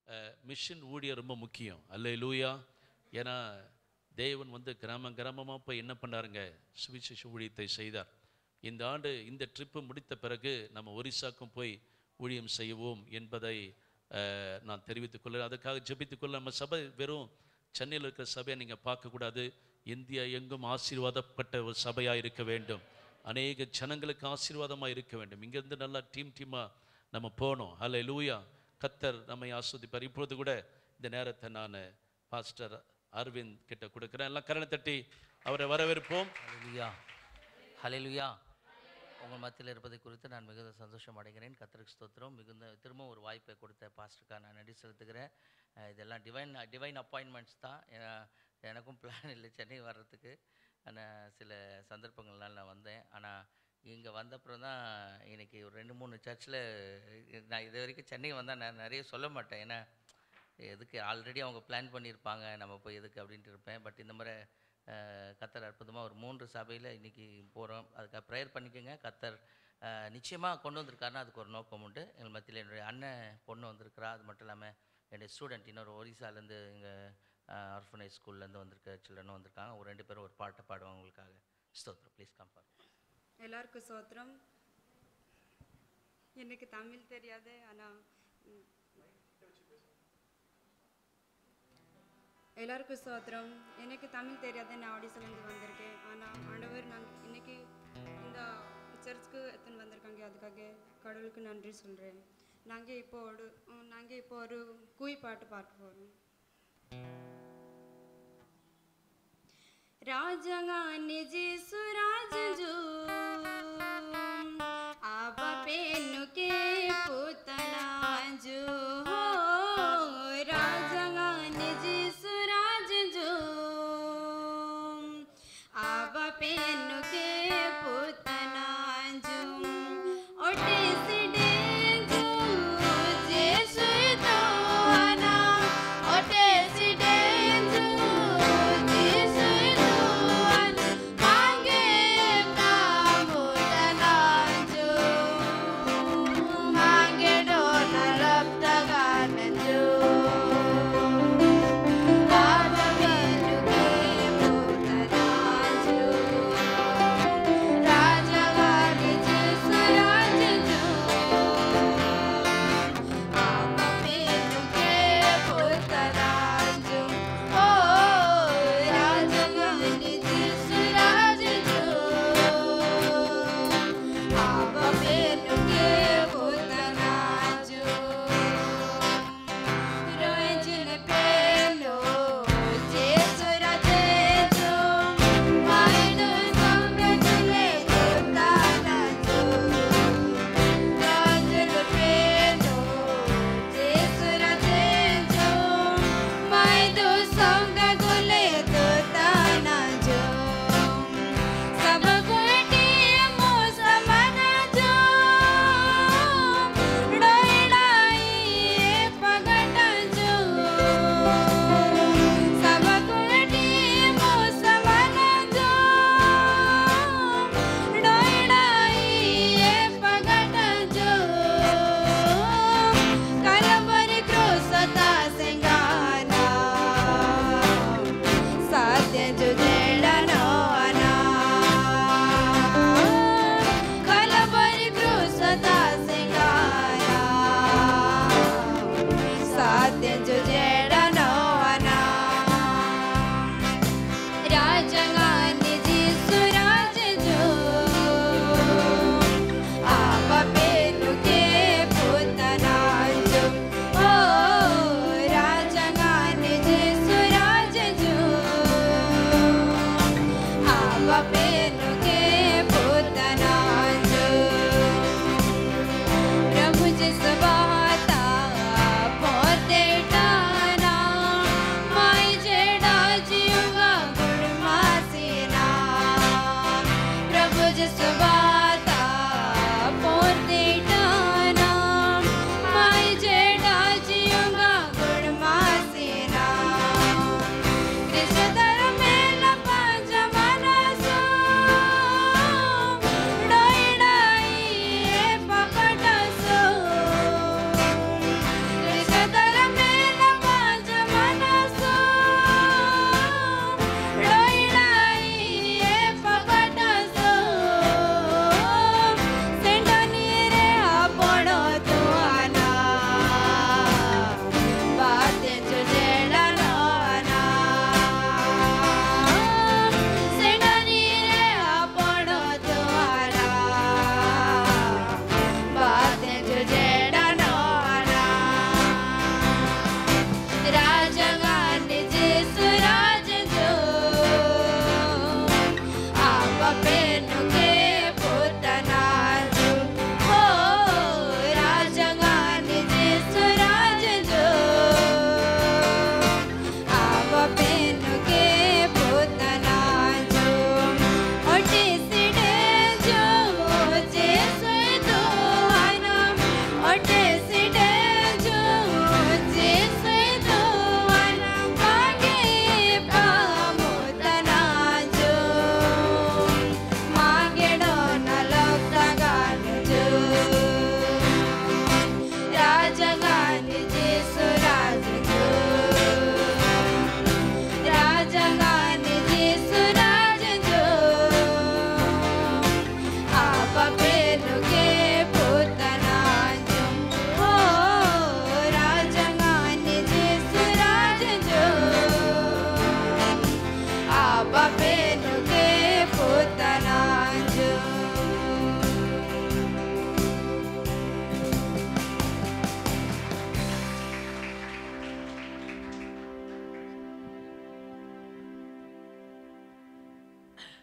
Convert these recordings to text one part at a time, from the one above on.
Mission ஊழியர் ரொம்ப முக்கியம் அல்ல லூயா ஏன்னா தேவன் வந்து கிராமம் கிராமமாக போய் என்ன பண்ணாருங்க சுவிசேஷ ஊழியத்தை செய்தார் இந்த ஆண்டு இந்த ட்ரிப்பு முடித்த பிறகு நம்ம ஒரிசாக்கும் போய் ஊழியம் செய்வோம் என்பதை அஹ், நான் தெரிவித்துக் கொள்ள அதுக்காக ஜெபித்துக் கொள்ள நம்ம சபை வெறும் சென்னையில் இருக்கிற சபையை நீங்கள் பார்க்கக்கூடாது இந்தியா எங்கும் ஆசீர்வாதப்பட்ட ஒரு சபையாக இருக்க வேண்டும் அநேக ஜனங்களுக்கு ஆசீர்வாதமாக இருக்க வேண்டும் இங்கேருந்து நல்லா டீம் டீமாக நம்ம போனோம் ஹலே லூயா கத்தர் நம்மை ஆஸ்வதிப்பார் இப்பொழுது கூட இந்த நேரத்தை நான் பாஸ்டர் அரவிந்த் கிட்ட கொடுக்குறேன் எல்லாம் கரணை தட்டி அவரை வரவேற்போம் ஹalleluya ஹalleluya உங்கள் மத்தியில் இருப்பதை குறித்து நான் மிகுந்த சந்தோஷம் அடைகிறேன் கத்தருக்கு ஸ்தோத்திரம் மிகுந்த திரும்ப ஒரு வாய்ப்பை கொடுத்த பாஸ்டருக்காக நான் நன்றி செலுத்துகிறேன் அஹ் இதெல்லாம் டிவைன் டிவைன் அப்பாயின்மெண்ட்ஸ் தான் ஏன்னா, எனக்கும் பிளான் இல்லை சென்னை வர்றதுக்கு ஆனால் சில சந்தர்ப்பங்கள்னால நான் வந்தேன் ஆனால் இங்கே வந்தப்புறம் தான் இன்னைக்கு ஒரு ரெண்டு மூணு சர்ச்சில் நான் இது வரைக்கும் சென்னை வந்தால் நான் நிறைய சொல்ல மாட்டேன் ஏன்னா எதுக்கு ஆல்ரெடி அவங்க பிளான் பண்ணியிருப்பாங்க நம்ம போய் எதுக்கு அப்படின்ட்டு இருப்பேன் பட் இந்த மாதிரி அஹ், கத்தர் அற்புதமாக ஒரு மூன்று சபையில் இன்றைக்கி போகிறோம் அதுக்காக ப்ரேயர் பண்ணிக்கோங்க கத்தர் நிச்சயமாக கொண்டு வந்திருக்காருன்னா அதுக்கு ஒரு நோக்கம் உண்டு எங்கள் மத்தியில் என்னுடைய அண்ணன் பொண்ணு வந்திருக்கிறா அது மட்டும் இல்லாமல் என்னுடைய ஸ்டூடெண்ட் இன்னொரு ஒரிசாலேருந்து எங்கள் ஆர்ஃபனேஜ் ஸ்கூல்லேருந்து வந்திருக்க சில்ட்ரனும் வந்திருக்காங்க ஒரு ரெண்டு பேரும் ஒரு பாட்டை பாடுவாங்க உங்களுக்காக ஸ்தோத்திரம் ப்ளீஸ் கம்ஃபர்ட் எல்லாருக்கும் சோத்திரம் எனக்கு தமிழ் தெரியாது ஆனால் ம், எல்லாருக்கும் சோத்திரம் எனக்கு தமிழ் தெரியாது நான் ஆடிஷன்லேருந்து வந்திருக்கேன் ஆனால் ஆண்டவர் நாங்கள் இன்னைக்கு இந்த சர்ச்சுக்கு எத்தனை வந்திருக்காங்க அதுக்காக கடவுளுக்கு நன்றி சொல்கிறேன் நாங்கள் இப்போ ஒரு நாங்கள் இப்போ ஒரு குய் பாட்டு பார்க்க போகிறோம் రాజగాని జీసురాజు ఆబ పెన్నుకే పుతనాజు రాజగాని జీసురాజు ఆబ పెన్నుకే పుతనాజు ఒటేసి డేజు జేసుతోనా ఒటేసి డేజు జేసుతోనా మాంగే ప్రాముదనాజు మాంగే డోనరప్తగానజు ఆదవేలుకే పుతనాజు రాజగారి జేసురాజు ఆమ పేరుకే పుతరాజు ఓ రాజగారి జేసురాజు ఆమ పేరుకే పుతరాజు రోజున పేరు జేసురాజు మైను సంరచులే పుతరాజు రాజుల పేరు జేసురాజు మైదు సంగగులే తుతానాజు సబగుటి మోసమనాజు డోయిడాయి పగటజు సబగుటి మోసమనాజు డోయిడాయి పగటజు కలవరి క్రోసతా సింగానా సత్య జుజేడనోనా కలవరి క్రోసతా సింగానా సత్య జుజేడనోనా రాజగాని జీసురాజు ఆవ పేరుకే పుతనాజు ఓ రాజగాని జీసురాజు ఆవ పేరుకే పుతనాజు प्रभु जिस बाता पोते टान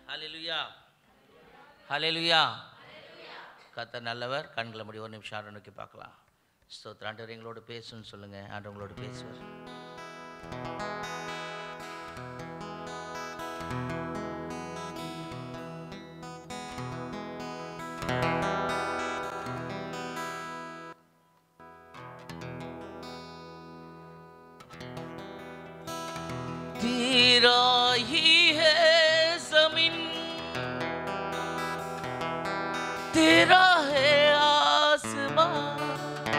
ஹalleluya ஹalleluya கர்த்தர் நல்லவர் கண்களை முடி ஒரு நிமிஷம் ஆண்டு நோக்கி பார்க்கலாம் ஸ்தோத்திரம் ஆண்டவர் எங்களோட பேசுன்னு சொல்லுங்க ஆண்டு உங்களோட பேசுவார் तेरा ही है जमीन तेरा है आसमां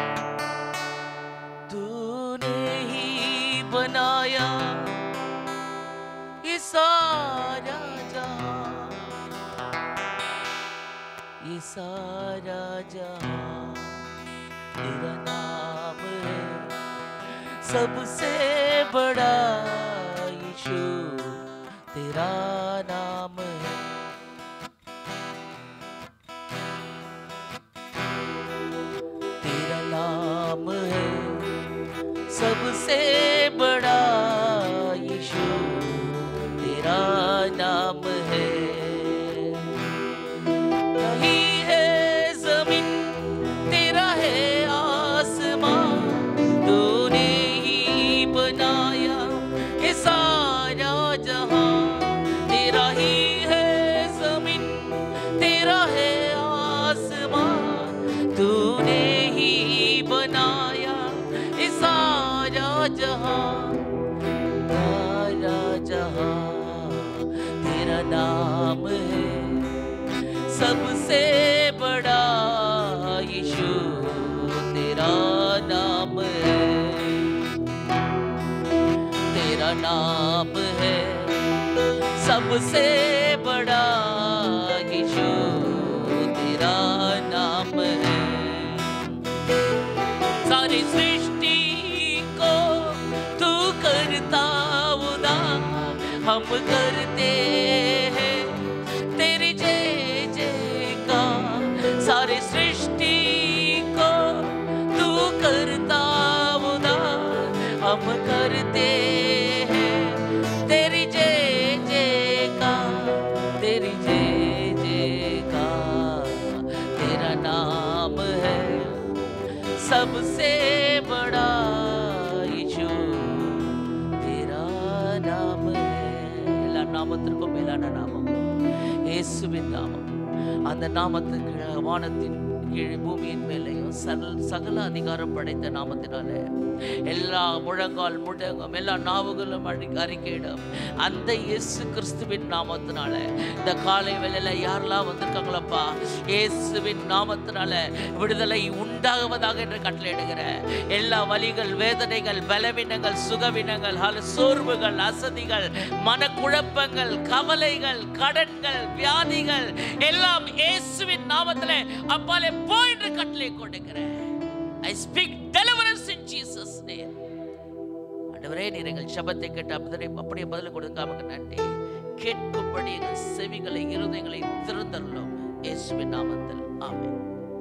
तूने ही बनाया ये सारा जहां ये सारा जहां तेरा नाम है सबसे बड़ा यीशु तेरा नाम है तेरा नाम है सबसे बड़ा यीशु तेरा नाम है नहीं है जमीन तेरा है आसमां तूने ही बनाया ये सारा जहां तेरा ही है जमीन तेरा है आसमां तूने ही बनाया ये सारा जहां सारा जहां तेरा नाम है सबसे बड़ा यीशु तेरा नाम है तेरा नाम है सबसे बड़ा यीशु तेरा नाम है सारी सृष्टि को तू करता उदार हम करते हैं तेरी जय जय का सारी सृष्टि को तू करता उदार हम करते हैं तेरी जय जय का तेरी जय जय का तेरा नाम है सबसे बड़ा यीशु तेरा नाम है எல்லா நாமத்திற்கும் மேலான நாமம் இயேசுவின் நாமம் அந்த நாமத்துக்கு கீழே வானத்தின் கீழே பூமியின் மேலேயும் சகல சகல அதிகாரம் படைத்த நாமத்தினாலே எல்லா முழங்கால் முழங்கும் எல்லா நாவுகளும் அறி- அறிக்கையிடும் அந்த இயேசு கிறிஸ்துவின் நாமத்தினால இந்த காலை வேளையில யாரெல்லாம் வந்திருக்காங்களப்பா இயேசுவின் நாமத்தினால விடுதலை உண்டாகுவதாக என்று கட்டளையிடுகிற எல்லா வலிகள் வேதனைகள் பலவீனங்கள் சுகவீனங்கள் ஹல சோர்வுகள் அசதிகள் மனக்குழப்பங்கள் கவலைகள் கடன்கள் வியாதிகள் எல்லாம் இயேசுவின் நாமத்திலே அப்பாலே போய் என்று கட்டளை கொடுக்கிறேன் I speak deliverance in Jesus name ஆண்டவரே நீர் எங்கள் சபத்தை கேட்டு அப்படியே அப்படியே பதில் கொடுக்காம நன்றி கேட்கும்படி எங்கள் செவிகளை இருதயங்களை திறந்தருளும் இயேசுவின் நாமத்தில் ஆமென்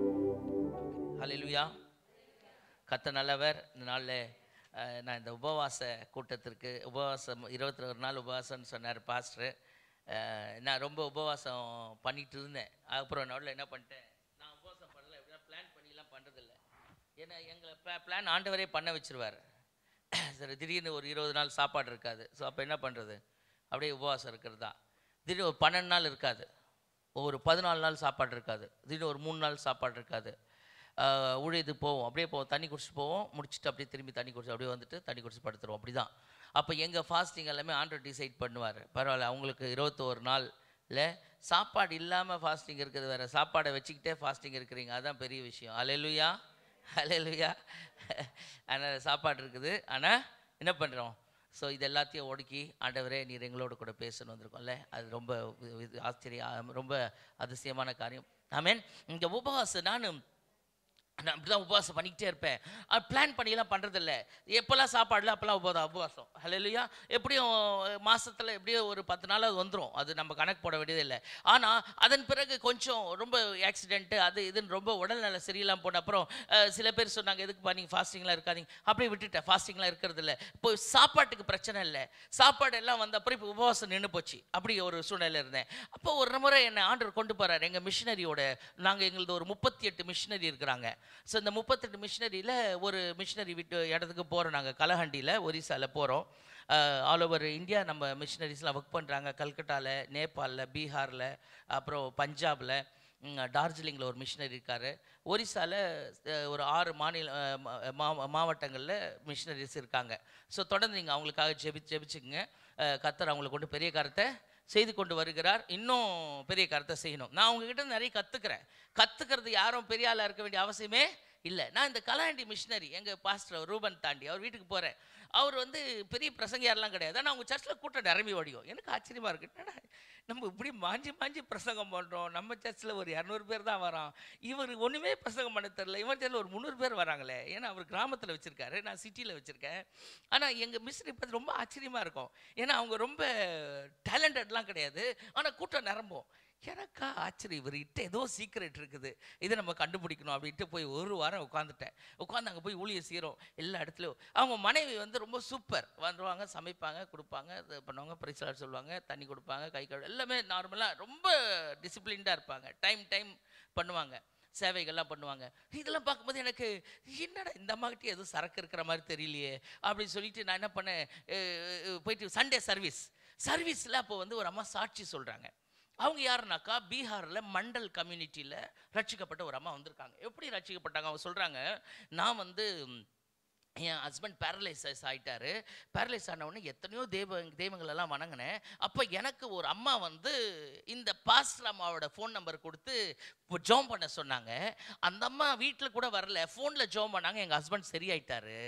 ஹalleluya கத்த நல்லவர் இந்த நாளில் அஹ், நான் இந்த உபவாச கூட்டத்திற்கு உபவாசம் இருபத்தி ஒரு நாள் உபவாசம்னு சொன்னார் பாஸ்டர் நான் ரொம்ப உபவாசம் பண்ணிட்டு இருந்தேன் அப்புறம் நடுவில் என்ன பண்ணிட்டேன் நான் உபவாசம் பண்ணல எப்படின்னா பிளான் பண்ணிலாம் பண்ணுறதில்ல ஏன்னா எங்களை பிளான் ஆண்டவரே பண்ண வச்சிருவார் சரி திடீர்னு ஒரு இருபது நாள் சாப்பாடு இருக்காது ஸோ அப்போ என்ன பண்ணுறது அப்படியே உபவாசம் இருக்கிறது தான் திடீர்னு ஒரு பன்னெண்டு நாள் இருக்காது ஒரு பதினாலு நாள் சாப்பாடு இருக்காது திடீர்னு ஒரு மூணு நாள் சாப்பாடு இருக்காது ஆஹ் ஊழியத்துக்கு போவோம் அப்படியே போவோம் தண்ணி குடிச்சிட்டு போவோம் முடிச்சுட்டு அப்படியே திரும்பி தண்ணி குடிச்சு அப்படியே வந்துட்டு தண்ணி குடிச்சு படுத்துருவோம் அப்படி தான் அப்போ எங்கள் ஃபாஸ்டிங் எல்லாமே ஆண்டர் டிசைட் பண்ணுவார் பரவாயில்ல அவங்களுக்கு இருபத்தோரு நாளில் சாப்பாடு இல்லாமல் ஃபாஸ்டிங் இருக்கிறது வேறு சாப்பாடை வச்சுக்கிட்டே ஃபாஸ்டிங் இருக்கிறீங்க அதுதான் பெரிய விஷயம் அலையலுயா அலையலுயா அதனால் சாப்பாடு இருக்குது ஆனால் என்ன பண்ணுறோம் ஸோ இது எல்லாத்தையும் ஒடுக்கி ஆண்டவரே நீர் எங்களோட கூட பேசணும் வந்திருக்கோம்ல அது ரொம்ப இது ஆச்சரியம் ரொம்ப அதிசயமான காரியம் ஆமென் இங்கே உபவாசம் நானும் நான் அப்படி தான் உபவாசம் பண்ணிக்கிட்டே இருப்பேன் பிளான் பண்ணியெல்லாம் பண்ணுறதில்ல எப்போல்லாம் சாப்பாடுல அப்போல்லாம் உபவாதம் உபவாசம் ஹalleluya எப்படியும் மாசத்துல எப்படியும் ஒரு பத்து நாள் அது வந்துடும் அது நம்ம கணக்கு போட வேண்டியதில்லை ஆனால் அதன் பிறகு கொஞ்சம் ரொம்ப ஆக்சிடென்ட்டு அது இதுன்னு ரொம்ப உடல்நல சரியில்லாமல் போன அப்புறம் அஹ், சில பேர் சொன்னாங்க எதுக்குப்பா நீங்கள் ஃபாஸ்டிங்லாம் இருக்காதீங்க அப்படியே விட்டுட்டேன் ஃபாஸ்டிங்லாம் இருக்கிறது இல்லை இப்போ சாப்பாட்டுக்கு பிரச்சனை இல்லை சாப்பாடு எல்லாம் வந்த அப்புறம் இப்போ உபவாசம் நின்று போச்சு அப்படி ஒரு சூழ்நிலை இருந்தேன் அப்போ ஒரு முறை என்னை ஆண்டவர் கொண்டு போகிறார் எங்கள் மிஷினரியோட நாங்கள் எங்களது ஒரு முப்பத்தி எட்டு மிஷினரி இருக்கிறாங்க ஸோ இந்த முப்பத்தெட்டு மிஷினரியில் ஒரு மிஷினரி விட்டு இடத்துக்கு போகிறோம் நாங்கள் கலஹண்டியில் ஒரிசாவில் போகிறோம் ஆல் ஓவர் இந்தியா நம்ம மிஷினரிஸ்லாம் ஒர்க் பண்ணுறாங்க கல்கட்டாவில் நேபாளில் பீகாரில் அப்புறம் பஞ்சாபில் டார்ஜிலிங்கில் ஒரு மிஷினரி இருக்கார் ஒரிசாவில் ஒரு ஆறு மாநில அஹ், மா- மா- மாவட்டங்களில் மிஷினரிஸ் இருக்காங்க ஸோ தொடர்ந்து நீங்கள் அவங்களுக்காக ஜெபி ஜெபிச்சுக்குங்க அஹ், கர்த்தர் அவங்களை கொண்டு பெரிய காரத்தை செய்து கொண்டு வருகிறார் இன்னும் பெரிய கருத்தை செய்யணும் நான் உங்ககிட்ட நிறைய கற்றுக்கிறேன் கற்றுக்கிறது யாரும் பெரிய ஆளாக இருக்க வேண்டிய அவசியமே இல்லை நான் இந்த கலாண்டி மிஷினரி எங்கள் பாஸ்டர் ரூபன் தாண்டி அவர் வீட்டுக்கு போகிறேன் அவர் வந்து பெரிய பிரசங்கியாரெலாம் கிடையாது ஆனால் அவங்க சர்ச்சில் கூட்டம் நிரம்பி வடியும் எனக்கு ஆச்சரியமாக இருக்கு என்னடா நம்ம இப்படி மாஞ்சி மாஞ்சி பிரசங்கம் பண்ணுறோம் நம்ம சர்ச்சில் ஒரு இரநூறு பேர் தான் வரோம் இவர் ஒன்றுமே பிரசங்கம் பண்ண தெரில இவர் சர்ச்சில் ஒரு முந்நூறு பேர் வராங்களே ஏன்னா அவர் கிராமத்தில் வச்சுருக்காரு நான் சிட்டியில் வச்சுருக்கேன் ஆனால் எங்கள் மிஸ்ரி பார்த்து ரொம்ப ஆச்சரியமாக இருக்கும் ஏன்னா அவங்க ரொம்ப டேலண்டட்லாம் கிடையாது ஆனால் கூட்டம் நிரம்பும் எனக்கா ஆச்சரியம் இவர்கிட்ட ஏதோ சீக்ரெட் இருக்குது இதை நம்ம கண்டுபிடிக்கணும் அப்படின்ட்டு போய் ஒரு வாரம் உட்காந்துட்டேன் உட்காந்து அங்கே போய் ஊழிய செய்கிறோம் எல்லா இடத்துலையும் அவங்க மனைவி வந்து ரொம்ப சூப்பர் வந்துருவாங்க சமைப்பாங்க கொடுப்பாங்க இது பண்ணுவாங்க பரிசலாட் சொல்லுவாங்க தண்ணி கொடுப்பாங்க கை கழு எல்லாமே நார்மலாக ரொம்ப டிசிப்ளின்டாக இருப்பாங்க டைம் டைம் பண்ணுவாங்க சேவைகள்லாம் பண்ணுவாங்க இதெல்லாம் பார்க்கும்போது எனக்கு என்னடா இந்த அம்மாக்கிட்டே எதுவும் சரக்கு இருக்கிற மாதிரி தெரியலையே அப்படின்னு சொல்லிட்டு நான் என்ன பண்ணேன் அஹ், அஹ், போயிட்டு சண்டே சர்வீஸ் சர்வீஸில் அப்போ வந்து ஒரு அம்மா சாட்சி சொல்கிறாங்க அவங்க யாருனாக்கா பீகாரில் மண்டல் கம்யூனிட்டியில் ரட்சிக்கப்பட்ட ஒரு அம்மா வந்திருக்காங்க எப்படி ரட்சிக்கப்பட்டாங்க அவங்க சொல்கிறாங்க நான் வந்து ம், என் ஹஸ்பண்ட் பேரலைசஸ் ஆயிட்டாரு பேரலைஸ் ஆன உடனே எத்தனையோ தெய்வ தெய்வங்களெல்லாம் வணங்கினேன் அப்போ எனக்கு ஒரு அம்மா வந்து இந்த பாஸ்டர் அம்மாவோட ஃபோன் நம்பர் கொடுத்து ஜோம் பண்ண சொன்னாங்க அந்த அம்மா வீட்டில் கூட வரல ஃபோனில் ஜோம் பண்ணாங்க எங்கள் ஹஸ்பண்ட் சரியாயிட்டாரு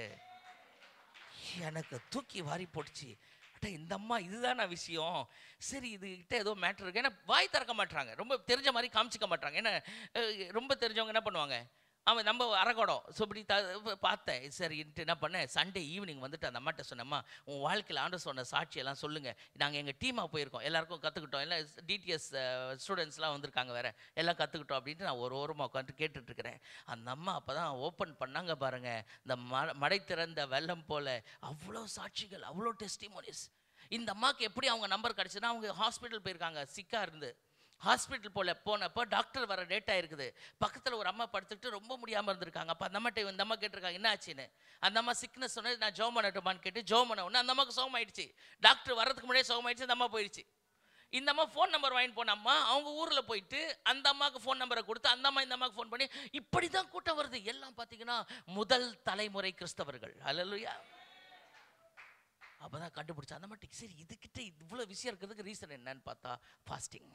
எனக்கு தூக்கி வாரி போட்டுச்சு அட்டா இந்த அம்மா இதுதானா விஷயம் சரி இதுகிட்ட ஏதோ மேட்ரு இருக்கு ஏன்னா வாய் திறக்க மாட்டாங்க ரொம்ப தெரிஞ்ச மாதிரி காமிச்சிக்க மாட்டாங்க ஏன்னா அஹ், ரொம்ப தெரிஞ்சவங்க என்ன பண்ணுவாங்க அவன் நம்ம அரகடம் ஸோ இப்படி த பார்த்தேன் சரின்ட்டு என்ன பண்ணேன் சண்டே ஈவினிங் வந்துட்டு அந்த அம்மாட்ட சொன்னம்மா உன் வாழ்க்கையில் ஆண்டு சொன்ன சாட்சியெல்லாம் சொல்லுங்கள் நாங்கள் எங்கள் டீமாக போயிருக்கோம் எல்லாருக்கும் கற்றுக்கிட்டோம் எல்லாம் டிடிஎஸ் ஸ்டூடெண்ட்ஸ்லாம் வந்திருக்காங்க வேறு எல்லாம் கற்றுக்கிட்டோம் அப்படின்ட்டு நான் ஒரு ஓரமாக உட்காந்து கேட்டுட்ருக்கிறேன் அந்த அம்மா அப்போ தான் ஓப்பன் பண்ணாங்க பாருங்க இந்த ம மடை திறந்த வெள்ளம் போல அவ்வளோ சாட்சிகள் அவ்வளோ டெஸ்டிமோனிஸ் இந்த அம்மாவுக்கு எப்படி அவங்க நம்பர் கிடச்சுன்னா அவங்க ஹாஸ்பிட்டல் போயிருக்காங்க சிக்கா இருந்து ஹாஸ்பிட்டல் போல போனப்போ டாக்டர் வர லேட் ஆயிருக்குது பக்கத்தில் ஒரு அம்மா படுத்துக்கிட்டு ரொம்ப முடியாமல் இருந்திருக்காங்க அப்போ அந்த அம்மாட்ட இந்த அம்மா கேட்டிருக்காங்க என்ன ஆச்சுன்னு அந்த அம்மா சிக்னஸ் சொன்னது நான் ஜோம் பண்ணட்டுமான்னு கேட்டு ஜோம் பண்ண உடனே அந்த அம்மாவுக்கு சோகம் ஆயிடுச்சு டாக்டர் வரதுக்கு முன்னாடியே சோகம் ஆயிடுச்சு அந்த அம்மா போயிடுச்சு இந்த அம்மா ஃபோன் நம்பர் வாங்கிட்டு போன அம்மா அவங்க ஊரில் போயிட்டு அந்த அம்மாவுக்கு ஃபோன் நம்பரை கொடுத்து அந்த அம்மா இந்த அம்மாவுக்கு ஃபோன் பண்ணி இப்படி தான் கூட்டம் வருது எல்லாம் பார்த்தீங்கன்னா முதல் தலைமுறை கிறிஸ்தவர்கள் அல்லலுயா அப்பதான் கண்டுபிடிச்சா அந்த மட்டும் சரி இதுகிட்ட இவ்வளோ விஷயம் இருக்கிறதுக்கு ரீசன் என்னன்னு பார்த்தா ஃபாஸ்டிங்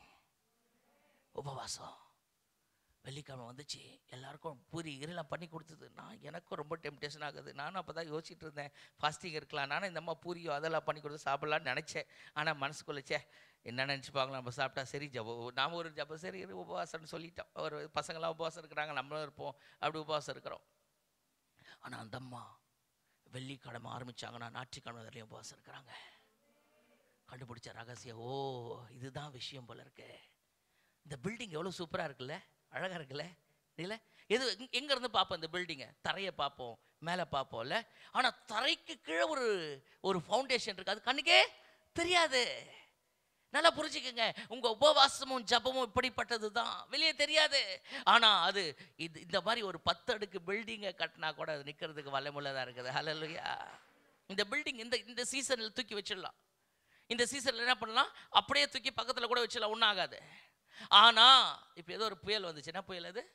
உபவாசம் வெள்ளிக்கிழமை வந்துச்சு எல்லாருக்கும் பூரி இதெல்லாம் பண்ணி கொடுத்தது நான் எனக்கும் ரொம்ப டெம்டேஷன் ஆகுது நானும் அப்போ தான் யோசிச்சுட்டு இருந்தேன் ஃபாஸ்டிங் இருக்கலாம் நானும் இந்த அம்மா பூரியோ அதெல்லாம் பண்ணி கொடுத்து சாப்பிட்லான்னு நினச்சேன் ஆனால் மனசுக்குள்ள ச்சே என்ன நினச்சிப்பாங்களா நம்ம சாப்பிட்டா சரி ஜப நாம ஒரு ஜப சரி இரு, உபவாசம்னு சொல்லிட்டோம் ஒரு பசங்களாம் உபவாசம் இருக்கிறாங்க நம்மளும் இருப்போம் அப்படி உபவாசம் இருக்கிறோம் ஆனால் அந்த அம்மா வெள்ளிக்கிழமை ஆரம்பிச்சாங்கன்னா ஞாயிற்றுக்கிழமை வரையும் உபவாசம் இருக்கிறாங்க கண்டுபிடிச்ச ரகசியம் ஓ இதுதான் விஷயம் போல இருக்கு இந்த பில்டிங் எவ்வளோ சூப்பராக இருக்குல்ல அழகாக இருக்குல்ல இல்லை எது எங்க- எங்க இருந்து பார்ப்போம் இந்த பில்டிங்கை தரையை பார்ப்போம் மேலே பார்ப்போம்ல ஆனால் தரைக்கு கீழே ஒரு ஒரு ஃபவுண்டேஷன் இருக்கு அது கண்ணுக்கே தெரியாது நல்லா புரிஞ்சுக்கங்க உங்க உபவாசமும் ஜபமும் இப்படிப்பட்டது தான் வெளியே தெரியாது ஆனா அது இது இந்த மாதிரி ஒரு பத்து அடுக்கு பில்டிங்கை கட்டினா கூட அது நிக்கிறதுக்கு வல்லமுள்ளதா இருக்குது ஹalleluya இந்த பில்டிங் இந்த இந்த சீசனில் தூக்கி வச்சிடலாம் இந்த சீசனில் என்ன பண்ணலாம் அப்படியே தூக்கி பக்கத்தில் கூட வச்சிடலாம் ஒன்றும் ஆகாது ஆனா இப்போ ஏதோ ஒரு புயல் வந்துச்சு என்ன புயல் அது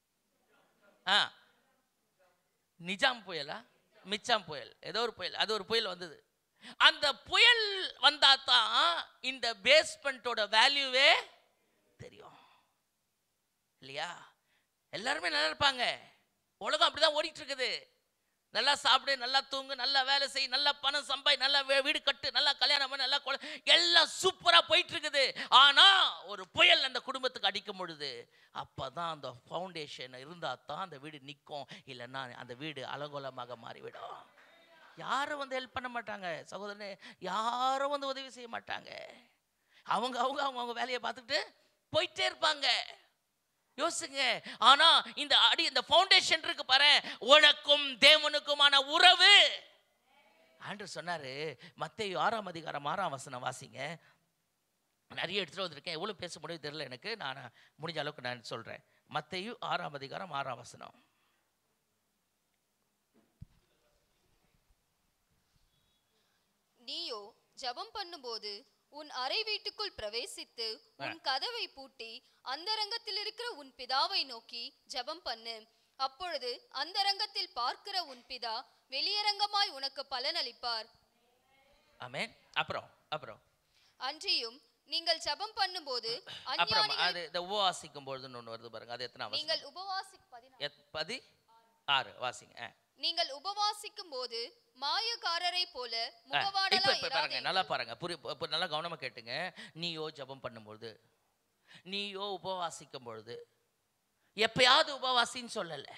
ஆ நிஜாம் புயலா மிச்சாம் புயல் ஏதோ ஒரு புயல் அது ஒரு புயல் வந்தது அந்த புயல் வந்தா தான் இந்த பேஸ்மெண்ட்டோட வேல்யூவே தெரியும் இல்லையா எல்லாருமே நல்லா இருப்பாங்க உலகம் அப்படிதான் ஓடிட்டு இருக்குது நல்லா சாப்பிடு நல்லா தூங்கு நல்லா வேலை செய் நல்லா பணம் சம்பாய் நல்லா வீ- வீடு கட்டு நல்லா கல்யாணம் பண்ணு நல்லா கொலை எல்லாம் சூப்பரா போயிட்டு இருக்குது ஆனா ஒரு புயல் அந்த குடும்பத்துக்கு அடிக்கும் பொழுது அப்போ தான் அந்த ஃபவுண்டேஷன் இருந்தால் தான் அந்த வீடு நிற்கும் இல்லைன்னா அந்த வீடு அலங்கோலமாக மாறிவிடும் யாரும் வந்து ஹெல்ப் பண்ண மாட்டாங்க சகோதரனே யாரும் வந்து உதவி செய்ய மாட்டாங்க அவங்க அவங்க அவங்க அவங்க வேலையை பார்த்துக்கிட்டு போயிட்டே இருப்பாங்க யோசிங்க ஆனா இந்த அடி இந்த ஃபவுண்டேஷன் இருக்கு பாரு உனக்கும் தேவனுக்குமான உறவு ஆண்டவர் சொன்னாரு மத்தேயு ஆறாம் அதிகாரம் ஆறாம் வசனம் வாசிங்க நிறைய எடுத்துட்டு வந்திருக்கேன் எவ்வளவு பேச முடியும் தெரியல எனக்கு நான் முடிஞ்ச அளவுக்கு நான் சொல்றேன் மத்தேயு ஆறாம் அதிகாரம் ஆறாம் வசனம் நீயோ ஜெபம் பண்ணும்போது உன் அறை வீட்டுக்குள் பிரவேசித்து உன் கதவை பூட்டி அந்தரங்கத்தில் இருக்கிற உன் பிதாவை நோக்கி ஜெபம் பண்ணு அப்பொழுது அந்தரங்கத்தில் பார்க்கிற உன் பிதா வெளியரங்கமாய் உனக்கு பலனளிப்பார் ஆமென் அப்புறம் அப்புறம் அன்றியும் நீங்கள் ஜெபம் பண்ணும்போது அப்புறம் அஞ்ஞானிகள் அது இந்த உபவாசிக்கும் பொழுதுன்னு ஒன்று வருது பாருங்க அது எத்தனை அவசரம் நீங்கள் உபவாசி பதினா- எத் பதி ஆறு வாசிங்க ஆ. நீங்கள் உபவாசிக்கும் போது மாயக்காரரை போல ஆ, இப்ப முகவாடலா இப்ப பாருங்க இராதீர்கள். நல்லா பாருங்க புரி இப்ப நல்லா கவனமா கேட்டுங்க நீயோ ஜெபம் பண்ணும்பொழுது நீயோ உபவாசிக்கும் பொழுது எப்பயாவது உபவாசின்னு சொல்லல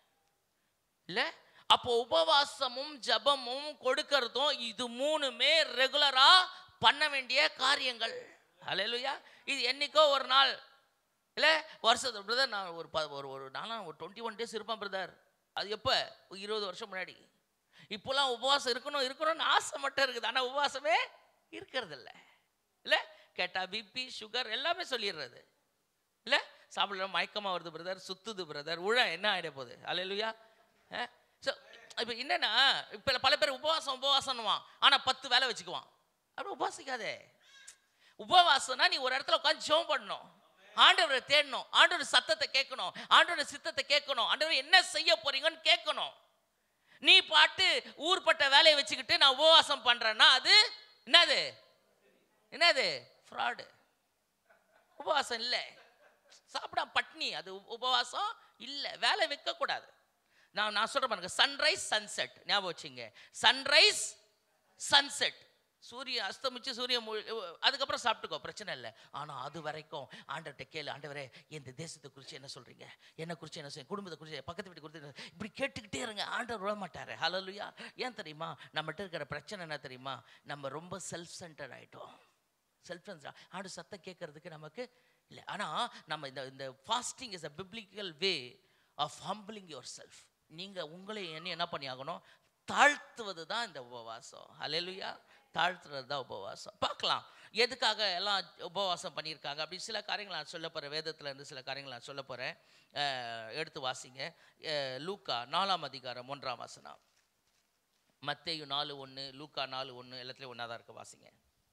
இல்ல அப்போ உபவாசமும் ஜெபமும் கொடுக்கறதும் இது மூணுமே ரெகுலரா பண்ண வேண்டிய காரியங்கள் ஹalleluya இது என்னைக்கோ ஒரு நாள் இல்ல வருஷத்து பிரதர் நான் ஒரு ப- ஒரு ஒரு நாளாக ஒரு டுவெண்ட்டி ஒன் டேஸ் இருப்பேன் பிரதர் அது எப்போ இருபது வருஷம் முன்னாடி இப்போலாம் உபவாசம் இருக்கணும் இருக்கணும்னு ஆசை மட்டும் இருக்குது ஆனால் உபவாசமே இருக்கிறது இல்லை இல்லை கேட்டால் பிபி சுகர் எல்லாமே சொல்லிடுறது இல்லை சாப்பிடல மயக்கமாக வருது பிரதர் சுத்துது பிரதர் உழ என்ன ஆகிட போகுது அலையலுயா ஸோ இப்போ என்னன்னா இப்போ பல பேர் உபவாசம் உபவாசம்னுவான் ஆனால் பத்து வேலை வச்சுக்குவான் அப்படி உபவாசிக்காதே உபவாசம்னா நீ ஒரு இடத்துல உட்காந்து ஜெபம் பண்ணணும் ஆண்டவரை தேடணும் ஆண்டவர் சத்தத்தை கேட்கணும் ஆண்டவர் சித்தத்தை கேட்கணும் ஆண்டவர் என்ன செய்ய போறீங்கன்னு கேட்கணும் நீ பாட்டு ஊர்பட்ட வேலையை வச்சுக்கிட்டு நான் உபவாசம் பண்றேன்னா அது என்னது என்னது ஃப்ராடு உபவாசம் இல்லை சாப்பிட பட்னி அது உப- உபவாசம் இல்லை வேலை வைக்கக்கூடாது நான் நான் சொல்கிறேன் பாருங்க சன்ரைஸ் சன்செட் ஞாபகம் வச்சுங்க சன்ரைஸ் சன்செட் சூரியன் அஸ்தமிச்சு சூரியன் மு- அதுக்கப்புறம் சாப்பிட்டுக்கோ பிரச்சனை இல்லை ஆனால் அது வரைக்கும் ஆண்டவர்கிட்ட கேளு ஆண்டவரே இந்த தேசத்தை குறித்து என்ன சொல்கிறீங்க என்ன குறித்து என்ன சொல்றீங்க குடும்பத்தை குறித்து பக்கத்து வீட்டு குறித்து என்ன- இப்படி கேட்டுக்கிட்டே இருங்க ஆண்டவர் விட மாட்டார் ஹalleluya ஏன் தெரியுமா நம்மகிட்ட இருக்கிற பிரச்சனை என்ன தெரியுமா நம்ம ரொம்ப செல்ஃப் சென்டர்ட் ஆகிட்டோம் செல்ஃப் சென்டர் ஆண்டு சத்தம் கேட்கறதுக்கு நமக்கு இல்லை ஆனால் நம்ம இந்த இந்த fasting is a biblical way of humbling yourself நீங்கள் உங்களை என்ன என்ன பண்ணி ஆகணும் தாழ்த்துவது தான் இந்த உபவாசம் ஹalleluya தாழ்த்துறது தான் உபவாசம் பார்க்கலாம் எதுக்காக எல்லாம் உபவாசம் பண்ணியிருக்காங்க அப்படி சில காரியங்கள் நான் சொல்ல போகிறேன் வேதத்தில் இருந்து சில காரியங்கள் நான் சொல்ல போகிறேன் எடுத்து வாசிங்க அஹ், லூக்கா நாலாம் அதிகாரம் ஒன்றாம் வசனம் மத்தேயு நாலு ஒன்று லூக்கா நாலு ஒன்று எல்லாத்துலேயும் ஒன்றா தான் இருக்கு வாசிங்க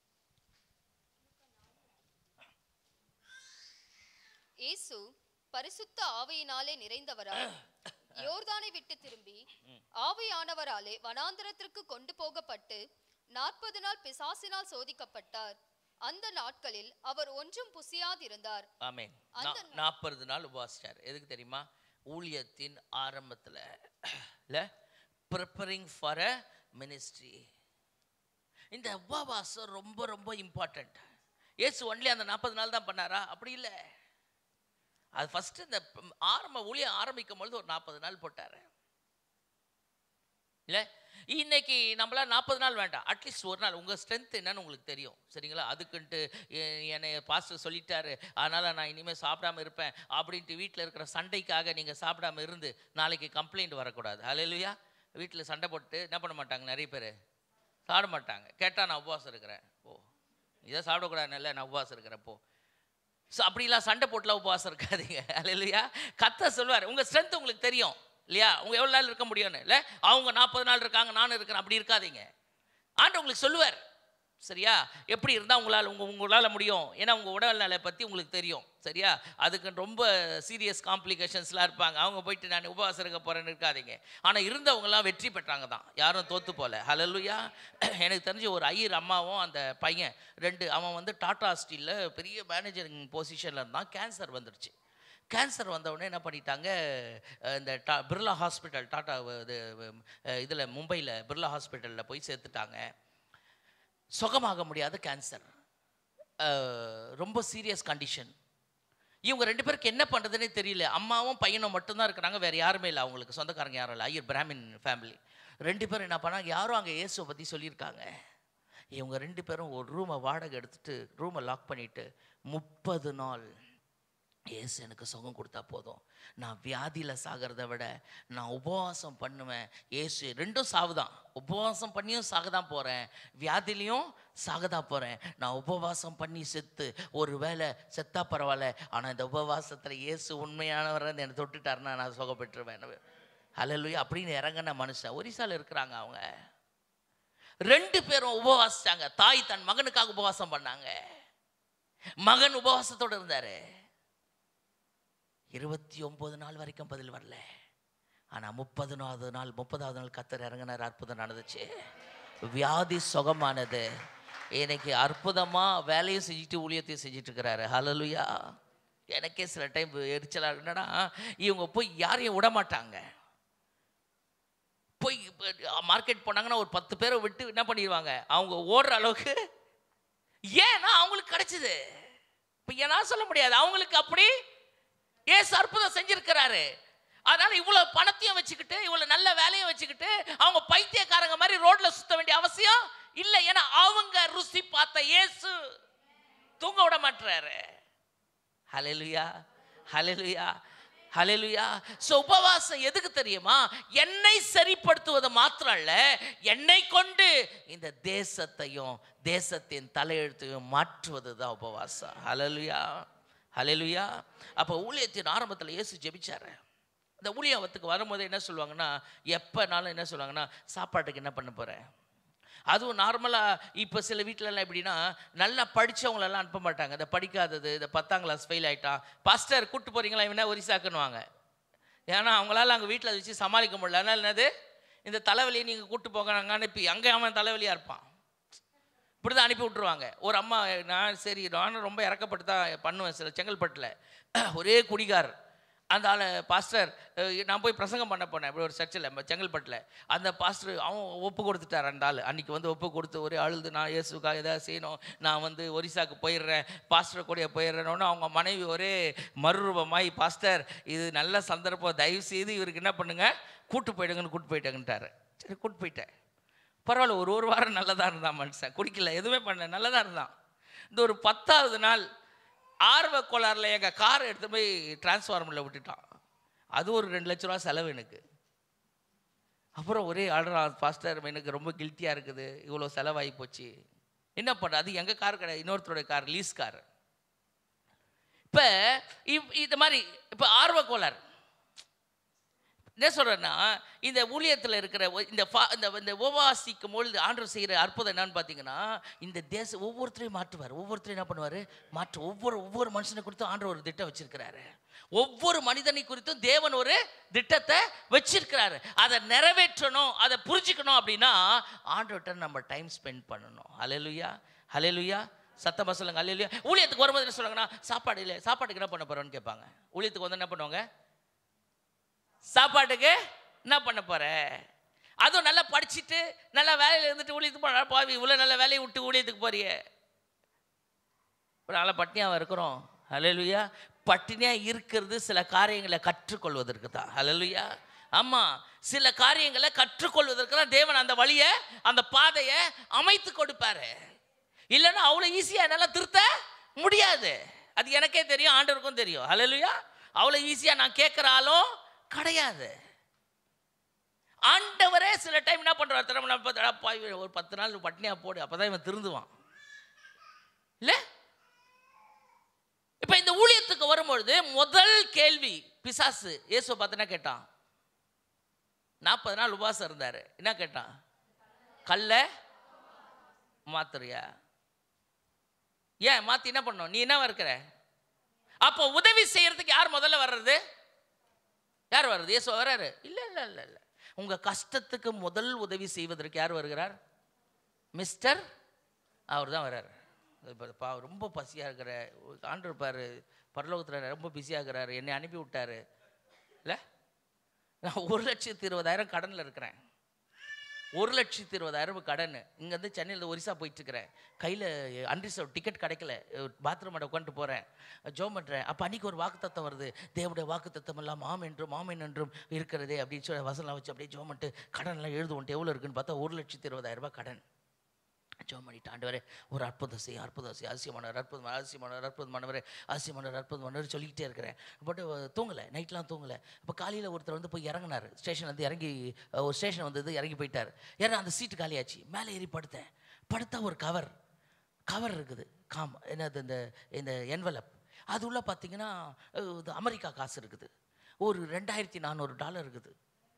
இயேசு பரிசுத்த ஆவியினாலே நிறைந்தவராய் யோர்தானை விட்டு திரும்பி ஆவியானவராலே வனாந்தரத்திற்கு கொண்டு போகப்பட்டு நாற்பது நாள் பிசாசினால் சோதிக்கப்பட்டார் அந்த நாட்களில் அவர் ஒன்றும் புசியாதிருந்தார் ஆமென் அந்த நா- நாற்பது நாள் உபவாசிச்சார் எதுக்கு தெரியுமா ஊழியத்தின் ஆரம்பத்தில் இல்லை ப்ரிப்பரிங் ஃபார் அ மினிஸ்ட்ரி இந்த உபவாசம் ரொம்ப ரொம்ப இம்பார்ட்டண்ட் இயேசு ஒன்லி அந்த நாற்பது நாள் தான் பண்ணாரா அப்படி இல்லை அது ஃபர்ஸ்ட் இந்த ப- ஆரம்ப ஊழியம் ஆரம்பிக்கும் பொழுது ஒரு நாற்பது நாள் போட்டார் இல்லை இன்னைக்கு நம்மளா நாற்பது நாள் வேண்டாம் அட்லீஸ்ட் ஒரு நாள் உங்கள் ஸ்ட்ரென்த் என்னன்னு உங்களுக்கு தெரியும் சரிங்களா அதுக்குன்ட்டு எ- என்னை பாஸ்டர் சொல்லிட்டாரு அதனால் நான் இனிமேல் சாப்பிடாம இருப்பேன் அப்படின்ட்டு வீட்டில் இருக்கிற சண்டைக்காக நீங்கள் சாப்பிடாம இருந்து நாளைக்கு கம்ப்ளைண்ட் வரக்கூடாது அலையிலுயா வீட்டில் சண்டை போட்டு என்ன பண்ண மாட்டாங்க நிறைய பேர் சாப்பிட மாட்டாங்க கேட்டால் நான் உபவாசம் இருக்கிறேன் ஓ இதை சாப்பிடக்கூடாது இல்லை நான் உபவாசம் இருக்கிறேன் போ ஸோ அப்படிலாம் சண்டை போட்டுலாம் உபவாசம் இருக்காதீங்க இல்லையா கத்த சொல்வார் உங்கள் ஸ்ட்ரென்த் உங்களுக்கு தெரியும் இல்லையா உங்க எவ்வளோ நாள் இருக்க முடியும்னு இல்லை அவங்க நாற்பது நாள் இருக்காங்க நானும் இருக்கிறேன் அப்படி இருக்காதீங்க ஆண்டு உங்களுக்கு சொல்லுவார் சரியா எப்படி இருந்தால் உங்களால் உங்க உங்களால் முடியும் ஏன்னா உங்கள் உடல்நலை பற்றி உங்களுக்கு தெரியும் சரியா அதுக்கு ரொம்ப சீரியஸ் காம்ப்ளிகேஷன்ஸ்லாம் இருப்பாங்க அவங்க போயிட்டு நான் உபவாசம் இருக்க போகிறேன்னு இருக்காதீங்க ஆனால் இருந்தவங்கலாம் வெற்றி பெற்றாங்க தான் யாரும் தோத்து போல ஹலலுயா எனக்கு தெரிஞ்ச ஒரு ஐயர் அம்மாவும் அந்த பையன் ரெண்டு அவன் வந்து டாடா ஸ்டீலில் பெரிய மேனேஜரிங் பொசிஷனில் இருந்தான் கேன்சர் வந்துடுச்சு கேன்சர் வந்த உடனே என்ன பண்ணிட்டாங்க அஹ் இந்த டா பிர்லா ஹாஸ்பிட்டல் டாடா இது இதில் மும்பையில் பிர்லா ஹாஸ்பிட்டலில் போய் சேர்த்துட்டாங்க சுகமாக முடியாத கேன்சர் ரொம்ப சீரியஸ் கண்டிஷன் இவங்க ரெண்டு பேருக்கு என்ன பண்ணுறதுனே தெரியல அம்மாவும் பையனும் மட்டும்தான் இருக்கிறாங்க வேறு யாருமே இல்லை அவங்களுக்கு சொந்தக்காரங்க யாரும் இல்லை ஐயர் பிராமின் ஃபேமிலி ரெண்டு பேரும் என்ன பண்ணாங்க யாரும் அங்கே இயேசுவை பற்றி சொல்லியிருக்காங்க இவங்க ரெண்டு பேரும் ஒரு ரூமை வாடகை எடுத்துட்டு ரூமை லாக் பண்ணிட்டு முப்பது நாள் இயேசு எனக்கு சுகம் கொடுத்தா போதும் நான் வியாதியில் சாகிறத விட நான் உபவாசம் பண்ணுவேன் இயேசு ரெண்டும் சாவுதான் உபவாசம் பண்ணியும் சாக தான் போகிறேன் வியாதிலையும் சாக தான் போகிறேன் நான் உபவாசம் பண்ணி செத்து ஒரு வேளை செத்தா பரவாயில்ல ஆனால் இந்த உபவாசத்தில் இயேசு உண்மையானவர் என்னை தொட்டுட்டாருன்னா நான் சுகப்பட்டுருவேன் ஹalleluya அப்படின்னு இறங்கின மனுஷன் ஒரிசால இருக்கிறாங்க அவங்க ரெண்டு பேரும் உபவாசிச்சாங்க தாய் தன் மகனுக்காக உபவாசம் பண்ணாங்க மகன் உபவாசத்தோட இருந்தாரு இருபத்தி ஒன்பது நாள் வரைக்கும் பதில் வரல ஆனா முப்பதுனாவது நாள் முப்பதாவது நாள் கத்தர் இறங்கினார் அற்புதம் நடந்துச்சு வியாதி சுகமானது இன்னைக்கு அற்புதமா வேலையும் செஞ்சுட்டு ஊழியத்தையும் செஞ்சுட்டு இருக்கிறாரு ஹalleluya எனக்கே சில டைம் எரிச்சலா இருக்கு. என்னன்னா இவங்க போய் யாரையும் விட மாட்டாங்க போய் மார்க்கெட் போனாங்கன்னா ஒரு பத்து பேரை விட்டு என்ன பண்ணிடுவாங்க அவங்க ஓடுற அளவுக்கு ஏன்னா அவங்களுக்கு கிடைச்சது இப்போ ஏன்னா சொல்ல முடியாது அவங்களுக்கு அப்படி ஏசு அற்புதம் செஞ்சிருக்கிறாரு அதனால இவ்வளவு பணத்தையும் வச்சுக்கிட்டு இவ்வளவு நல்ல வேலையும் வச்சுக்கிட்டு அவங்க பைத்தியக்காரங்க மாதிரி ரோட்ல சுத்த வேண்டிய அவசியம் இல்லை ஏன்னா அவங்க ருசி பார்த்த இயேசு தூங்க விட மாட்டுறாரு ஹalleluya ஹalleluya ஹalleluya சோ உபவாசம் எதுக்கு தெரியுமா என்னை சரிப்படுத்துவது மாத்திரம் அல்ல என்னை கொண்டு இந்த தேசத்தையும் தேசத்தின் தலையெழுத்தையும் மாற்றுவது தான் உபவாசம் ஹalleluya ஹalleluya அப்போ ஊழியத்தின் ஆரம்பத்தில் இயேசு ஜெபிச்சாரு இந்த ஊழியத்துக்கு வரும்போது என்ன சொல்லுவாங்கன்னா எப்போனாலும் என்ன சொல்லுவாங்கன்னா சாப்பாட்டுக்கு என்ன பண்ண போகிறேன் அதுவும் நார்மலாக இப்போ சில வீட்டிலலாம் எப்படின்னா நல்லா படித்தவங்களெல்லாம் அனுப்ப மாட்டாங்க இந்த படிக்காதது இந்த பத்தாம் கிளாஸ் ஃபெயில் ஆயிட்டான் பாஸ்டர் கூட்டு போகிறீங்களா இவனா ஒரிசாக்குன்னுவாங்க ஏன்னா அவங்களால அங்கே வீட்டில் வச்சு சமாளிக்க முடியல அதனால் என்னது இந்த தலைவலியை நீங்கள் கூட்டு போங்க நாங்கள் அனுப்பி அங்கே அவன் தலைவலியாக இருப்பான் இப்படி தான் அனுப்பி விட்ருவாங்க ஒரு அம்மா நான் சரி நானும் ரொம்ப இறக்கப்பட்டு தான் பண்ணுவேன் சில செங்கல்பட்டில் ஒரே குடிகார் அந்த ஆளை பாஸ்டர் அஹ், நான் போய் பிரசங்கம் பண்ண போனேன் இப்படி ஒரு சர்ச்சில் செங்கல்பட்டில் அந்த பாஸ்டர் அவன் ஒப்பு கொடுத்துட்டார் அந்த ஆள் அன்றைக்கி வந்து ஒப்பு கொடுத்து ஒரே அழுது நான் இயேசுக்காக எதாவது செய்யணும் நான் வந்து ஒரிசாக்கு போயிடுறேன் பாஸ்டர் கூட போயிடுறேன்னு அவங்க மனைவி ஒரே மறுரூபமாய் பாஸ்டர் இது நல்ல சந்தர்ப்பம் தயவு செய்து இவருக்கு என்ன பண்ணுங்க கூட்டு போயிடுங்கன்னு கூட்டு போயிட்டாங்கன்ட்டாரு சரி கூட்டு போயிட்டேன் பரவாயில்ல ஒரு ஒரு வாரம் நல்லதாக இருந்தான் மனுஷன் குடிக்கல எதுவுமே பண்ணல நல்லதாக இருந்தான் இந்த ஒரு பத்தாவது நாள் ஆர்வ கோளாறுல எங்கள் காரை எடுத்து போய் டிரான்ஸ்ஃபார்மரில் விட்டுட்டான் அது ஒரு ரெண்டு லட்ச ரூபா செலவு எனக்கு அப்புறம் ஒரே ஆர்டர் ஃபாஸ்டர் எனக்கு ரொம்ப கில்ட்டியாக இருக்குது இவ்வளோ செலவாகி போச்சு என்ன பண்ணுறது அது எங்கள் கார் கிடையாது இன்னொருத்தருடைய கார் லீஸ் கார் இப்போ இவ் இது மாதிரி இப்போ ஆர்வ கோளாறு என்ன சொல்கிறேன்னா இந்த ஊழியத்தில் இருக்கிற ஒ- இந்த ஃபா இந்த இந்த உபவாசிக்கும் பொழுது ஆண்டவர் செய்கிற அற்புதம் என்னன்னு பார்த்தீங்கன்னா இந்த தேச ஒவ்வொருத்தரையும் மாற்றுவார் ஒவ்வொருத்தரையும் என்ன பண்ணுவார் மாற்று ஒவ்வொரு ஒவ்வொரு மனுஷனை குறித்தும் ஆண்டவர் ஒரு திட்டம் வச்சிருக்கிறாரு ஒவ்வொரு மனிதனை குறித்தும் தேவன் ஒரு திட்டத்தை வச்சிருக்கிறாரு அதை நிறைவேற்றணும் அதை புரிஞ்சுக்கணும் அப்படின்னா ஆண்டவர்கிட்ட நம்ம டைம் ஸ்பெண்ட் பண்ணணும் ஹalleluya ஹalleluya சத்தமா சொல்லுங்க ஹalleluya ஊழியத்துக்கு வரும்போது என்ன சொல்லுவாங்கன்னா சாப்பாடு இல்லை சாப்பாட்டுக்கு என்ன பண்ண போறோம்னு கேட்பாங்க ஊழியத்துக்கு வந்து என்ன பண்ணுவாங்க சாப்பாட்டுக்கு என்ன பண்ண போற அதுவும் நல்லா படிச்சுட்டு நல்லா வேலையில் இருந்துட்டு ஊழியத்துக்கு போனா பாவி இவ்வளோ நல்ல வேலையை விட்டு ஊழியத்துக்கு போறியே நல்லா பட்னியாக இருக்கிறோம் ஹalleluya பட்டினியாக இருக்கிறது சில காரியங்களை கற்றுக்கொள்வதற்கு தான் ஹalleluya ஆமாம் சில காரியங்களை கற்றுக்கொள்வதற்கு தான் தேவன் அந்த வழியை அந்த பாதையை அமைத்து கொடுப்பாரு இல்லைன்னா அவ்வளோ ஈஸியாக என்னால் திருத்த முடியாது அது எனக்கே தெரியும் ஆண்டவருக்கும் தெரியும் ஹalleluya அவ்வளோ ஈஸியாக நான் கேட்குற ஆளும் கிடையாது ஆண்டவரே சில டைம் என்ன பண்ணுறாரு திறமை நம்ம பார்த்தா, அப்பா, இவன் ஒரு பத்து நாள் பட்னியா போடு அப்பதான் இவன் திருந்துவான் இல்ல இப்ப இந்த ஊழியத்துக்கு வரும்பொழுது முதல் கேள்வி பிசாசு இயேசுவை பார்த்தனா கேட்டான் நாற்பது நாள் உபவாசம் இருந்தாரு என்ன கேட்டான் கல்ல மாத்துறியா ஏன் மாத்தி என்ன பண்ணோம் நீ என்னவா இருக்கிற அப்போ உதவி செய்யறதுக்கு யார் முதல்ல வர்றது யார் வர்றது இயேசு வர்றாரு இல்ல இல்ல இல்ல இல்ல உங்க கஷ்டத்துக்கு முதல் உதவி செய்வதற்கு யார் வருகிறார் மிஸ்டர் அவர் தான் வர்றாரு இப்போ பா ரொம்ப பசியாக இருக்கிற ஆண்டு இருப்பார் பரலோகத்தில் ரொம்ப பிஸியாக இருக்கிறாரு என்னை அனுப்பி விட்டாரு இல்லை நான் ஒரு லட்சத்து இருபதாயிரம் கடனில் இருக்கிறேன் ஒரு லட்சத்தி இருபதாயிரம் ரூபாய் கடன் இங்கேருந்து சென்னையில் ஒரிசா போயிட்டுருக்கிறேன் கையில் அன்ரிசர்வ் டிக்கெட் கிடைக்கல பாத்ரூம் உட்காந்துட்டு போகிறேன் ஜோம் பண்ணுறேன் அப்போ அன்றைக்கி ஒரு வாக்குத்தத்தம் வருது தேவடைய வாக்குத்தத்தம் எல்லாம் மாம் என்றும் மாமன் என்றும் இருக்கிறதே அப்படின்னு சொல்லி வசனம் வச்சு அப்படியே ஜோம் பண்ணிட்டு கடன்லாம் எழுதுவோம் எவ்வளோ இருக்குன்னு பார்த்தா ஒரு லட்சத்தி இருபதாயிரம் ரூபாய் கடன் ஜோம் பண்ணிட்டு ஆண்டவரே ஒரு அற்புதம் செய்ய அற்புதம் செய்ய அதிசயமானவர் அற்புதமான அதிசயமானவர் அற்புதமானவர் அதிசயமானவர் அற்புதமானவர் சொல்லிக்கிட்டே இருக்கிறேன் பட் தூங்கலை நைட்லாம் தூங்கலை அப்போ காலையில் ஒருத்தர் வந்து போய் இறங்கினார் ஸ்டேஷன் வந்து இறங்கி அஹ், ஒரு ஸ்டேஷன் வந்தது இறங்கி போயிட்டார் ஏன்னா அந்த சீட்டு காலியாச்சு மேலே ஏறி படுத்தேன் படுத்தா ஒரு கவர் கவர் இருக்குது காம் என்னது இந்த இந்த என்வலப் அது உள்ள பார்த்தீங்கன்னா அஹ், இது அமெரிக்கா காசு இருக்குது ஒரு ரெண்டாயிரத்தி நானூறு டாலர் இருக்குது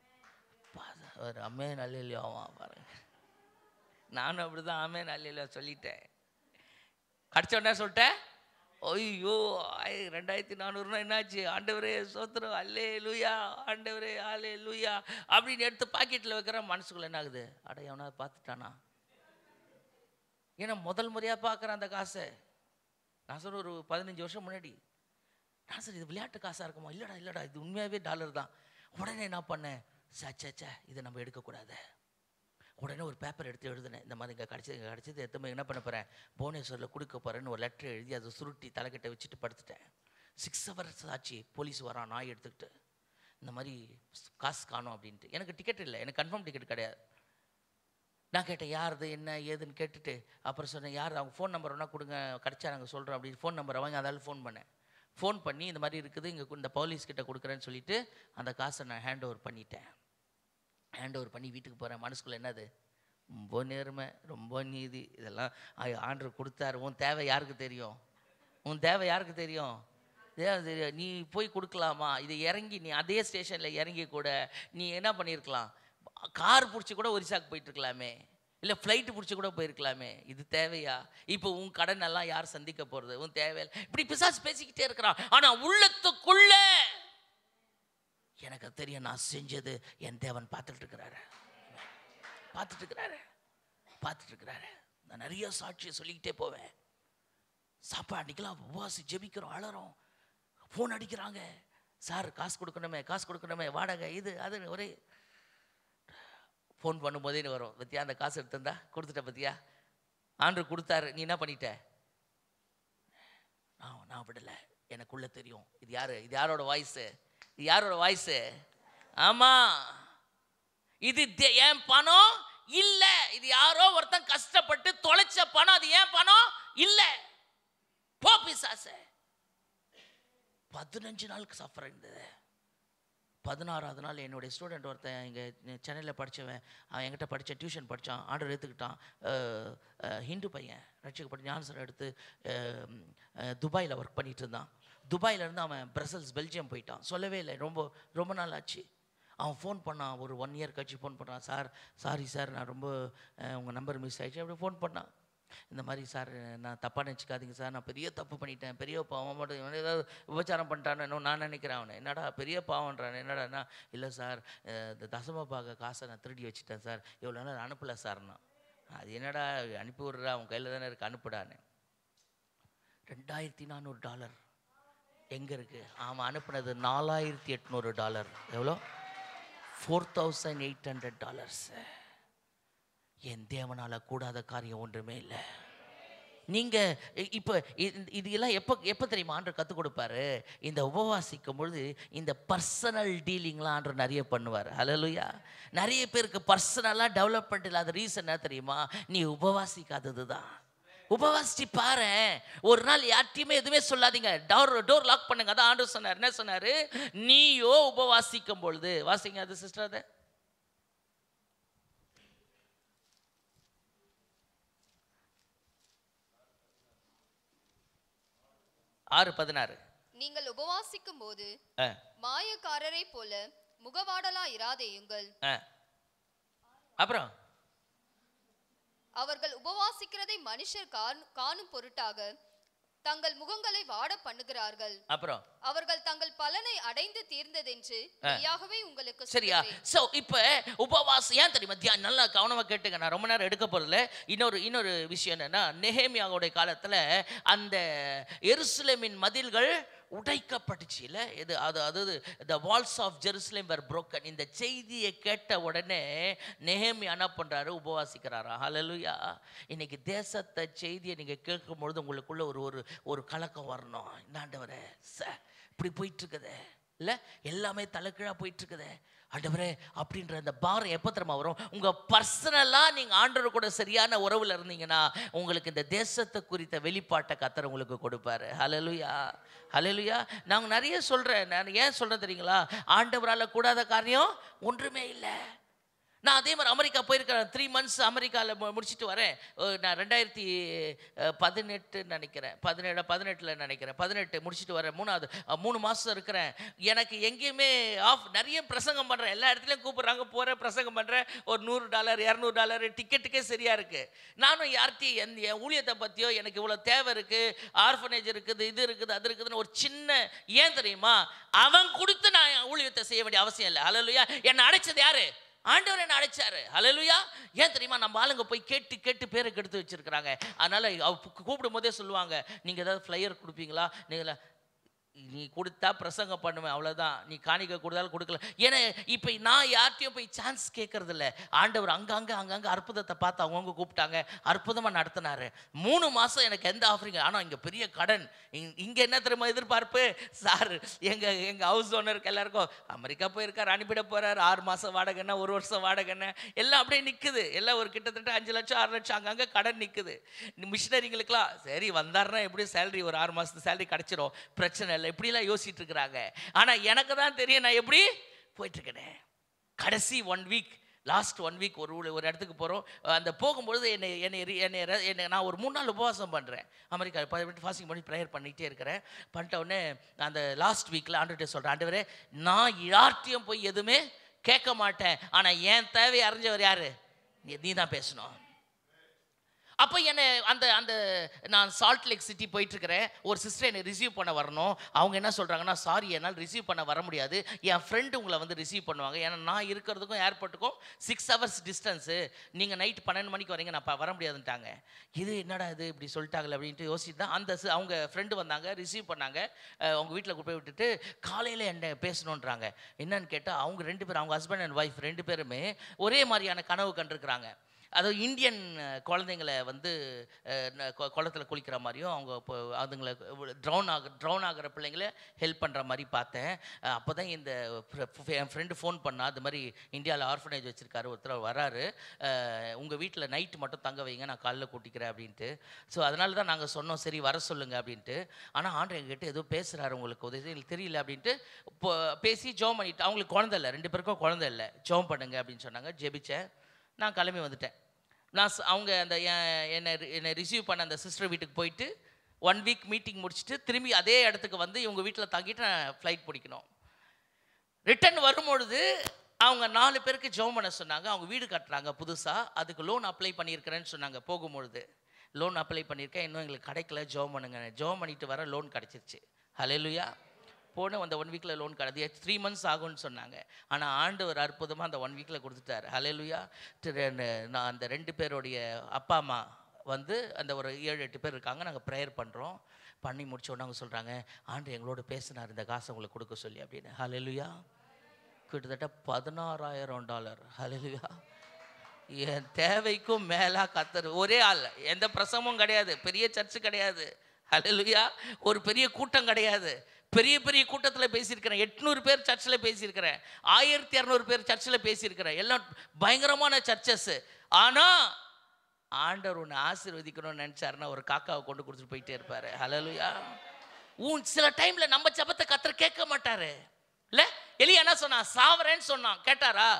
பா- ஒரு அம்மே நல்ல பாருங்க நானும் அப்படி தான் ஆமே நல்ல சொல்லிட்டேன் கடிச்ச உடனே சொல்லிட்டேன் ஐயோ ஐ ரெண்டாயிரத்தி நானூறுனா என்னாச்சு ஆண்டவரே சோத்திரம் அல்லே லூயா ஆண்டவரே ஆலே லூயா அப்படின்னு எடுத்து பாக்கெட்டில் வைக்கிறேன் மனசுக்குள்ள என்ன ஆகுது அட எவனா பார்த்துட்டானா ஏன்னா முதல் முறையாக பார்க்குறேன் அந்த காசை நான் சொல்ற ஒரு பதினஞ்சு வருஷம் முன்னாடி நான் சரி இது விளையாட்டு காசாக இருக்குமா இல்லைடா இல்லைடா இது உண்மையாகவே டாலர் தான் உடனே என்ன பண்ணேன் சே சே சே இதை நம்ம எடுக்கக்கூடாது உடனே ஒரு பேப்பர் எடுத்து எழுதினேன் இந்த மாதிரி இங்கே கிடச்சது இங்கே கிடச்சது எடுத்து என்ன பண்ண போகிறேன் புவனேஸ்வரில் கொடுக்க போகிறேன்னு ஒரு லெட்டர் எழுதி அதை சுருட்டி தலைக்கட்டை வச்சுட்டு படுத்துட்டேன் சிக்ஸ் ஹவர்ஸ் ஆச்சு போலீஸ் வரான் நாய் எடுத்துக்கிட்டு இந்த மாதிரி காசு காணும் அப்படின்ட்டு எனக்கு டிக்கெட் இல்லை எனக்கு கன்ஃபார்ம் டிக்கெட் கிடையாது நான் கேட்டேன் யாருது என்ன ஏதுன்னு கேட்டுட்டு அப்புறம் சொன்னேன் யார் அவங்க ஃபோன் நம்பர் வேணால் கொடுங்க கிடச்சா நாங்கள் சொல்கிறோம் அப்படின்னு ஃபோன் நம்பர் வாங்கி அதால் ஃபோன் பண்ணேன் ஃபோன் பண்ணி இந்த மாதிரி இருக்குது இங்கே இந்த போலீஸ் கிட்ட கொடுக்குறேன்னு சொல்லிட்டு அந்த காசை நான் ஹேண்ட் ஓவர் பண்ணிட்டேன் ஹேண்ட் ஓவர் பண்ணி வீட்டுக்கு போகிறேன் மனசுக்குள்ள என்னது ரொம்ப நேர்மை ரொம்ப நீதி இதெல்லாம் ஆ- ஆண்டவர் கொடுத்தாரு உன் தேவை யாருக்கு தெரியும் உன் தேவை யாருக்கு தெரியும் தேவை தெரியும் நீ போய் கொடுக்கலாமா இது இறங்கி நீ அதே ஸ்டேஷனில் இறங்கி கூட நீ என்ன பண்ணியிருக்கலாம் கார் பிடிச்சி கூட ஒரிசாக்கு போயிட்டு இருக்கலாமே இல்லை ஃப்ளைட்டு பிடிச்சி கூட போயிருக்கலாமே இது தேவையா இப்போ உன் கடன் எல்லாம் யார் சந்திக்க போகிறது உன் தேவையில்லை இப்படி பிசாசு பேசிக்கிட்டே இருக்கிறான் ஆனால் உள்ளத்துக்குள்ள எனக்கு தெரியும் நான் செஞ்சது என் தேவன் பார்த்துட்டு இருக்கிறாரு பார்த்துட்டு இருக்கிறாரு பார்த்துட்டு இருக்கிறாரு நான் நிறைய சாட்சியை சொல்லிக்கிட்டே போவேன் சாப்பாடு அன்றைக்கெல்லாம் உபவாசி ஜெபிக்கிறோம் அழறோம் ஃபோன் அடிக்கிறாங்க சார் காசு கொடுக்கணுமே காசு கொடுக்கணுமே வாடகை இது அது ஒரே ஃபோன் பண்ணும்போதே வரும் பத்தியா அந்த காசு எடுத்திருந்தா கொடுத்துட்ட பத்தியா ஆண்டு கொடுத்தாரு நீ என்ன பண்ணிட்ட நான் நான் விடலை எனக்குள்ள தெரியும் இது யாரு இது யாரோட வாய்ஸு இது யாரோட வாய்ஸு ஆமா இது தே- என் பணம் இல்ல இது யாரோ ஒருத்தன் கஷ்டப்பட்டு தொலைச்ச பணம் அது ஏன் பணம் இல்ல போ பிசாசே பதினஞ்சு நாளுக்கு சஃபர் இருந்தது பதினாறாவது நாள் என்னுடைய ஸ்டூடெண்ட் ஒருத்தன் இங்கே சென்னையில் படித்தவன் அவன் என்கிட்ட படித்த டியூஷன் படித்தான் ஆர்டர் எடுத்துக்கிட்டான் அஹ், அஹ், ஹிந்து பையன் ரட்சிக்கப்பட்டு ஞானசரம் எடுத்து துபாயில் ஒர்க் பண்ணிட்டு இருந்தான் துபாயில இருந்து அவன் பிரசல்ஸ் பெல்ஜியம் போயிட்டான் சொல்லவே இல்லை ரொம்ப ரொம்ப நாள் ஆச்சு அவன் ஃபோன் பண்ணான் ஒரு ஒன் இயர் கழிச்சு ஃபோன் பண்ணான் சார் சாரி சார் நான் ரொம்ப உங்கள் நம்பர் மிஸ் ஆயிடுச்சு அப்படி ஃபோன் பண்ணான் இந்த மாதிரி சார் நான் தப்பாக நினச்சிக்காதீங்க சார் நான் பெரிய தப்பு பண்ணிட்டேன் பெரிய பாவம் மட்டும் இவன் ஏதாவது உபச்சாரம் பண்ணிட்டானோ நான் நினைக்கிறேன் அவனை என்னடா பெரிய பாவம்ன்றான் என்னடான்னா இல்லை சார் அஹ், இந்த தசம பாக காசை நான் திருடி வச்சுட்டேன் சார் இவ்வளோ நாள் அனுப்பலை சார்னா அது என்னடா அனுப்பி விட்றா அவன் கையில் தானே இருக்கு அனுப்புடான்னு ரெண்டாயிரத்தி நானூறு டாலர் எங்கே இருக்குது அவன் அனுப்புனது நாலாயிரத்தி எட்நூறு டாலர் எவ்வளோ four thousand eight hundred dollars என் தேவனால கூடாத காரியம் ஒன்றுமே இல்லை நீங்க இ- இப்போ இது இது எல்லாம் எப்போ எப்போ தெரியுமா ஆண்டு கற்றுக் கொடுப்பாரு இந்த உபவாசிக்கும் பொழுது இந்த பர்சனல் டீலிங்லாம் ஆண்டு நிறைய பண்ணுவார் ஹalleluya நிறைய பேருக்கு பர்சனலாக டெவலப்மெண்ட் இல்லாத ரீசன் என்ன தெரியுமா நீ உபவாசிக்காதது தான் உபவாசிச்சு பாரு ஒரு நாள் யார்ட்டையுமே எதுவுமே சொல்லாதீங்க டோர் டோர் லாக் பண்ணுங்க அதான் ஆண்டு சொன்னார் என்ன சொன்னாரு நீயோ உபவாசிக்கும் பொழுது வாசிங்க அது சிஸ்டர் அதை ஆறு பதினாறு நீங்கள் உபவாசிக்கும் போது ஆ மாயக்காரரை போல முகவாடலா இராதேயுங்கள் ஆ அப்புறம் அவர்கள் உபவாசிக்கிறதை மனுஷர் காண்- காணும் பொருட்டாக தங்கள் முகங்களை வாட பண்ணுகிறார்கள் அப்புறம் அவர்கள் தங்கள் பலனை அடைந்து தீர்ந்ததென்று மெய்யாகவே உங்களுக்கு சரியா சொல்லுகிறேன். ஸோ இப்போ உபவாசம் ஏன் தெரியுமா தியா நல்லா கவனமாக கேட்டுங்க நான் ரொம்ப நேரம் எடுக்க போகிறதில்ல இன்னொரு இன்னொரு விஷயம் என்னன்னா நெஹேமியாவுடைய காலத்தில் அந்த எருசலேமின் மதில்கள் உடைக்கப்பட்டுச்சு இல்லை இது அது அதாவது the walls of Jerusalem where broken இந்த செய்தியை கேட்ட உடனே நெஹேமி என்ன பண்ணுறாரு உபவாசிக்கிறாரா ஹalleluya இன்னைக்கு தேசத்தை செய்தியை நீங்கள் கேட்கும் பொழுது உங்களுக்குள்ள ஒரு ஒரு ஒரு கலக்கம் வரணும் இந்தாண்டவரே ச இப்படி போயிட்டு இருக்குதே இல்லை எல்லாமே தலைக்கீழாக போயிட்டு இருக்குதே ஆண்டவரே அப்படின்ற அந்த பாரம் எப்போ தெரியுமா வரும் உங்கள் பர்சனலாக நீங்கள் ஆண்டவர் கூட சரியான உறவில் இருந்தீங்கன்னா உங்களுக்கு இந்த தேசத்தை குறித்த வெளிப்பாட்டை கத்தர் உங்களுக்கு கொடுப்பாரு ஹalleluya ஹalleluya நாங்கள் நிறைய சொல்கிறேன் நான் ஏன் சொல்கிறேன் தெரியுங்களா ஆண்டவரால் கூடாத காரியம் ஒன்றுமே இல்லை நான் அதே மாதிரி அமெரிக்கா போயிருக்கிறேன் த்ரீ மந்த்ஸ் அமெரிக்காவில் முடிச்சுட்டு வரேன் அஹ் நான் ரெண்டாயிரத்தி அஹ், பதினெட்டு நினைக்கிறேன் பதினேழு பதினெட்டில் நினைக்கிறேன் பதினெட்டு முடிச்சுட்டு வரேன் மூணாவது அஹ், மூணு மாதம் இருக்கிறேன் எனக்கு எங்கேயுமே ஆஃப் நிறைய பிரசங்கம் பண்ணுறேன் எல்லா இடத்துலையும் கூப்பிட்றாங்க போகிறேன் பிரசங்கம் பண்ணுறேன் ஒரு நூறு டாலர் இரநூறு டாலர் டிக்கெட்டுக்கே சரியாக இருக்குது நானும் யார்கிட்டையும் எந்த என் ஊழியத்தை பற்றியோ எனக்கு இவ்வளோ தேவை இருக்குது ஆர்ஃபனேஜ் இருக்குது இது இருக்குது அது இருக்குதுன்னு ஒரு சின்ன ஏன் தெரியுமா அவன் கொடுத்து நான் என் ஊழியத்தை செய்ய வேண்டிய அவசியம் இல்லை ஹalleluya என்னை அடைச்சது யாரு ஆண்டவர் என்ன அழைச்சாரு ஹalleluya ஏன் தெரியுமா நம்ம ஆளுங்க போய் கேட்டு கேட்டு பேரை கெடுத்து வச்சிருக்கிறாங்க அதனால அவ கூப்பிடும் போதே சொல்லுவாங்க நீங்க ஏதாவது ஃப்ளையர் கொடுப்பீங்களா நீங்கள நீ கொடுத்தா பிரசங்கம் பண்ணுவேன் அவ்வளோதான் நீ காணிக்க கொடுத்தாலும் கொடுக்கல ஏன்னா இப்போ நான் யார்கிட்டயும் போய் சான்ஸ் கேட்கறது இல்ல ஆண்டவர் அங்கங்க அங்கங்க அற்புதத்தை பார்த்து அவங்கவுங்க கூப்பிட்டாங்க அற்புதமாக நடத்தினாரு மூணு மாதம் எனக்கு எந்த ஆஃபரிங் ஆனால் இங்கே பெரிய கடன் இங்கே என்ன தெரியுமா எதிர்பார்ப்பு சார் எங்கள் எங்கள் ஹவுஸ் ஓனருக்கு எல்லாருக்கும் அமெரிக்கா போயிருக்காரு அனுப்பிட போறாரு ஆறு மாதம் வாடகைன்னா ஒரு வருஷம் வாடகைன்னு எல்லாம் அப்படியே நிற்குது எல்லாம் ஒரு கிட்டத்தட்ட அஞ்சு லட்சம் ஆறு லட்சம் அங்கங்கே கடன் நிற்குது மிஷினரிங்களுக்குலாம் சரி வந்தாருன்னா எப்படியும் சேலரி ஒரு ஆறு மாதத்து சேலரி கிடச்சிரும் பிரச்சனை இல்லை இப்படிலாம் யோசிச்சுட்டு இருக்கிறாங்க ஆனால் எனக்கு தான் தெரியும் நான் எப்படி போயிட்டுருக்கேன் கடைசி one week last one week ஒரு ஊழ- ஒரு இடத்துக்கு போகிறோம் அந்த போகும்பொழுது என்னை என்னை ரி- என்னை ர- என்னை நான் ஒரு மூணு நாள் உபவாசம் பண்ணுறேன் அமெரிக்கா பதினெட்டு ஃபாஸ்டிங் பண்ணி ப்ரேயர் பண்ணிகிட்டே இருக்கிறேன் பண்ணிட்ட உடனே அந்த லாஸ்ட் வீக்கில் ஆண்டுகிட்ட சொல்கிறேன் ஆண்டவரே நான் யார்கிட்டையும் போய் எதுவுமே கேட்க மாட்டேன் ஆனால் என் தேவையை அறிஞ்சவர் யார் நீ தான் பேசணும் அப்போ என்னை அந்த அந்த நான் சால்ட் லேக் சிட்டி போயிட்டுருக்கிறேன் ஒரு சிஸ்டர் என்னை ரிசீவ் பண்ண வரணும் அவங்க என்ன சொல்கிறாங்கன்னா சாரி என்னால் ரிசீவ் பண்ண வர முடியாது என் ஃப்ரெண்டு உங்களை வந்து ரிசீவ் பண்ணுவாங்க ஏன்னா நான் இருக்கிறதுக்கும் ஏர்போர்ட்டுக்கும் சிக்ஸ் ஹவர்ஸ் டிஸ்டன்ஸு நீங்கள் நைட் பன்னெண்டு மணிக்கு வரீங்க நான் ப- வர முடியாதுன்ட்டாங்க இது என்னடா இது இப்படி சொல்லிட்டாங்களே அப்படின்ட்டு யோசிச்சுட்டு தான் அந்த சி- அவங்க ஃப்ரெண்டு வந்தாங்க ரிசீவ் பண்ணாங்க அஹ் அவங்க வீட்டில் கொண்டு போய் விட்டுட்டு காலையில் என்ன பேசணுன்றாங்க என்னன்னு கேட்டால் அவங்க ரெண்டு பேரும் அவங்க ஹஸ்பண்ட் அண்ட் ஒய்ஃப் ரெண்டு பேருமே ஒரே மாதிரியான கனவு கண்டிருக்கிறாங்க அதாவது இந்தியன் அஹ், குழந்தைங்களை வந்து குளத்தில் குளிக்கிற மாதிரியும் அவங்க இப்போ அதுங்களை ட்ரௌன் ஆக ட்ரௌன் ஆகிற பிள்ளைங்கள ஹெல்ப் பண்ணுற மாதிரி பார்த்தேன் அப்போ தான் இந்த fr- fr- என் ஃப்ரெண்டு ஃபோன் பண்ணா அது மாதிரி இந்தியாவில் ஆர்ஃபனேஜ் வச்சுருக்காரு ஒருத்தர் வராரு உங்கள் வீட்டில் நைட் மட்டும் தங்க வைங்க நான் காலைல கூட்டிக்கிறேன் அப்படின்ட்டு ஸோ அதனால தான் நாங்கள் சொன்னோம் சரி வர சொல்லுங்க அப்படின்ட்டு ஆனால் ஆண்டு எங்ககிட்ட ஏதோ பேசுகிறாரு உங்களுக்கு உதவி எனக்கு தெரியல அப்படின்ட்டு இப்போ பேசி ஜோம் பண்ணிட்டு அவங்களுக்கு குழந்தை இல்லை ரெண்டு பேருக்கும் குழந்தை இல்லை ஜோம் பண்ணுங்க அப்படின்னு சொன்னாங்க ஜெபிச்சேன் நான் கிளம்பி வந்துட்டேன் நான் ச- அவங்க அந்த என்- என்னை ரி- என்னை ரிசீவ் பண்ண அந்த சிஸ்டர் வீட்டுக்கு போயிட்டு ஒன் வீக் மீட்டிங் முடிச்சுட்டு திரும்பி அதே இடத்துக்கு வந்து இவங்க வீட்டில் தங்கிட்டு நான் ஃப்ளைட் பிடிக்கணும் ரிட்டர்ன் வரும்பொழுது அவங்க நாலு பேருக்கு ஜோம் பண்ண சொன்னாங்க அவங்க வீடு கட்டுறாங்க புதுசாக அதுக்கு லோன் அப்ளை பண்ணியிருக்கிறேன்னு சொன்னாங்க போகும்பொழுது லோன் அப்ளை பண்ணியிருக்கேன் இன்னும் எங்களுக்கு கிடைக்கல ஜோம் பண்ணுங்க ஜோம் பண்ணிட்டு வர லோன் கிடச்சிருச்சு ஹalleluya போன அந்த ஒன் வீக்கில் லோன் கிடையாது த்ரீ மந்த்ஸ் ஆகும்னு சொன்னாங்க ஆனால் ஆண்டு ஒரு அற்புதமாக அந்த ஒன் வீக்கில் கொடுத்துட்டாரு ஹalleluya திரு- நான் அந்த ரெண்டு பேருடைய அப்பா அம்மா வந்து அந்த ஒரு ஏழு எட்டு பேர் இருக்காங்க நாங்கள் ப்ரேயர் பண்ணுறோம் பண்ணி முடிச்ச உடனே அவங்க சொல்கிறாங்க ஆண்டு எங்களோட பேசினார் இந்த காசை உங்களுக்கு கொடுக்க சொல்லி அப்படின்னு ஹalleluya கிட்டத்தட்ட பதினாறாயிரம் டாலர் ஹalleluya என் தேவைக்கும் மேலா கத்தர் ஒரே ஆள் எந்த பிரசவமும் கிடையாது பெரிய சர்ச்சு கிடையாது ஹalleluya ஒரு பெரிய கூட்டம் கிடையாது பெரிய பெரிய கூட்டத்தில் பேசியிருக்கிறேன் எட்நூறு பேர் சர்ச்சில் பேசியிருக்கிறேன் ஆயிரத்தி இரநூறு பேர் சர்ச்சில் பேசியிருக்கிறேன் எல்லாம் பயங்கரமான சர்ச்சஸ் ஆனால் ஆண்டவர் உன்னை ஆசீர்வதிக்கணும்னு நினச்சாருன்னா ஒரு காக்காவை கொண்டு கொடுத்துட்டு போயிட்டே இருப்பாரு ஹalleluya உன் சில டைம்ல நம்ம ஜெபத்தை கத்தர் கேட்க மாட்டாரு இல்ல எலியா என்ன சொன்னான் சாவரேன்னு சொன்னான் கேட்டாரா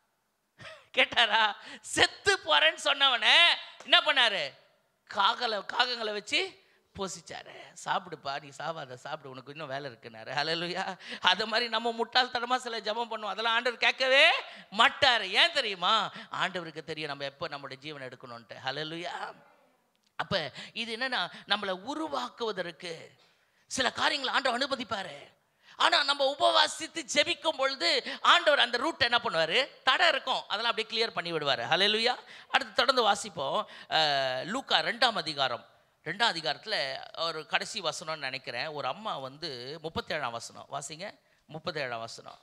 கேட்டாரா செத்து போறேன்னு சொன்னவனே என்ன பண்ணாரு காகலை காகங்களை வச்சு போசிச்சாரு சாப்பிடுப்பா நீ சாவாத சாப்பிடு உனக்கு இன்னும் வேலை இருக்குனாரு ஹalleluya அது மாதிரி நம்ம முட்டாள்தனமா சில ஜெபம் பண்ணுவோம் அதெல்லாம் ஆண்டவர் கேட்கவே மாட்டாரு ஏன் தெரியுமா ஆண்டவருக்கு தெரியும் நம்ம எப்போ நம்மளுடைய ஜீவனை எடுக்கணும்ன்ட்டு ஹalleluya அப்ப இது என்னன்னா நம்மளை உருவாக்குவதற்கு சில காரியங்களை ஆண்டவர் அனுமதிப்பாரு ஆனா நம்ம உபவாசித்து ஜெபிக்கும் பொழுது ஆண்டவர் அந்த ரூட் என்ன பண்ணுவாரு தடை இருக்கும் அதெல்லாம் அப்படியே கிளியர் பண்ணி விடுவாரு ஹalleluya அடுத்து தொடர்ந்து வாசிப்போம் அஹ், லூக்கா ரெண்டாம் அதிகாரம் ரெண்டாம் அதிகாரத்தில் ஒரு கடைசி வசனம்னு நினைக்கிறேன் ஒரு அம்மா வந்து முப்பத்தேழாம் வசனம் வாசிங்க முப்பத்தேழாம் வசனம்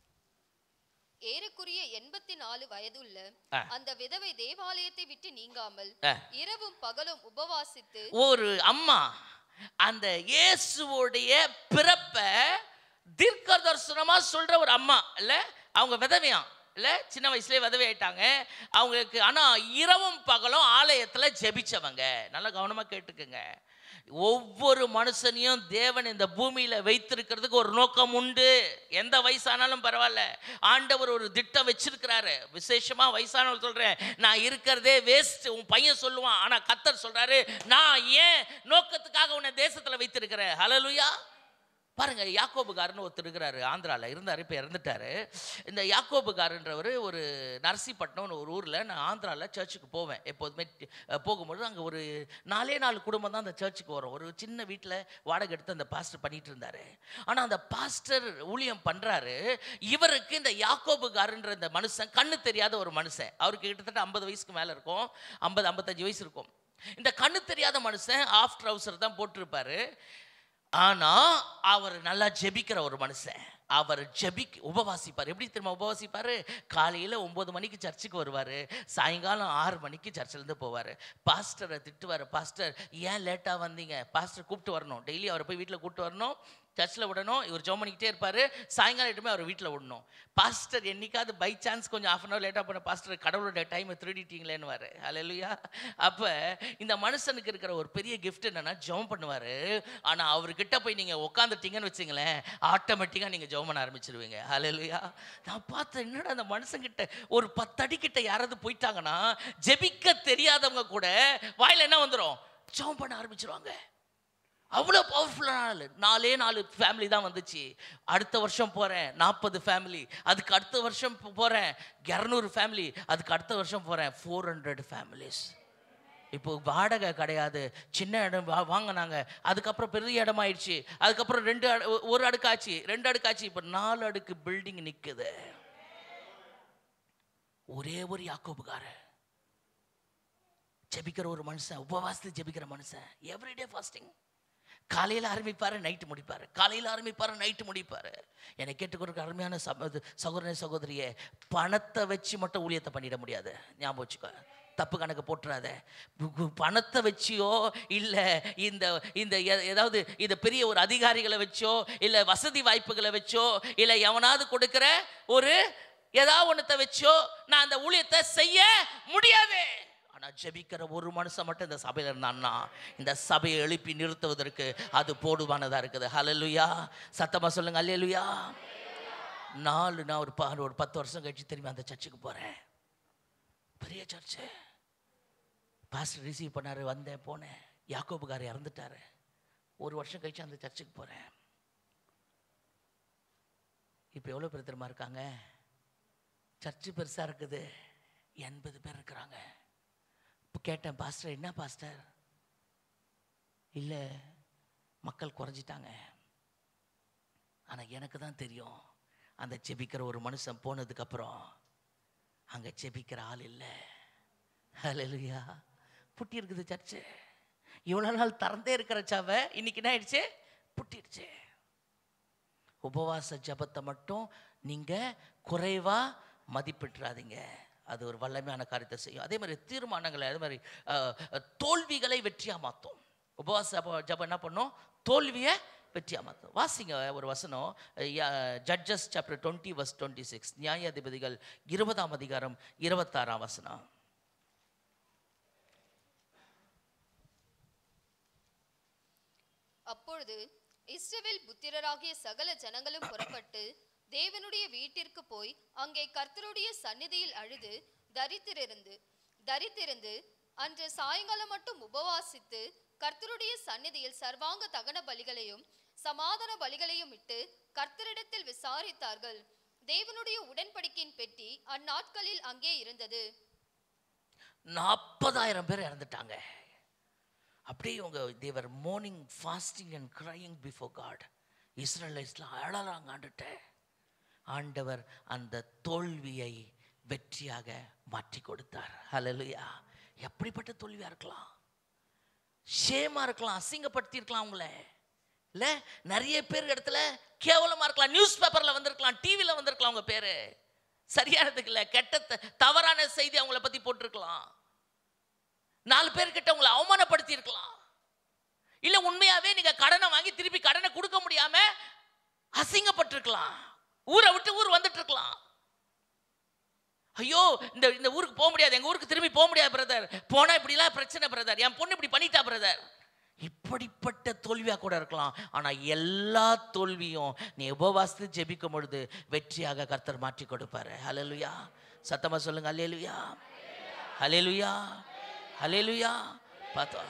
ஏறக்குறைய எண்பத்தி நாலு வயதுள்ள ஆ. அந்த விதவை தேவாலயத்தை விட்டு நீங்காமல் ஆ. இரவும் பகலும் உபவாசித்து ஒரு அம்மா அந்த இயேசுவோடைய பிறப்ப தீர்க்க தரிசனமா சொல்ற ஒரு அம்மா இல்ல அவங்க விதவையாம் இல்ல சின்ன வயசுலயே விதவை ஆயிட்டாங்க அவங்களுக்கு ஆனா இரவும் பகலும் ஆலயத்துல ஜெபிச்சவங்க நல்லா கவனமா கேட்டுக்குங்க ஒவ்வொரு மனுஷனையும் தேவன் இந்த பூமியில வைத்திருக்கிறதுக்கு ஒரு நோக்கம் உண்டு எந்த வயசானாலும் பரவாயில்ல ஆண்டவர் ஒரு திட்டம் வச்சிருக்கிறாரு விசேஷமா வயசானவர் சொல்றேன் நான் இருக்கிறதே வேஸ்ட் உன் பையன் சொல்லுவான் ஆனா கத்தர் சொல்றாரு நான் ஏன் நோக்கத்துக்காக உன்னை தேசத்துல வைத்திருக்கிறேன் ஹalleluya பாருங்க யாக்கோபுகாரன்னு ஒருத்தர் இருக்கிறாரு ஆந்திராவில் இருந்தார் இப்போ இறந்துட்டாரு இந்த யாக்கோபுகாரன்றவர் ஒரு நரசிப்பட்டினம்னு ஒரு ஊரில் நான் ஆந்திராவில் சர்ச்சுக்கு போவேன் எப்போதுமே அஹ், போகும்போது அங்கே ஒரு நாலே நாலு குடும்பம் தான் அந்த சர்ச்சுக்கு வரும் ஒரு சின்ன வீட்டில் வாடகை எடுத்து அந்த பாஸ்டர் பண்ணிட்டு இருந்தாரு ஆனால் அந்த பாஸ்டர் ஊழியம் பண்ணுறாரு இவருக்கு இந்த யாக்கோபுகாரன்ற இந்த மனுஷன் கண்ணு தெரியாத ஒரு மனுஷன் அவருக்கு கிட்டத்தட்ட ஐம்பது வயசுக்கு மேலே இருக்கும் ஐம்பது ஐம்பத்தஞ்சு வயசு இருக்கும் இந்த கண்ணு தெரியாத மனுஷன் ஆஃப் ட்ரவுசர் தான் போட்டிருப்பாரு ஆனா அவர் நல்லா ஜெபிக்கிற ஒரு மனுஷன் அவர் ஜெபிக் உபவாசிப்பார் எப்படி தெரியுமா உபவாசிப்பாரு காலையில ஒன்பது மணிக்கு சர்ச்சுக்கு வருவாரு சாயங்காலம் ஆறு மணிக்கு சர்ச்சில் இருந்து போவார் பாஸ்டரை திட்டுவார் பாஸ்டர் ஏன் லேட்டா வந்தீங்க பாஸ்டர் கூப்பிட்டு வரணும் டெய்லி அவரை போய் வீட்டில் கூப்பிட்டு வரணும் சர்ச்சில் விடணும் இவர் ஜோம் பண்ணிக்கிட்டே இருப்பார் சாயங்காலம் எட்டுமே அவர் வீட்டில் விடணும் பாஸ்டர் என்னைக்காவது பை சான்ஸ் கொஞ்சம் ஆஃப் அன் ஹவர் லேட்டாக பண்ண பாஸ்டர் கடவுளோட டைமை திருடிட்டீங்களேன்னு வாரு ஹalleluya அப்போ இந்த மனுஷனுக்கு இருக்கிற ஒரு பெரிய gift என்னன்னா ஜெபம் பண்ணுவார் ஆனால் அவர்கிட்ட போய் நீங்கள் உட்காந்துட்டீங்கன்னு வச்சுங்களேன் ஆட்டோமேட்டிக்காக நீங்கள் ஜெபம் பண்ண ஆரம்பிச்சிருவீங்க ஹalleluya நான் பார்த்தேன் என்னடா அந்த மனுஷங்கிட்ட ஒரு பத்தடி கிட்ட யாராவது போயிட்டாங்கன்னா ஜெபிக்க தெரியாதவங்க கூட வாயில என்ன வந்துடும் ஜெபம் பண்ண ஆரம்பிச்சிருவாங்க அவ்வளோ பவர்ஃபுல்லான ஆள் நாலே நாலு ஃபேமிலி தான் வந்துச்சு அடுத்த வருஷம் போகிறேன் நாற்பது ஃபேமிலி அதுக்கு அடுத்த வருஷம் போகிறேன் இரநூறு ஃபேமிலி அதுக்கு அடுத்த வருஷம் போகிறேன் ஃபோர் ஹண்ட்ரட் ஃபேமிலிஸ் இப்போ வாடகை கிடையாது சின்ன இடம் வா வாங்கினாங்க அதுக்கப்புறம் பெரிய இடமாயிடுச்சு அதுக்கப்புறம் ரெண்டு அடு- ஒ- ஒரு அடுக்காச்சு ரெண்டு அடுக்காச்சு இப்போ நாலு அடுக்கு பில்டிங் நிற்குது ஒரே ஒரு யாக்கோபுக்காரர் ஜெபிக்கிற ஒரு மனுஷன் உபவாசத்தில் ஜெபிக்கிற மனுஷன் எவ்ரிடே ஃபாஸ்டிங் காலையில் ஆரம்பிப்பாரு நைட்டு முடிப்பாரு காலையில் ஆரம்பிப்பாரு நைட்டு முடிப்பாரு என்னை கேட்டுக்கொடுக்க அருமையான சகோதர சகோதர சகோதரியே பணத்தை வச்சு மட்டும் ஊழியத்தை பண்ணிட முடியாது ஞாபகம் வச்சுக்கோ தப்பு கணக்கு போட்டுறாத பு- பு- பணத்தை வச்சியோ இல்லை இந்த இந்த எ- ஏதாவது இந்த பெரிய ஒரு அதிகாரிகளை வச்சோ இல்லை வசதி வாய்ப்புகளை வச்சோ இல்லை எவனாவது கொடுக்குற ஒரு ஏதாவது ஒன்றத்தை வச்சோ நான் அந்த ஊழியத்தை செய்ய முடியாது ஆனா ஜெபிக்கிற ஒரு மனுஷன் மட்டும் இந்த சபையில இருந்தான்னா இந்த சபையை எழுப்பி நிறுத்துவதற்கு அது போடுவானதா இருக்குது ஹalleluya சத்தமா சொல்லுங்க அல்லேலுயா நாலு நான் ஒரு ப- ஒரு பத்து வருஷம் கழிச்சு திரும்பி அந்த சர்ச்சுக்கு போறேன் பெரிய சர்ச்சு பாஸ்டர் ரிசீவ் பண்ணாரு வந்தேன் போனேன் யாக்கோபுகார் இறந்துட்டாரு ஒரு வருஷம் கழிச்சு அந்த சர்ச்சுக்கு போறேன் இப்போ எவ்வளோ பேர் தெரியுமா இருக்காங்க சர்ச்சு பெருசா இருக்குது எண்பது பேர் இருக்கிறாங்க இப்போ கேட்டேன் பாஸ்டர் என்ன பாஸ்டர் இல்லை மக்கள் குறைஞ்சிட்டாங்க ஆனால் எனக்கு தான் தெரியும் அந்த ஜெபிக்கிற ஒரு மனுஷன் போனதுக்கப்புறம் அங்கே ஜெபிக்கிற ஆள் இல்லை ஹalleluya புட்டி இருக்குது சர்ச்சு இவ்வளோ நாள் திறந்தே இருக்கிற சபை இன்னைக்கு என்ன ஆயிடுச்சு புட்டிடுச்சு உபவாச ஜபத்தை மட்டும் நீங்கள் குறைவாக மதிப்பிட்டுறாதீங்க அது ஒரு வல்லமையான காரியத்தை செய்யும் அதே மாதிரி தீர்மானங்களை அதே மாதிரி அஹ், அஹ், தோல்விகளை வெற்றியாக மாற்றும் உபவாச ஜப ஜபம் என்ன பண்ணும் தோல்வியை வெற்றியாக மாற்றும் வாசிங்க ஒரு வசனம் Judges chapter twenty verse twenty six நியாயாதிபதிகள் இருபதாம் அதிகாரம் இருபத்தாறாம் வசனம் அப்பொழுது இஸ்ரவேல் புத்திரராகிய சகல ஜனங்களும் புறப்பட்டு தேவனுடைய வீட்டிற்கு போய் அங்கே கர்த்தருடைய சந்நிதியில் அழுது தரித்திருந்து தரித்திருந்து அன்று சாயங்காலம் மட்டும் உபவாசித்து கர்த்தருடைய சந்நிதியில் சர்வாங்க தகன பலிகளையும் சமாதான பலிகளையும் இட்டு கர்த்தரிடத்தில் விசாரித்தார்கள் தேவனுடைய உடன்படிக்கையின் பெட்டி அந்நாட்களில் அங்கே இருந்தது நாற்பதாயிரம் பேர் இறந்துட்டாங்க அப்படியே இவங்க they were mourning fasting and crying before God இஸ்ரேலைஸ்லாம் அழறாங்க ஆண்டுட்ட ஆண்டவர் அந்த தோல்வியை வெற்றியாக மாற்றி கொடுத்தார் ஹalleluya எப்படிப்பட்ட தோல்வியாக இருக்கலாம் ஷேமா இருக்கலாம் அசிங்கப்படுத்தி இருக்கலாம் அவங்கள இல்ல நிறைய பேர் இடத்துல கேவலமா இருக்கலாம் நியூஸ் பேப்பர்ல வந்திருக்கலாம் டிவில வந்திருக்கலாம் உங்க பேரு சரியானதுக்கு இல்ல கெட்ட த- தவறான செய்தி அவங்கள பத்தி போட்டிருக்கலாம் நாலு பேர்கிட்ட உங்களை அவமானப்படுத்தி இருக்கலாம் இல்ல உண்மையாவே நீங்க கடனை வாங்கி திருப்பி கடனை கொடுக்க முடியாம அசிங்கப்பட்டிருக்கலாம் ஊரை விட்டு ஊர் வந்துட்டு இருக்கலாம் ஐயோ இந்த இந்த ஊருக்கு போக முடியாது எங்க ஊருக்கு திரும்பி போக முடியாது பிரதர் போனா இப்படிலாம் பிரச்சனை பிரதர் என் பொண்ணு இப்படி பண்ணிட்டா பிரதர் இப்படிப்பட்ட தோல்வியா கூட இருக்கலாம் ஆனா எல்லா தோல்வியும் நீ உபவாசத்து ஜெபிக்கும் பொழுது வெற்றியாக கர்த்தர் மாற்றி கொடுப்பாரு ஹalleluya சத்தமா சொல்லுங்க ஹalleluya ஹalleluya ஹalleluya பார்த்தா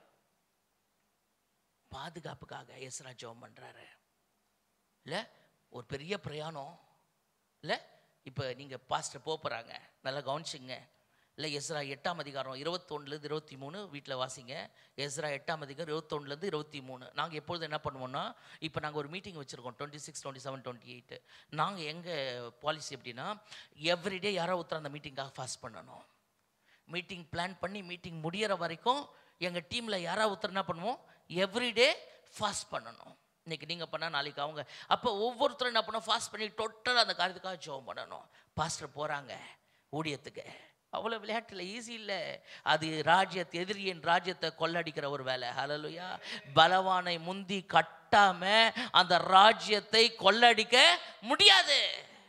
பாதுகாப்புக்காக எஸ்ரா ஜெபம் பண்றாரு இல்ல ஒரு பெரிய பிரயாணம் இல்ல இப்போ நீங்க பாஸ்டர் போக போறாங்க நல்லா கவனிச்சுங்க இல்லை எஸ்ரா எட்டாம் அதிகாரம் இருபத்தொன்னுலேருந்து இருபத்தி மூணு வீட்டில் வாசிங்க எஸ்ரா எட்டாம் அதிகாரம் இருபத்தொன்னுலேருந்து இருபத்தி மூணு நாங்கள் எப்பொழுது என்ன பண்ணுவோம்னா இப்போ நாங்கள் ஒரு மீட்டிங் வச்சுருக்கோம் twenty six twenty seven twenty eight நாங்கள் எங்கள் பாலிசி எப்படின்னா எவ்ரிடே யாரோ ஒருத்தர் அந்த மீட்டிங்காக ஃபாஸ்ட் பண்ணணும் மீட்டிங் பிளான் பண்ணி மீட்டிங் முடியிற வரைக்கும் எங்கள் டீமில் யாராவது ஒருத்தர் என்ன பண்ணுவோம் எவ்ரிடே ஃபாஸ்ட் பண்ணணும் இன்னைக்கு நீங்கள் பண்ணால் நாளைக்கு அவங்க அப்போ ஒவ்வொருத்தரும் என்ன பண்ணணும் ஃபாஸ்ட் பண்ணி டோட்டலாக அந்த காரியத்துக்காக ஜெபம் பண்ணணும் பாஸ்டர் போகிறாங்க ஊழியத்துக்கு அவ்வளோ விளையாட்டில் ஈஸி இல்லை அது ராஜ்யத்தை எதிரியின் ராஜ்யத்தை கொள்ளடிக்கிற ஒரு வேலை ஹalleluya பலவானை முந்தி கட்டாம அந்த ராஜ்யத்தை கொள்ளடிக்க முடியாது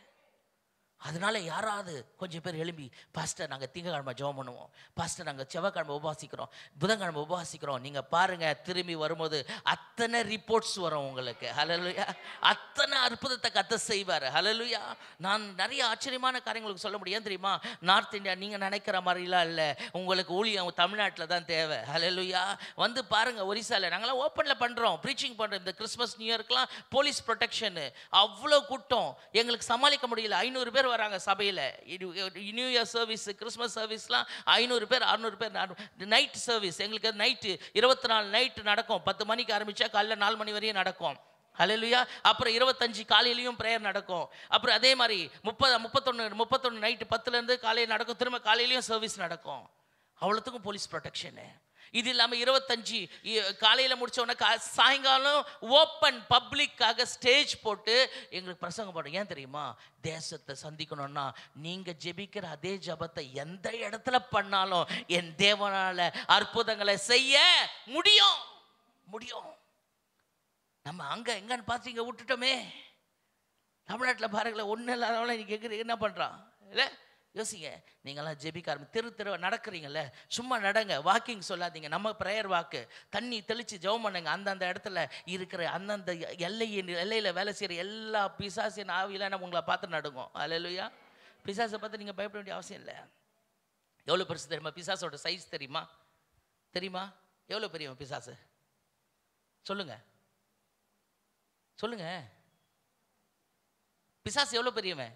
அதனால யாராவது கொஞ்சம் பேர் எழும்பி பாஸ்டர் நாங்கள் திங்கக்கிழமை ஜெபம் பண்ணுவோம் பாஸ்டர் நாங்கள் செவ்வாய்க்கிழமை உபவாசிக்கிறோம் புதன்கிழமை உபவாசிக்கிறோம் நீங்கள் பாருங்க திரும்பி வரும்போது அத்தனை ரிப்போர்ட்ஸ் வரும் உங்களுக்கு ஹalleluya அத்தனை அற்புதத்தை கத்த செய்வார் ஹalleluya நான் நிறைய ஆச்சரியமான காரியங்களுக்கு சொல்ல முடியும் ஏன் தெரியுமா நார்த் இந்தியா நீங்கள் நினைக்கிற மாதிரிலாம் இல்லை உங்களுக்கு ஊழியம் தமிழ்நாட்டில் தான் தேவை ஹalleluya வந்து பாருங்க ஒரிசால நாங்களாம் ஓப்பனில் பண்ணுறோம் ப்ரீச்சிங் பண்ணுறோம் இந்த கிறிஸ்மஸ் நியூ இயர்க்கெலாம் போலீஸ் ப்ரொடெக்ஷனு அவ்வளோ கூட்டம் எங்களுக்கு சமாளிக்க முடியல ஐநூறு பேர் வராங்க சபையில் நியூ இயர் சர்வீஸ் கிறிஸ்மஸ் சர்வீஸ்லாம் ஐநூறு பேர் அறுநூறு பேர் நைட் சர்வீஸ் எங்களுக்கு நைட்டு இருபத்தி நாலு நைட்டு நடக்கும் பத்து மணிக்கு ஆரம்பிச்சா காலைல நாலு மணி வரையும் நடக்கும் ஹalleluya அப்புறம் இருபத்தஞ்சு காலையிலையும் ப்ரேயர் நடக்கும் அப்புறம் அதே மாதிரி முப்பது முப்பத்தொன்று முப்பத்தொன்று நைட்டு பத்துலேருந்து காலையில் நடக்கும் திரும்ப காலையிலையும் சர்வீஸ் நடக்கும் அவ்வளோத்துக்கும் போலீஸ் ப்ரொடெக்ஷனு இது இல்லாமல் இருபத்தஞ்சு காலையில் முடிச்ச உடனே கா சாயங்காலம் ஓப்பன் பப்ளிக்காக ஸ்டேஜ் போட்டு எங்களுக்கு பிரசங்கம் பண்ணும் ஏன் தெரியுமா தேசத்தை சந்திக்கணும்னா நீங்கள் ஜெபிக்கிற அதே ஜபத்தை எந்த இடத்துல பண்ணாலும் என் தேவனால அற்புதங்களை செய்ய முடியும் முடியும் நம்ம அங்கே எங்கன்னு பார்த்து இங்கே விட்டுட்டோமே தமிழ்நாட்டில் பாருங்களேன் ஒன்றும் இல்லாதவங்கள நீ கேட்குறீங்க என்ன பண்ணுறான் இல்லை யோசிங்க நீங்களாம் ஜெபிக்க ஆரம்பி தெரு தெரு நடக்கிறீங்கல்ல சும்மா நடங்க வாக்கிங் சொல்லாதீங்க நம்ம ப்ரேயர் வாக்கு தண்ணி தெளித்து ஜெபம் பண்ணுங்க அந்தந்த இடத்துல இருக்கிற அந்தந்த எல்லையின் எல்லையில் வேலை செய்கிற எல்லா பிசாசின் ஆவியெல்லாம் நம்ம உங்களை பார்த்து நடுங்கும் அல்லையா பிசாசை பார்த்து நீங்கள் பயப்பட வேண்டிய அவசியம் இல்லை எவ்வளோ பெருசு தெரியுமா பிசாசோட சைஸ் தெரியுமா தெரியுமா எவ்வளோ பெரியவன் பிசாசு சொல்லுங்க சொல்லுங்க பிசாசு எவ்வளோ பெரியவன்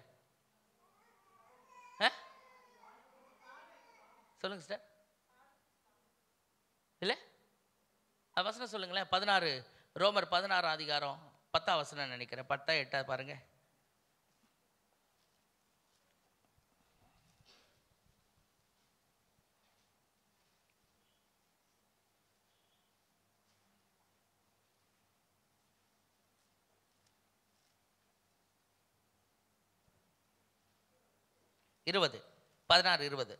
ஆ? சொல்லுங்க சிஸ்டர் இல்லை அது வசனம் சொல்லுங்களேன் பதினாறு ரோமர் பதினாறாம் அதிகாரம் பத்தாம் வசனம் நினைக்கிறேன் பத்தா எட்டா பாருங்க இருபது பதினாறு இருபது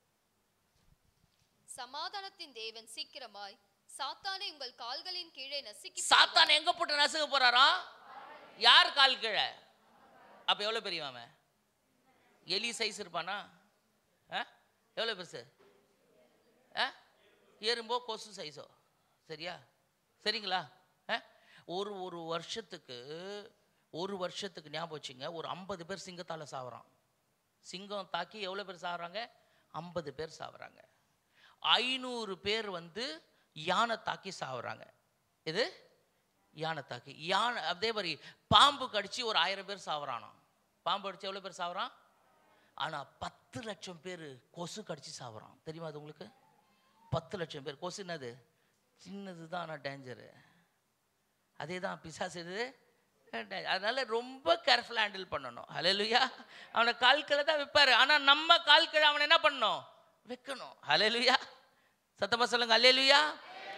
சமாதானத்தின் தேவன் சீக்கிரமாய் சாத்தானை உங்கள் கால்களின் கீழே நசுக்கி சாத்தான் எங்க போட்டு நசுக்க போறாரா யார் கால் கீழே அப்ப எவ்வளவு பெரியவன் அவன் எலி சைஸ் இருப்பானா ஆ? எவ்வளவு பெருசு ஆ? எறும்போ கொசு சைஸோ சரியா சரிங்களா ஆ? ஒரு ஒரு வருஷத்துக்கு ஒரு வருஷத்துக்கு ஞாபகம் வச்சுங்க ஒரு ஐம்பது பேர் சிங்கத்தால சாவறான் சிங்கம் தாக்கி எவ்வளோ பேர் சாகுறாங்க ஐம்பது பேர் சாகுறாங்க ஐநூறு பேர் வந்து யானை தாக்கி சாகுறாங்க இது யானை தாக்கி யானை அதே மாதிரி பாம்பு கடிச்சு ஒரு ஆயிரம் பேர் சாகுறானாம் பாம்பு கடிச்சு எவ்வளோ பேர் சாகுறான் ஆனால் பத்து லட்சம் பேர் கொசு கடிச்சு சாகுறான் தெரியுமா அது உங்களுக்கு பத்து லட்சம் பேர் கொசு என்னது சின்னது தான் ஆனால் டேஞ்சரு அதே தான் பிசாசு இது அதனால ரொம்ப கேர்ஃபுல்லாக ஹேண்டில் பண்ணணும் ஹalleluya அவனை கால் கீழே தான் வைப்பாரு ஆனால் நம்ம கால் கீழே அவனை என்ன பண்ணணும் வைக்கணும் ஹalleluya சத்தமா சொல்லுங்க ஹalleluya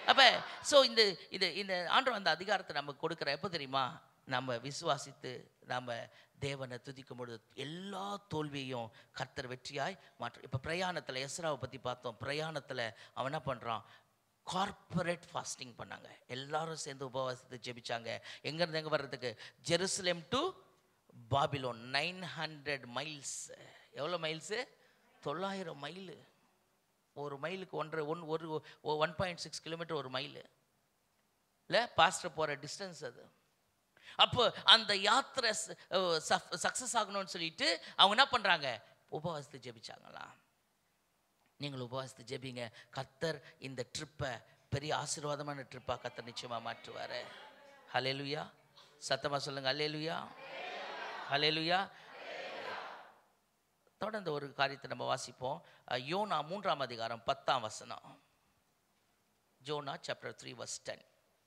அப்போ ஸோ இந்த இது இந்த ஆண்டவர் அந்த அதிகாரத்தை நமக்கு கொடுக்குற எப்போ தெரியுமா நம்ம விசுவாசித்து நம்ம தேவனை துதிக்கும் பொழுது எல்லா தோல்வியையும் கர்த்தர் வெற்றியாய் மாற்று இப்போ பிரயாணத்தில் எஸ்ராவை பற்றி பார்த்தோம் பிரயாணத்தில் அவன் என்ன பண்ணுறான் கார்ப்பரேட் ஃபாஸ்டிங் பண்ணாங்க எல்லாரும் சேர்ந்து உபவாசத்தை ஜெபிச்சாங்க எங்கேருந்து எங்கே வர்றதுக்கு Jerusalem to Babylon nine hundred miles எவ்வளோ மைல்ஸு தொள்ளாயிரம் மைலு ஒரு மைலுக்கு ஒன்றரை ஒன் ஒரு ஒன் பாயிண்ட் சிக்ஸ் கிலோமீட்டர் ஒரு மைலு இல்லை பாஸ்டர் போகிற டிஸ்டன்ஸ் அது அப்போ அந்த யாத்திரை சக்ஸஸ் ஆகணும்னு சொல்லிட்டு அவங்க என்ன பண்ணுறாங்க உபவாசத்தை ஜெபிச்சாங்களாம் நீங்கள் உபவாசத்தை ஜெபிங்க கர்த்தர் இந்த ட்ரிப்பை பெரிய ஆசீர்வாதமான ட்ரிப்பாக கர்த்தர் நிச்சயமாக மாற்றுவார் ஹலேலுயா சத்தமாக சொல்லுங்கள் ஹலேலுயா ஹலேலுயா தொடர்ந்து ஒரு காரியத்தை நம்ம வாசிப்போம் அஹ், யோனா மூன்றாம் அதிகாரம் பத்தாம் வசனம் Jonah chapter three verse ten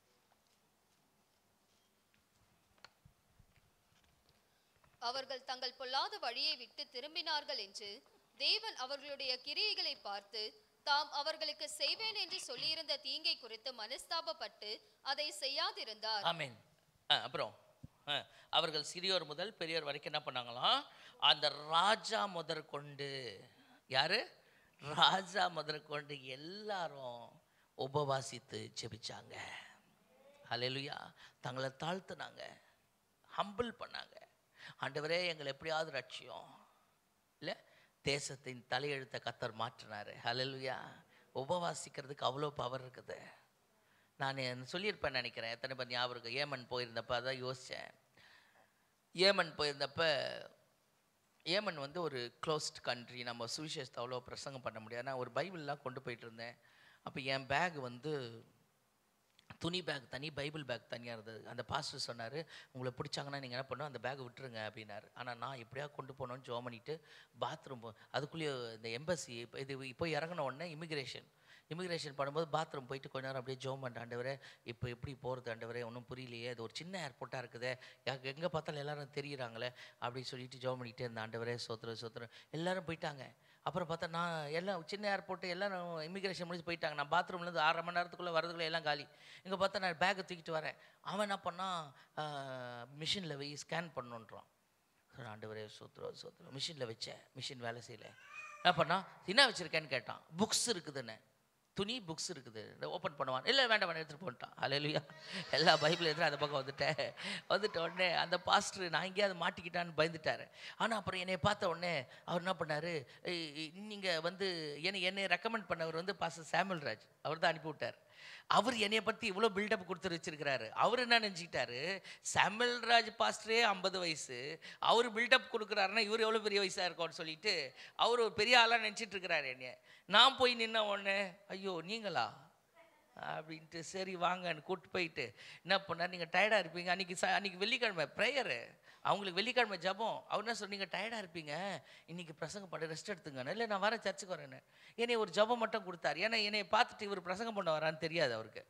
அவர்கள் தங்கள் பொல்லாத வழியை விட்டு திரும்பினார்கள் என்று தேவன் அவர்களுடைய கிரியைகளை பார்த்து தாம் அவர்களுக்கு செய்வேன் என்று சொல்லியிருந்த தீங்கை குறித்து மனஸ்தாபப்பட்டு அதை செய்யாதிருந்தார் ஆமென் ஆ, அப்புறம் ஆ, அவர்கள் சிறியோர் முதல் பெரியோர் வரைக்கும் என்ன பண்ணாங்களாம் அந்த ராஜா முதற்கொண்டு யாரு ராஜா முதற்கொண்டு எல்லாரும் உபவாசித்து ஜெபிச்சாங்க ஹalleluya தங்களை தாழ்த்துனாங்க ஹம்பிள் பண்ணாங்க ஆண்டவரே எங்களை எப்படியாவது ரட்சியம் இல்லை தேசத்தின் தலையெழுத்தை கத்தர் மாற்றினாரு ஹalleluya உபவாசிக்கிறதுக்கு அவ்வளோ பவர் இருக்குது நான் சொல்லியிருப்பேன் நினைக்கிறேன் எத்தனை பேர் ஞாபகம் இருக்கு ஏமன் போயிருந்தப்ப அதான் யோசித்தேன் ஏமன் போயிருந்தப்ப ஏமன் வந்து ஒரு க்ளோஸ்ட் கண்ட்ரி நம்ம சுவிசேஷத்தை அவ்வளோ பிரசங்கம் பண்ண முடியாது நான் ஒரு பைபிள்லாம் கொண்டு போயிட்டு இருந்தேன் அப்போ என் பேக் வந்து துணி பேக் தனி பைபிள் பேக் தனியாக இருந்தது அந்த பாஸ்டர் சொன்னார் உங்களை பிடிச்சாங்கன்னா நீங்கள் என்ன பண்ணணும் அந்த பேக்கை விட்டுருங்க அப்படின்னாரு ஆனால் நான் எப்படியா கொண்டு போகணும்னு ஜோ பண்ணிட்டு பாத்ரூம் அதுக்குள்ளேயே இந்த எம்பசி இது இப்போ இறங்கின உடனே இமிக்ரேஷன் இமிக்ரேஷன் பண்ணும்போது பாத்ரூம் போயிட்டு கொஞ்ச நேரம் அப்படியே ஜோம் பண்ண ஆண்டவரே இப்போ எப்படி போகிறது ஆண்டவரே ஒன்றும் புரியலையே அது ஒரு சின்ன ஏர்போர்ட்டாக இருக்குதே எங்கே பார்த்தாலும் எல்லாரும் தெரியுறாங்களே அப்படி சொல்லிட்டு ஜோம் பண்ணிகிட்டே இருந்த ஆண்டவரே சோத்திரம் சோத்திரம் எல்லாரும் போயிட்டாங்க அப்புறம் பார்த்தா நான் எல்லாம் சின்ன ஏர்போர்ட்டு எல்லாரும் இமிக்ரேஷன் முடிச்சு போயிட்டாங்க நான் பாத்ரூம்லேருந்து ஆறரை மணி நேரத்துக்குள்ளே வரதுக்குள்ளே எல்லாம் காலி இங்கே பார்த்தா நான் பேக்கை தூக்கிட்டு வரேன் அவன் என்ன பண்ணான் மிஷினில் வை ஸ்கேன் பண்ணுன்றான் சரி, ஆண்டவரே சோத்திரம் சோத்திரம் மிஷினில் வச்சேன் மிஷின் வேலை செய்யல என்ன பண்ணா என்ன வச்சுருக்கேன்னு கேட்டான் புக்ஸ் இருக்குதுன்னு துணி புக்ஸ் இருக்குது ஓப்பன் பண்ணுவான் இல்லை வேண்டாம் வேண்டாம் எடுத்துகிட்டு போன்ட்டான் அலையிலுயா எல்லா பைபிள் எடுத்து அந்த பக்கம் வந்துட்டேன் வந்துட்ட உடனே அந்த பாஸ்டர் நான் எங்கேயாவது மாட்டிக்கிட்டான்னு பயந்துட்டாரு ஆனால் அப்புறம் என்னை பார்த்த உடனே அவர் என்ன பண்ணார் நீங்கள் வந்து என்னை என்னை ரெக்கமெண்ட் பண்ணவர் வந்து பாஸ்டர் சாமுel ராஜ் அவர் தான் அனுப்பி விட்டார் அவர் என்னைய பற்றி இவ்வளோ பில்டப் கொடுத்து வச்சிருக்கிறாரு அவர் என்ன நினச்சிக்கிட்டாரு சாமுel ராஜ் பாஸ்டரே ஐம்பது வயசு அவர் பில்டப் கொடுக்குறாருன்னா இவர் எவ்வளோ பெரிய வயசாக இருக்கும்னு சொல்லிட்டு அவர் ஒரு பெரிய ஆளாக நினச்சிட்டு இருக்கிறாரு என்னைய நான் போய் நின்ன உடனே ஐயோ நீங்களா அப்படின்ட்டு சரி வாங்கன்னு கூப்பிட்டு போயிட்டு என்ன பண்ணார் நீங்கள் டயர்டாக இருப்பீங்க அன்றைக்கி ச அன்றைக்கி வெள்ளிக்கிழமை ப்ரேயரு அவங்களுக்கு வெள்ளிக்கிழமை ஜபம் அவர் என்ன சொன்னீங்க டயர்டாக இருப்பீங்க இன்னைக்கு பிரசங்கம் பண்ண ரெஸ்ட் எடுத்துங்க இல்லை நான் வரேன் சர்ச்சுக்கு வரேன்னு என்னை ஒரு ஜபம் மட்டும் கொடுத்தாரு ஏன்னா என்னை பார்த்துட்டு இவர் பிரசங்கம் பண்ண வரான்னு தெரியாது அவருக்கு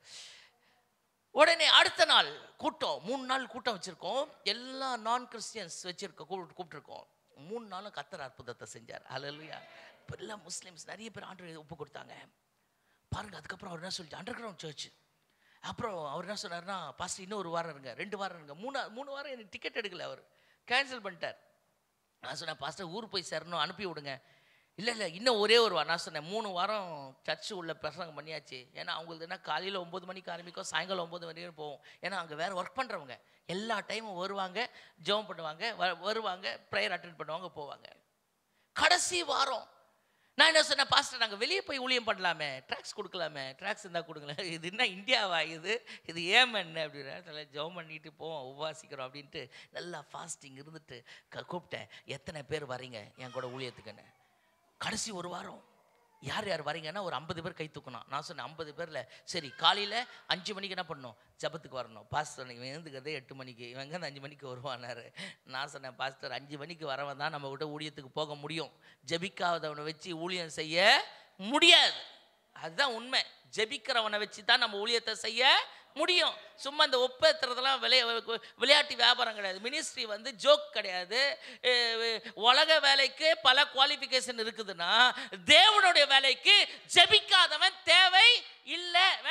உடனே அடுத்த நாள் கூட்டம் மூணு நாள் கூட்டம் வச்சுருக்கோம் எல்லா நான் கிறிஸ்டியன்ஸ் வச்சுருக்கோம் கூப்பிட்டு கூப்பிட்டுருக்கோம் மூணு நாளும் கத்தர் அற்புதத்தை செஞ்சார் ஹalleluya இப்போ எல்லாம் முஸ்லீம்ஸ் நிறைய பேர் ஆண்டு ஒப்பு கொடுத்தாங்க பாருங்க அதுக்கப்புறம் அவர் என்ன சொல்லிட்டு அண்டர் கிரவுண்ட் சர்ச் அப்புறம் அவர் என்ன சொன்னார்னா பாஸ்ட் இன்னும் ஒரு வாரம் இருங்க ரெண்டு வாரம் இருங்க மூணு மூணு வாரம் எனக்கு டிக்கெட் எடுக்கல அவர் கேன்சல் பண்ணிட்டார் நான் சொன்னேன் பாஸ்டர் ஊர் போய் சேரணும் அனுப்பி விடுங்க இல்லை இல்லை இன்னும் ஒரே ஒரு வாரம் நான் சொன்னேன் மூணு வாரம் சர்ச்சு உள்ள பிரசங்கம் பண்ணியாச்சு ஏன்னா அவங்களுக்கு என்ன காலையில் ஒம்பது மணிக்கு ஆரம்பிக்கும் சாயங்காலம் ஒம்பது மணி வரைக்கும் போகும் ஏன்னா அங்கே வேறு ஒர்க் பண்ணுறவங்க எல்லா டைமும் வருவாங்க ஜெபம் பண்ணுவாங்க வ- வருவாங்க ப்ரேயர் அட்டென்ட் பண்ணுவாங்க போவாங்க கடைசி வாரம் நான் என்ன சொன்னேன் பாஸ்டர் நாங்கள் வெளியே போய் ஊழியம் பண்ணலாமே ட்ராக்ஸ் கொடுக்கலாமே ட்ராக்ஸ் இருந்தால் கொடுங்களேன் இது என்ன இந்தியாவா இது இது ஏமன் அப்படின்னா நல்லா ஜெபம் பண்ணிட்டு போவோம் உபவாசிக்கிறோம் அப்படின்ட்டு நல்லா ஃபாஸ்டிங் இருந்துட்டு க- கூப்பிட்டேன் எத்தனை பேர் வரீங்க என் கூட ஊழியத்துக்குன்னு கடைசி ஒரு வாரம் யார் யார் வரீங்கன்னா ஒரு ஐம்பது பேர் கை தூக்கணும் நான் சொன்னேன் ஐம்பது பேரில் சரி காலையில் அஞ்சு மணிக்கு என்ன பண்ணணும் ஜபத்துக்கு வரணும் பாஸ்டர் இவன் எழுந்துக்கிறதே எட்டு மணிக்கு இவன் எங்கேருந்து அஞ்சு மணிக்கு வருவானாரு நான் சொன்னேன் பாஸ்டர் அஞ்சு மணிக்கு வரவன் தான் நம்ம விட்ட ஊழியத்துக்கு போக முடியும் ஜெபிக்காதவனை வச்சு ஊழியம் செய்ய முடியாது அதுதான் உண்மை ஜெபிக்கிறவனை வச்சு தான் நம்ம ஊழியத்தை செய்ய முடியும் சும்மா இந்த ஒப்பேத்துறதெல்லாம் விளைய விளையாட்டு வியாபாரம் கிடையாது மினிஸ்ட்ரி வந்து ஜோக் கிடையாது அஹ் உலக வேலைக்கு பல குவாலிஃபிகேஷன் இருக்குதுன்னா தேவனுடைய வேலைக்கு ஜெபிக்காதவன் தேவை இல்லை வேணாம்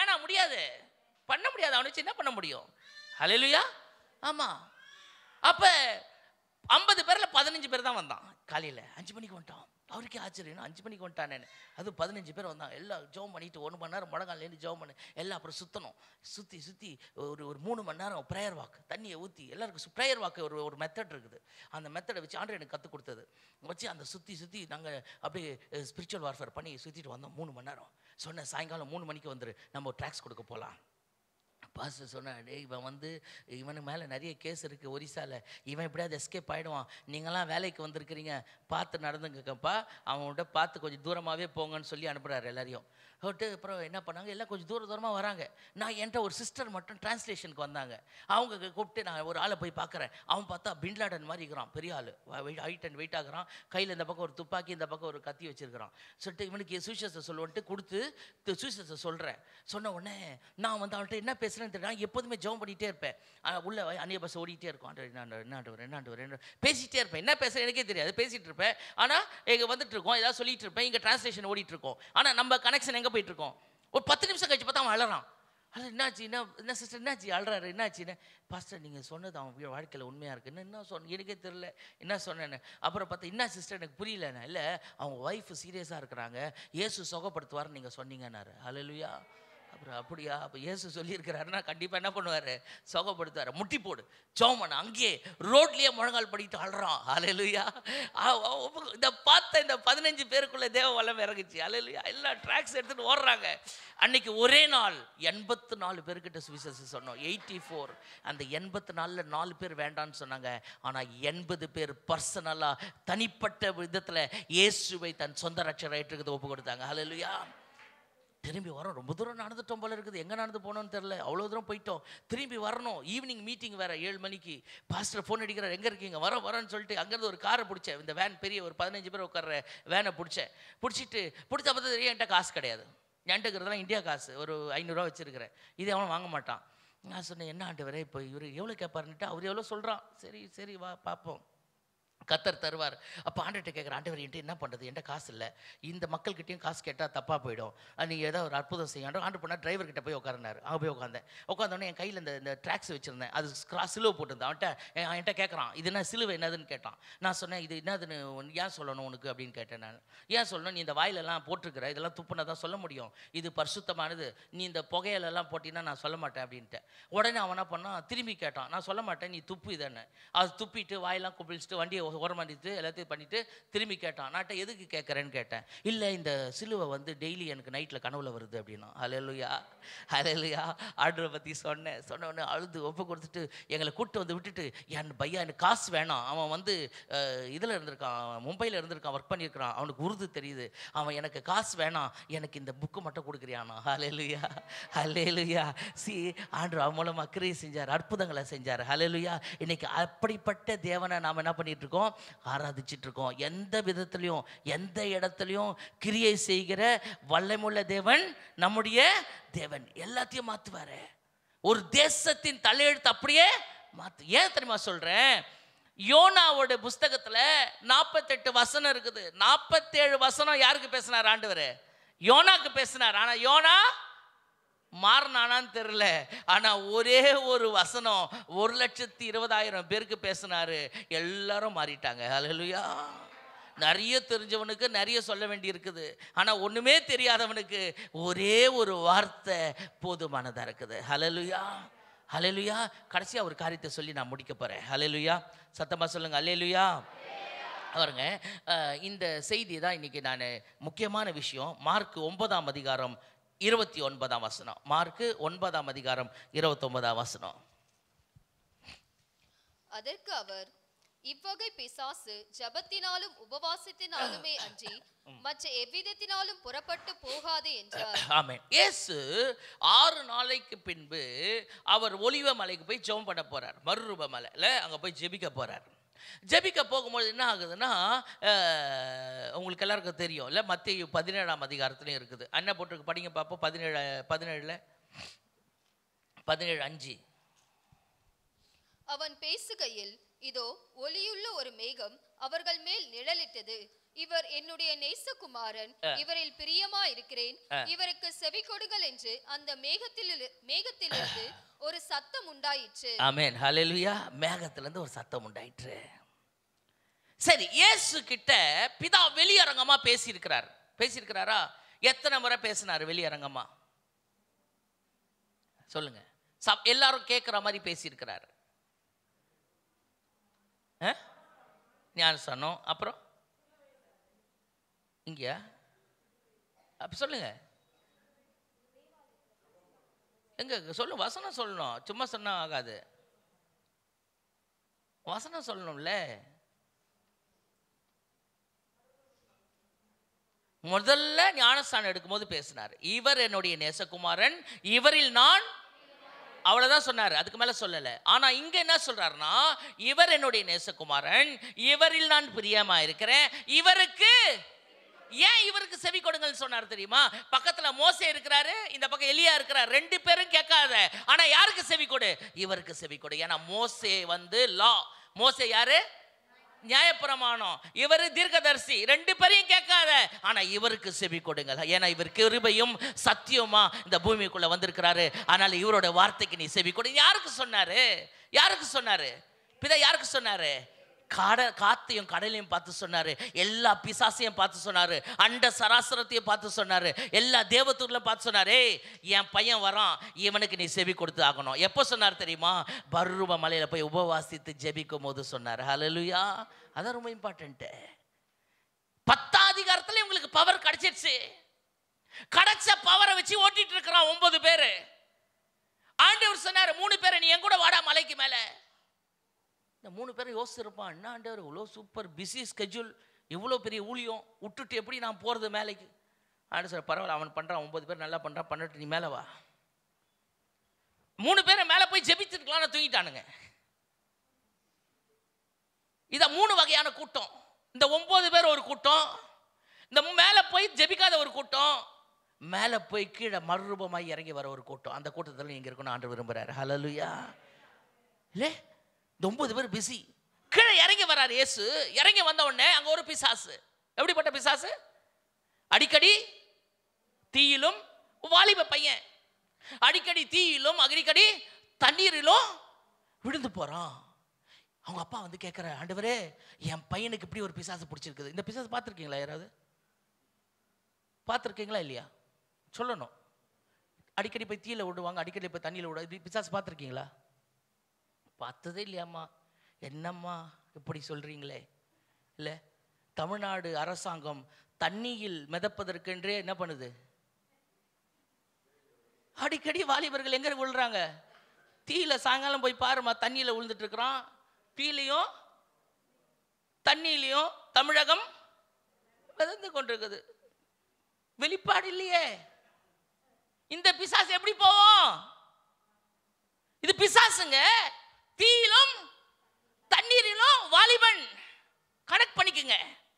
வேணா முடியாது பண்ண முடியாது அவனை வச்சு என்ன பண்ண முடியும் ஹalleluya ஆமா அப்ப ஐம்பது பேர்ல பதினஞ்சு பேர் தான் வந்தான் காலையில அஞ்சு மணிக்கு வந்துட்டான் அவருக்கே ஆச்சரியம் அஞ்சு மணிக்கு வந்துட்டானே அது பதினஞ்சு பேர் வந்தாங்க எல்லாம் ஜெபம் பண்ணிட்டு ஒரு மணி நேரம் முழங்காலேருந்து ஜெபம் பண்ணி எல்லாம் அப்புறம் சுற்றணும் சுற்றி சுற்றி ஒரு ஒரு மூணு மணி நேரம் ப்ரேயர் வாக்கு தண்ணியை ஊற்றி எல்லாருக்கும் ப்ரேயர் வாக்கு ஒரு ஒரு மெத்தட் இருக்குது அந்த மெத்தடை வச்சு ஆண்டு எனக்கு கற்றுக் கொடுத்தது வச்சு அந்த சுற்றி சுற்றி நாங்கள் அப்படியே ஸ்பிரிச்சுவல் வார்ஃபேர் பண்ணி சுற்றிட்டு வந்தோம் மூணு மணி நேரம் சொன்னேன் சாயங்காலம் மூணு மணிக்கு வந்துரு நம்ம ட்ராக்ஸ் கொடுக்க போகலாம் பாஸ்டர் சொன்னார் டேய் இவன் வந்து இவனுக்கு மேலே நிறைய கேஸ் இருக்குது ஒரிசால இவன் எப்படியாவது எஸ்கேப் ஆகிடுவான் நீங்களாம் வேலைக்கு வந்திருக்கிறீங்க பார்த்து நடந்துங்கக்கப்பா அவன்கிட்ட பார்த்து கொஞ்சம் தூரமாகவே போங்கன்னு சொல்லி அனுப்புகிறாரு எல்லாரையும் விட்டு அப்புறம் என்ன பண்ணாங்க எல்லாம் கொஞ்சம் தூர தூரமாக வராங்க நான் என்கிட்ட ஒரு சிஸ்டர் மட்டும் டிரான்ஸ்லேஷனுக்கு வந்தாங்க அவங்க கூப்பிட்டு நான் ஒரு ஆளை போய் பார்க்குறேன் அவன் பார்த்தா பின்லாடன் மாதிரி இருக்கிறான் பெரிய ஆள் ஹைட் அண்ட் வெயிட் ஆகுறான் கையில் இந்த பக்கம் ஒரு துப்பாக்கி இந்த பக்கம் ஒரு கத்தி வச்சிருக்கிறான் சொல்லிட்டு இவனுக்கு சுவிசேஷத்தை சொல்லுவன்ட்டு கொடுத்து சுவிசேஷத்தை சொல்கிறேன் சொன்ன உடனே நான் வந்து அவன்கிட்ட என்ன பேசுகிறேன்னு தெரியல நான் எப்போதுமே ஜெபம் பண்ணிகிட்டே இருப்பேன் ஆஹ் உள்ள அந்நிய பஸ் ஓடிட்டே இருக்கும் ஆண்டு என்னாண்டு என்னாண்டு வரும் என்னாண்டு வரும் என்னாண்டு பேசிகிட்டே இருப்பேன் என்ன பேசுகிறேன் எனக்கே தெரியாது பேசிகிட்டு இருப்பேன் ஆனால் இங்கே வந்துட்டு இருக்கோம் ஏதாவது சொல்லிட்டு இருப்பேன் இங்கே டிரான்ஸ்லேஷன் ஓடிட்டு இருக்கோம் ஆனால் நம்ம கனெக்ஷன் எங்கே போயிட்டு இருக்கோம் ஒரு பத்து நிமிஷம் கழிச்சு பார்த்தா அவன் அழறான் அது என்னாச்சு என்ன என்ன சிஸ்டர் என்னாச்சு அழுறாரு என்னாச்சுன்னு பாஸ்டர் நீங்கள் சொன்னது அவன் வீ- வாழ்க்கையில் உண்மையாக இருக்குன்னு என்ன சொன்ன எனக்கே தெரில என்ன சொன்னேன்னு அப்புறம் பார்த்தா என்ன சிஸ்டர் எனக்கு புரியலண்ணே இல்லை அவங்க ஒய்ஃப் சீரியஸாக இருக்கிறாங்க இயேசு சுகப்படுத்துவார்னு நீங்கள் சொன்னீங்கன்னாரு ஹalleluya அப்புறம் அப்படியா அப்போ இயேசு சொல்லியிருக்கிறாருன்னா கண்டிப்பாக என்ன பண்ணுவார் சுகப்படுத்துவார் முட்டி போடு சோமன் அங்கேயே ரோட்லேயே முழங்கால் படிட்டு அழுறான் அலையலுயா இந்த பார்த்த இந்த பதினஞ்சு பேருக்குள்ள தேவ வளம் இறங்குச்சு அலையலுயா எல்லா ட்ராக்ஸ் எடுத்துட்டு ஓடுறாங்க அன்னைக்கு ஒரே நாள் எண்பத்து நாலு பேர்கிட்ட சுவிசேஷம் சொன்னோம் எயிட்டி ஃபோர் அந்த எண்பத்து நாலில் நாலு பேர் வேண்டான்னு சொன்னாங்க ஆனால் எண்பது பேர் பர்சனலாக தனிப்பட்ட விதத்தில் இயேசுவை தன் சொந்த ரட்சரை ஏற்றுக்கிறது ஒப்பு கொடுத்தாங்க ஹalleluya திரும்பி வரோம் ரொம்ப தூரம் நடந்துட்டோம் போல இருக்குது எங்கே நடந்து போனோம்னு தெரில அவ்வளோ தூரம் போயிட்டோம் திரும்பி வரணும் ஈவினிங் மீட்டிங் வேற ஏழு மணிக்கு பாஸ்டர் ஃபோன் அடிக்கிறார் எங்கே இருக்கீங்க வரோம் வரோன்னு சொல்லிட்டு அங்கேருந்து ஒரு காரை பிடிச்சேன் இந்த வேன் பெரிய ஒரு பதினஞ்சு பேர் உட்கார்ற வேனை பிடிச்சேன் பிடிச்சிட்டு பிடிச்ச பார்த்தா தெரியும் என்கிட்ட காசு கிடையாது என்கிட்ட இருக்கிறதெல்லாம் இந்தியா காசு ஒரு ஐநூறுரூவா வச்சிருக்கிறேன் இது அவன் வாங்க மாட்டான் நான் சொன்னேன் என்ன ஆண்டு வரை இப்போ இவர் எவ்வளோ கேட்பாருன்ட்டு அவர் எவ்வளோ சொல்கிறான் சரி சரி வா பார்ப்போம் கத்தர் தருவார் அப்போ ஆண்டுகிட்ட கேட்குற ஆண்டவர் என்கிட்ட என்ன பண்ணுறது என்கிட்ட காசு இல்லை இந்த மக்கள்கிட்டயும் காசு கேட்டால் தப்பாக போயிடும் நீங்கள் ஏதோ ஒரு அற்புதம் செய்யணும் ஆண்டு பண்ணால் டிரைவர் கிட்ட போய் உட்கார்ந்தார் அங்கே போய் உட்காந்தேன் உட்காந்தோடனே என் கையில் இந்த இந்த ட்ராக்ஸ் வச்சுருந்தேன் அது கிராஸ் சிலுவை போட்டிருந்தேன் அவன்கிட்ட என் என்கிட்ட கேட்குறான் இது என்ன சிலுவை என்னதுன்னு கேட்டான் நான் சொன்னேன் இது என்னதுன்னு உன் ஏன் சொல்லணும் உனக்கு அப்படின்னு கேட்டேன் நான் ஏன் சொல்லணும் நீ இந்த வாயிலெல்லாம் போட்டிருக்கிற இதெல்லாம் துப்புனா தான் சொல்ல முடியும் இது பரிசுத்தமானது நீ இந்த புகையிலெல்லாம் போட்டினா நான் சொல்ல மாட்டேன் அப்படின்ட்டு உடனே அவன் என்ன பண்ணான் திரும்பி கேட்டான் நான் சொல்ல மாட்டேன் நீ துப்பு இதன்னு அது துப்பிட்டு வாயெல்லாம் குப்பிளிச்சுட்டு வண்டியை ஓரமாடிட்டு எல்லாத்தையும் பண்ணிட்டு திரும்பி கேட்டான் நாட்ட எதுக்கு கேட்குறேன்னு கேட்டேன் இல்லை இந்த சிலுவை வந்து டெய்லி எனக்கு நைட்டில் கனவுல வருது அப்படின்னா அலையலுயா அலையலுயா ஆர்டரை பற்றி சொன்னேன் சொன்ன உடனே அழுது ஒப்பு கொடுத்துட்டு எங்களை கூப்பிட்டு வந்து விட்டுட்டு என் பையா எனக்கு காசு வேணாம் அவன் வந்து இதில் இருந்திருக்கான் மும்பையில் இருந்திருக்கான் ஒர்க் பண்ணியிருக்கிறான் அவனுக்கு உருது தெரியுது அவன் எனக்கு காசு வேணாம் எனக்கு இந்த புக்கு மட்டும் கொடுக்குறியானா ஹalleluya ஹalleluya சி ஆண்டு அவன் மூலமாக கிரியை செஞ்சார் அற்புதங்களை செஞ்சார் ஹalleluya இன்னைக்கு அப்படிப்பட்ட தேவனை நாம் என்ன பண்ணிட்டு இருக்கோம் ஆராதிச்சிட்டு இருக்கோம் எந்த விதத்துலையும் எந்த இடத்துலையும் கிரியை செய்கிற வல்லமுள்ள தேவன் நம்முடைய தேவன் எல்லாத்தையும் மாற்றுவாரு ஒரு தேசத்தின் தலையெழுத்து அப்படியே மாத்து ஏன் தெரியுமா சொல்றேன் யோனாவோட புஸ்தகத்துல நாற்பத்தெட்டு வசனம் இருக்குது நாற்பத்தேழு வசனம் யாருக்கு பேசினார் ஆண்டவர் யோனாக்கு பேசினார் ஆனா யோனா மாறினானான்னு தெரில ஆனா ஒரே ஒரு வசனம் ஒரு லட்சத்தி இருபதாயிரம் பேருக்கு பேசினாரு எல்லாரும் மாறிட்டாங்க ஹalleluya நிறைய தெரிஞ்சவனுக்கு நிறைய சொல்ல வேண்டி இருக்குது ஆனா ஒண்ணுமே தெரியாதவனுக்கு ஒரே ஒரு வார்த்தை போதுமானதா இருக்குது ஹalleluya ஹalleluya கடைசியா ஒரு காரியத்தை சொல்லி நான் முடிக்க போறேன் ஹalleluya சத்தமா சொல்லுங்க ஹalleluya பாருங்க அஹ், இந்த செய்தி தான் இன்னைக்கு நான் முக்கியமான விஷயம் மார்க் ஒன்பதாம் அதிகாரம் இருபத்தி ஒன்பதாம் வசனம் மார்க்கு ஒன்பதாம் அதிகாரம் இருபத்தொன்பதாம் வசனம் அதற்கு அவர் இவ்வகை பிசாசு ஜபத்தினாலும் உபவாசத்தினாலுமே அன்றி மற்ற எவ்விதத்தினாலும் புறப்பட்டு போகாது என்றார் ஆமென் இயேசு ஆறு நாளைக்கு பின்பு அவர் ஒலிவ மலைக்கு போய் ஜெபம் பண்ண போறார் மறுரூப மலையில் அங்கே போய் ஜெபிக்க போறார் ஜெபிக்க போகும்போது என்ன ஆகுதுன்னா அஹ், உங்களுக்கு எல்லாருக்கும் தெரியும் இல்லை மத்திய பதினேழாம் அதிகாரத்துலையும் இருக்குது என்ன போட்டிருக்கு படிங்க பார்ப்போம் பதினேழு பதினேழில் பதினேழு அஞ்சு அவன் பேசுகையில் இதோ ஒளியுள்ள ஒரு மேகம் அவர்கள் மேல் நிழலிட்டது இவர் என்னுடைய நேசகுமாரன் இவரில் பிரியமா இருக்கிறேன் இவருக்கு செவி கொடுங்கள் என்று அந்த மேகத்தில் மேகத்திலிருந்து ஒரு சத்தம் உண்டாயிற்று ஆமென் ஹalleluya மேகத்துல இருந்து ஒரு சத்தம் உண்டாயிற்று சரி இயேசு கிட்ட பிதா வெளியரங்கமா பேசியிருக்கிறார் பேசியிருக்கிறாரா எத்தனை முறை பேசினார் வெளியரங்கமா சொல்லுங்க சப்- எல்லாரும் கேட்குற மாதிரி பேசியிருக்கிறார் ஆ? ஞானஸ்தானம் அப்புறம் இங்கயா அப்ப சொல்லுங்க எங்க சொல்லு வசனம் சொல்லணும் சும்மா சொன்னா ஆகாது வசனம் சொல்லணும்ல முதல்ல ஞானஸ்தானம் எடுக்கும்போது பேசினார் இவர் என்னுடைய நேசகுமாரன் இவரில் நான் அவ்வளவுதான் சொன்னார் அதுக்கு மேல சொல்லல ஆனா இங்க என்ன சொல்றாருன்னா இவர் என்னுடைய நேசகுமாரன் இவரில் நான் பிரியமா இருக்கிறேன் இவருக்கு ஏன் இவருக்கு செவி கொடுங்கன்னு சொன்னார் தெரியுமா பக்கத்துல மோசே இருக்கிறாரு இந்த பக்கம் எலியா இருக்கிறார் ரெண்டு பேரும் கேட்காத ஆனா யாருக்கு செவி கொடு இவருக்கு செவி கொடு ஏன்னா மோசே வந்து லா மோசே யாரு நியாயப்பிரமாணம் இவர் தீர்க்கதரிசி ரெண்டு பேரையும் கேட்காத ஆனா இவருக்கு செவி கொடுங்க ஏன்னா இவர் கிருபையும் சத்தியமா இந்த பூமிக்குள்ள வந்திருக்கிறாரு அதனால இவரோட வார்த்தைக்கு நீ செவி கொடு யாருக்கு சொன்னாரு யாருக்கு சொன்னாரு பிதா யாருக்கு சொன்னாரு காட காத்தையும் கடலையும் பார்த்து சொன்னாரு எல்லா பிசாசையும் பார்த்து சொன்னாரு அண்ட சராசரத்தையும் பார்த்து சொன்னாரு எல்லா தேவத்தூர்ல பார்த்து சொன்னாரு "ஏய், என் பையன் வரான் இவனுக்கு நீ செவி கொடுத்து ஆகணும் எப்போ சொன்னார் தெரியுமா பர்ருவ மலையில போய் உபவாசித்து ஜெபிக்கும் போது சொன்னார் ஹalleluya அதான் ரொம்ப இம்பார்ட்டன்ட்டு பத்தாம் அதிகாரத்துல இவங்களுக்கு பவர் கிடைச்சிருச்சு கிடைச்ச பவரை வச்சு ஓட்டிட்டு இருக்கிறான் ஒன்பது பேரு ஆண்டவர் சொன்னாரு மூணு பேரை நீ என் கூட வாடா மலைக்கு மேல இந்த மூணு பேரும் யோசிச்சிருப்பான் என்ன ஆண்டவர் இவ்வளோ சூப்பர் பிஸி ஸ்கெட்யூல் இவ்வளோ பெரிய ஊழியம் விட்டுட்டு எப்படி நான் போகிறது மேலைக்கு ஆண்டு சார் பரவாயில்ல அவன் பண்ணுறான் ஒன்பது பேர் நல்லா பண்ணுறான் பண்ணிட்டு நீ மேலே வா மூணு பேரை மேலே போய் ஜெபிச்சிருக்கலாம் தூங்கிட்டானுங்க இத மூணு வகையான கூட்டம் இந்த ஒன்பது பேர் ஒரு கூட்டம் இந்த மேலே போய் ஜெபிக்காத ஒரு கூட்டம் மேலே போய் கீழே மறுரூபமாய் இறங்கி வர ஒரு கூட்டம் அந்த கூட்டத்தில் நீங்க இருக்கணும் ஆண்டு விரும்புறாரு ஹalleluya இல்லை இந்த ஒன்பது பேர் பிஸி கீழே இறங்கி வரார் இயேசு இறங்கி வந்த உடனே அங்க ஒரு பிசாசு எப்படிப்பட்ட பிசாசு அடிக்கடி தீயிலும் வாலிப பையன் அடிக்கடி தீயிலும் அடிக்கடி தண்ணீரிலும் விழுந்து போறான் அவங்க அப்பா வந்து கேட்குற ஆண்டவரே என் பையனுக்கு இப்படி ஒரு பிசாசு பிடிச்சிருக்குது இந்த பிசாசு பார்த்துருக்கீங்களா யாராவது பார்த்துருக்கீங்களா இல்லையா சொல்லணும் அடிக்கடி போய் தீயில விடுவாங்க அடிக்கடி போய் தண்ணியில் விடுவாங்க இது பிசாசு பார்த்துருக்கீங்களா பார்த்ததே இல்லையாம்மா என்னம்மா இப்படி சொல்றீங்களே இல்லை தமிழ்நாடு அரசாங்கம் தண்ணியில் மிதப்பதற்கென்றே என்ன பண்ணுது அடிக்கடி வாலிபர்கள் எங்க விழுறாங்க தீயில சாயங்காலம் போய் பாருமா தண்ணியில விழுந்துட்டு இருக்கிறான் தீலையும் தண்ணியிலையும் தமிழகம் மிதந்து கொண்டிருக்குது வெளிப்பாடு இல்லையே இந்த பிசாசு எப்படி போவோம் இது பிசாசுங்க தீயிலும் தண்ணீரிலும் வாலிபன் கனெக்ட் பண்ணிக்கங்க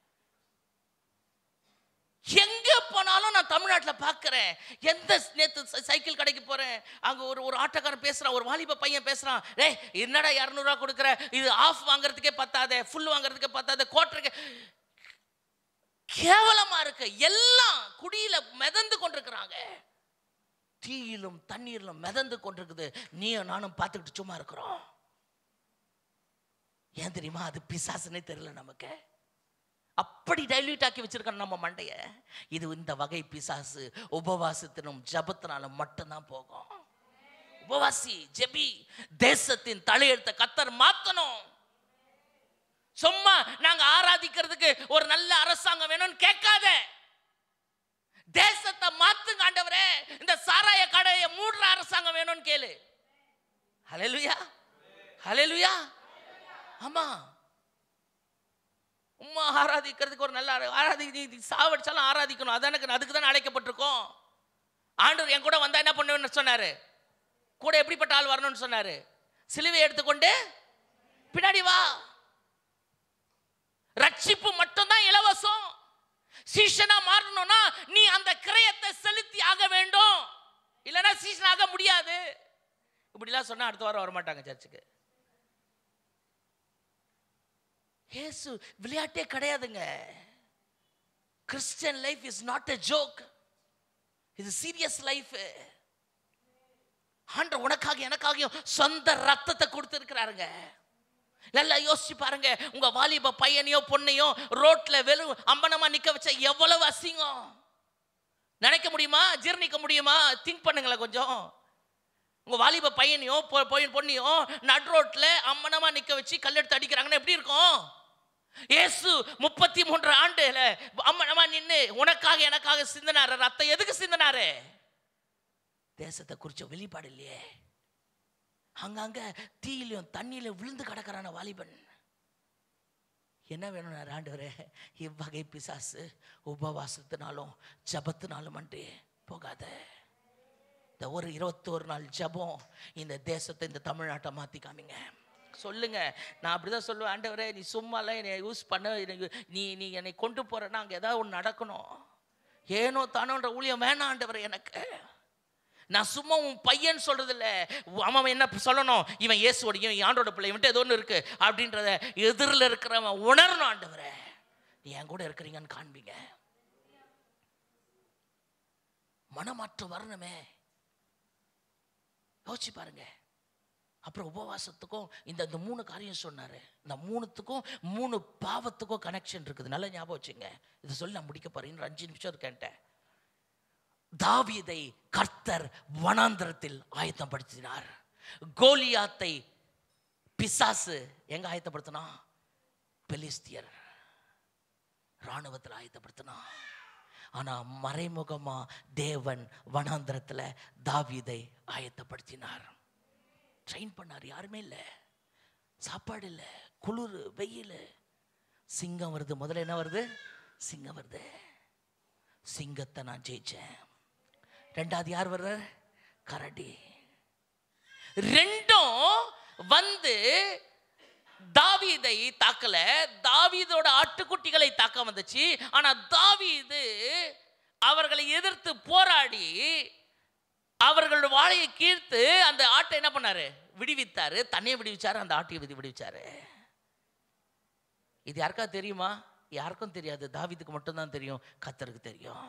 எங்க போனாலும் நான் தமிழ்நாட்டில் பார்க்கிறேன் எந்த நேத்து சை- சைக்கிள் கடைக்கு போறேன் அங்க ஒரு ஒரு ஆட்டோக்காரன் பேசுறான் ஒரு வாலிப பையன் பேசுறான் டேய் என்னடா இரநூறுவா கொடுக்குற இது ஆஃப் வாங்குறதுக்கே பத்தாதே ஃபுல் வாங்குறதுக்கே பத்தாதே கோட்டருக்கு கேவலமா இருக்கு எல்லாம் குடியில மிதந்து கொண்டிருக்கிறாங்க தீயிலும் தண்ணீரிலும் மிதந்து கொண்டிருக்குது நீயும் நானும் பார்த்துக்கிட்டு சும்மா இருக்கிறோம் ஏன் தெரியுமா அது பிசாசுன்னே தெரியல நமக்கு அப்படி டைல்யூட் ஆக்கி வச்சிருக்கோம் நம்ம மண்டைய இது இந்த வகை பிசாசு உபவாசத்தினும் ஜபத்தினாலும் மட்டும்தான் போகும் உபவாசி ஜெபி தேசத்தின் தலையெழுத்த கத்தர் மாத்தணும் சும்மா நாங்க ஆராதிக்கிறதுக்கு ஒரு நல்ல அரசாங்கம் வேணும்னு கேட்காத தேசத்தை மாத்துங்க ஆண்டவரே இந்த சாராய கடையை மூடுற அரசாங்கம் வேணும்னு கேளு ஹalleluya ஹalleluya ஆமா உம்மா ஆராதிக்கிறதுக்கு ஒரு நல்ல ஆரா- ஆராதி நீ நீ சாவடிச்சாலும் ஆராதிக்கணும் அதான் எனக்கு அதுக்கு தான் அழைக்கப்பட்டிருக்கோம் ஆண்டவர் என் கூட வந்தா என்ன பண்ணுவேன்னு சொன்னாரு கூட எப்படிப்பட்ட ஆள் வரணும்னு சொன்னாரு சிலுவை எடுத்துக்கொண்டு பின்னாடி வா ரட்சிப்பு மட்டும்தான் இலவசம் சீஷனா மாறணும்னா நீ அந்த கிரயத்தை செலுத்தி ஆக வேண்டும் இல்லைன்னா சீஷன் ஆக முடியாது இப்படிலாம் சொன்னா அடுத்த வாரம் வர மாட்டாங்க சர்ச்சுக்கு இயேசு விளையாட்டே கிடையாதுங்க Christian life is not a joke இது சீரியஸ் லைஃப் ஆண்டவர் உனக்காக எனக்காகவும் சொந்த ரத்தத்தை கொடுத்துருக்கிறாருங்க நல்லா யோசிச்சு பாருங்க உங்க வாலிப பையனையோ பொண்ணையோ ரோட்ல வெறும் அம்பனமா நிக்க வச்சா எவ்வளவு அசிங்கம் நினைக்க முடியுமா ஜீர்ணிக்க முடியுமா திங்க் பண்ணுங்களேன் கொஞ்சம் உங்க வாலிப பையனையோ பொ- பொ- பொண்ணையோ நட் ரோட்ல அம்மனமா நிக்க வச்சு கல்லெடுத்து அடிக்கிறாங்கன்னா எப்படி இருக்கும் இயேசு முப்பத்தி மூன்று ஆண்டுல அம்மனமா நின்னு உனக்காக எனக்காக சிந்தினாரு ரத்தம் எதுக்கு சிந்தினாரு தேசத்தை குறிச்ச வெளிப்பாடு இல்லையே அங்கங்க தீயிலையும் தண்ணியில விழுந்து கிடக்கிறான வாலிபன் என்ன வேணும் ஆண்டவரே இவ்வகை பிசாசு உபவாசத்தினாலும் ஜபத்தினாலும் அன்றி போகாத இந்த ஒரு இருபத்தோரு நாள் ஜபம் இந்த தேசத்தை இந்த தமிழ்நாட்டை மாத்தி காமிங்க சொல்லுங்க நான் அப்படிதான் சொல்லுவேன் ஆண்டவரே நீ சும்மாலாம் என்னை யூஸ் பண்ண எனக்கு நீ நீ என்னை கொண்டு போறேன்னா அங்கே ஏதாவது ஒன்று நடக்கணும் ஏனோ தானோன்ற ஊழியம் வேணாம் ஆண்டவரே எனக்கு நான் சும்மா உன் பையன் சொல்றது இல்ல அவன் என்ன சொல்லணும் இவன் இயேசுவோட இவன் ஆண்டோட பிள்ளை இவன்ட்டு ஏதோ ஒன்று இருக்கு அப்படின்றத எதிரில் இருக்கிறவன் உணரணும் ஆண்டவரே நீ என் கூட இருக்கிறீங்கன்னு காண்பீங்க மனமாற்றம் வரணுமே யோசிச்சு பாருங்க அப்புறம் உபவாசத்துக்கும் இந்த இந்த மூணு காரியம் சொன்னாரு இந்த மூணுத்துக்கும் மூணு பாவத்துக்கும் கனெக்ஷன் இருக்குது நல்லா ஞாபகம் வச்சுங்க இதை சொல்லி நான் முடிக்க போறேன் இன்னும் அஞ்சு நிமிஷம் இருக்கேன்ட்டேன் தாவீதை கர்த்தர் வனாந்திரத்தில் ஆயத்தப்படுத்தினார் கோலியாத்தை பிசாசு எங்க ஆயத்தப்படுத்தினா பெலிஸ்தியர் ராணுவத்தில் ஆயத்தப்படுத்தினா ஆனா மறைமுகமா தேவன் வனாந்திரத்துல தாவீதை ஆயத்தப்படுத்தினார் ட்ரெயின் பண்ணார் யாருமே இல்லை சாப்பாடு இல்லை குளிர் வெயில் சிங்கம் வருது முதல்ல என்ன வருது சிங்கம் வருது சிங்கத்தை நான் ஜெயிச்சேன் ரெண்டாவது யார் வர்றார் கரடி ரெண்டும் வந்து தாவீதை தாக்கல தாவீதோட ஆட்டுக்குட்டிகளை தாக்க வந்துச்சு ஆனா தாவீது அவர்களை எதிர்த்து போராடி அவர்களோட வாழையை கீழ்த்து அந்த ஆட்டை என்ன பண்ணாரு விடுவித்தாரு தன்னையை விடுவிச்சாரு அந்த ஆட்டையை விதி விடுவிச்சாரு இது யாருக்கா தெரியுமா யாருக்கும் தெரியாது தாவீதுக்கு மட்டும்தான் தெரியும் கத்தருக்கு தெரியும்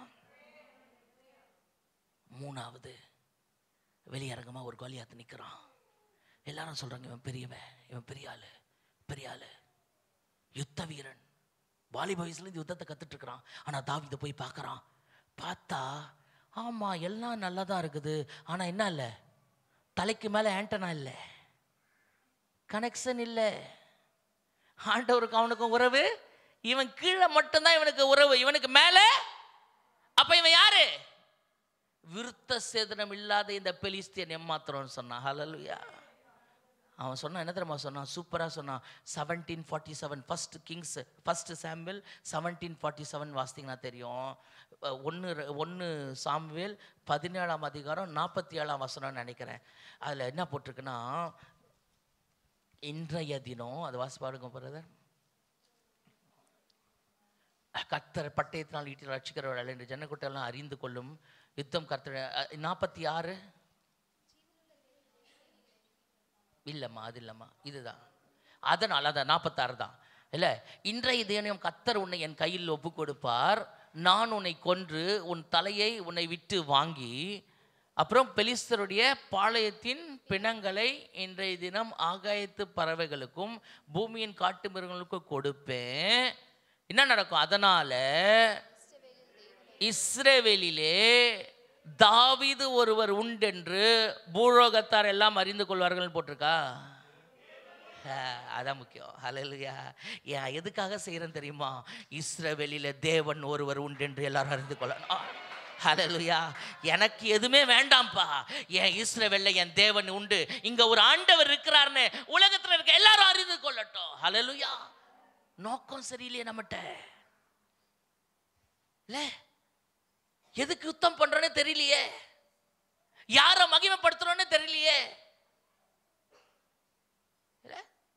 மூணாவது வெளியரங்கமா ஒரு கோலியாத்து நிக்கிறான் எல்லாரும் சொல்றாங்க இவன் பெரியவன் இவன் பெரிய ஆளு பெரிய ஆளு யுத்த வீரன் வாலிப வயசுல இருந்து யுத்தத்தை கத்துட்டு இருக்கிறான் ஆனா தாவீதை போய் பார்க்கறான் பார்த்தா ஆமா எல்லாம் நல்லா தான் இருக்குது ஆனா என்ன இல்லை தலைக்கு மேல ஆண்டனா இல்லை கனெக்ஷன் இல்லை ஆண்டவருக்கு அவனுக்கும் உறவு இவன் கீழே மட்டும்தான் இவனுக்கு உறவு இவனுக்கு மேல அப்ப இவன் யாரு விருத்த சேதனம் இல்லாத இந்த பெலிஸ்தியன் எம்மாத்திரம்னு சொன்னான் ஹalleluya அவன் சொன்னான் என்ன தெரியுமா சொன்னான் சூப்பராக சொன்னான் seventeen forty seven first Kings first Samuel seventeen forty seven வாசித்தீங்கன்னா தெரியும் ஒன்று ஒன்று சாமுவேல் பதினேழாம் அதிகாரம் நாற்பத்தி ஏழாம் வசனம்னு நினைக்கிறேன் அதில் என்ன போட்டிருக்குன்னா இன்றைய தினம் அது வாசி பாருங்க பிரதர் கர்த்தர் பட்டயத்தினால் ஈட்டில் ரட்சிக்கிறவர்கள் என்று ஜனக்கூட்டெல்லாம் அறிந்து கொள்ளும் யுத்தம் கர்த்தர் நாற்பத்தி ஆறு இல்லைம்மா அது இல்லைம்மா இதுதான் அதனால் அதான் நாற்பத்தாறு தான் இல்லை இன்றைய தினம் கத்தர் உன்னை என் கையில் ஒப்பு கொடுப்பார் நான் உன்னை கொன்று உன் தலையை உன்னை விட்டு வாங்கி அப்புறம் பெலிஸ்தருடைய பாளையத்தின் பிணங்களை இன்றைய தினம் ஆகாயத்து பறவைகளுக்கும் பூமியின் காட்டு மிருகங்களுக்கும் கொடுப்பேன் என்ன நடக்கும் அதனால இஸ்ரேவேலிலே தாவீது ஒருவர் உண்டென்று பூலோகத்தார் எல்லாம் அறிந்து கொள்வார்கள் போட்டிருக்கா ஆஹ், அதான் முக்கியம் ஹalleluya ஏன் எதுக்காக செய்கிறேன் தெரியுமா இஸ்ரவேலில தேவன் ஒருவர் உண்டென்று எல்லாரும் அறிந்து கொள்ளணும் ஹalleluya எனக்கு எதுவுமே வேண்டாம்ப்பா என் இஸ்ரவேல்ல என் தேவன் உண்டு இங்க ஒரு ஆண்டவர் இருக்கிறார்னு உலகத்துல இருக்க எல்லாரும் அறிந்து கொள்ளட்டும் ஹalleluya நோக்கம் சரியில்லையே நம்மகிட்ட இல்லை எதுக்கு யுத்தம் பண்றோன்னு தெரியலையே யாரை மகிமைப்படுத்துறோன்னு தெரியலையே இல்ல?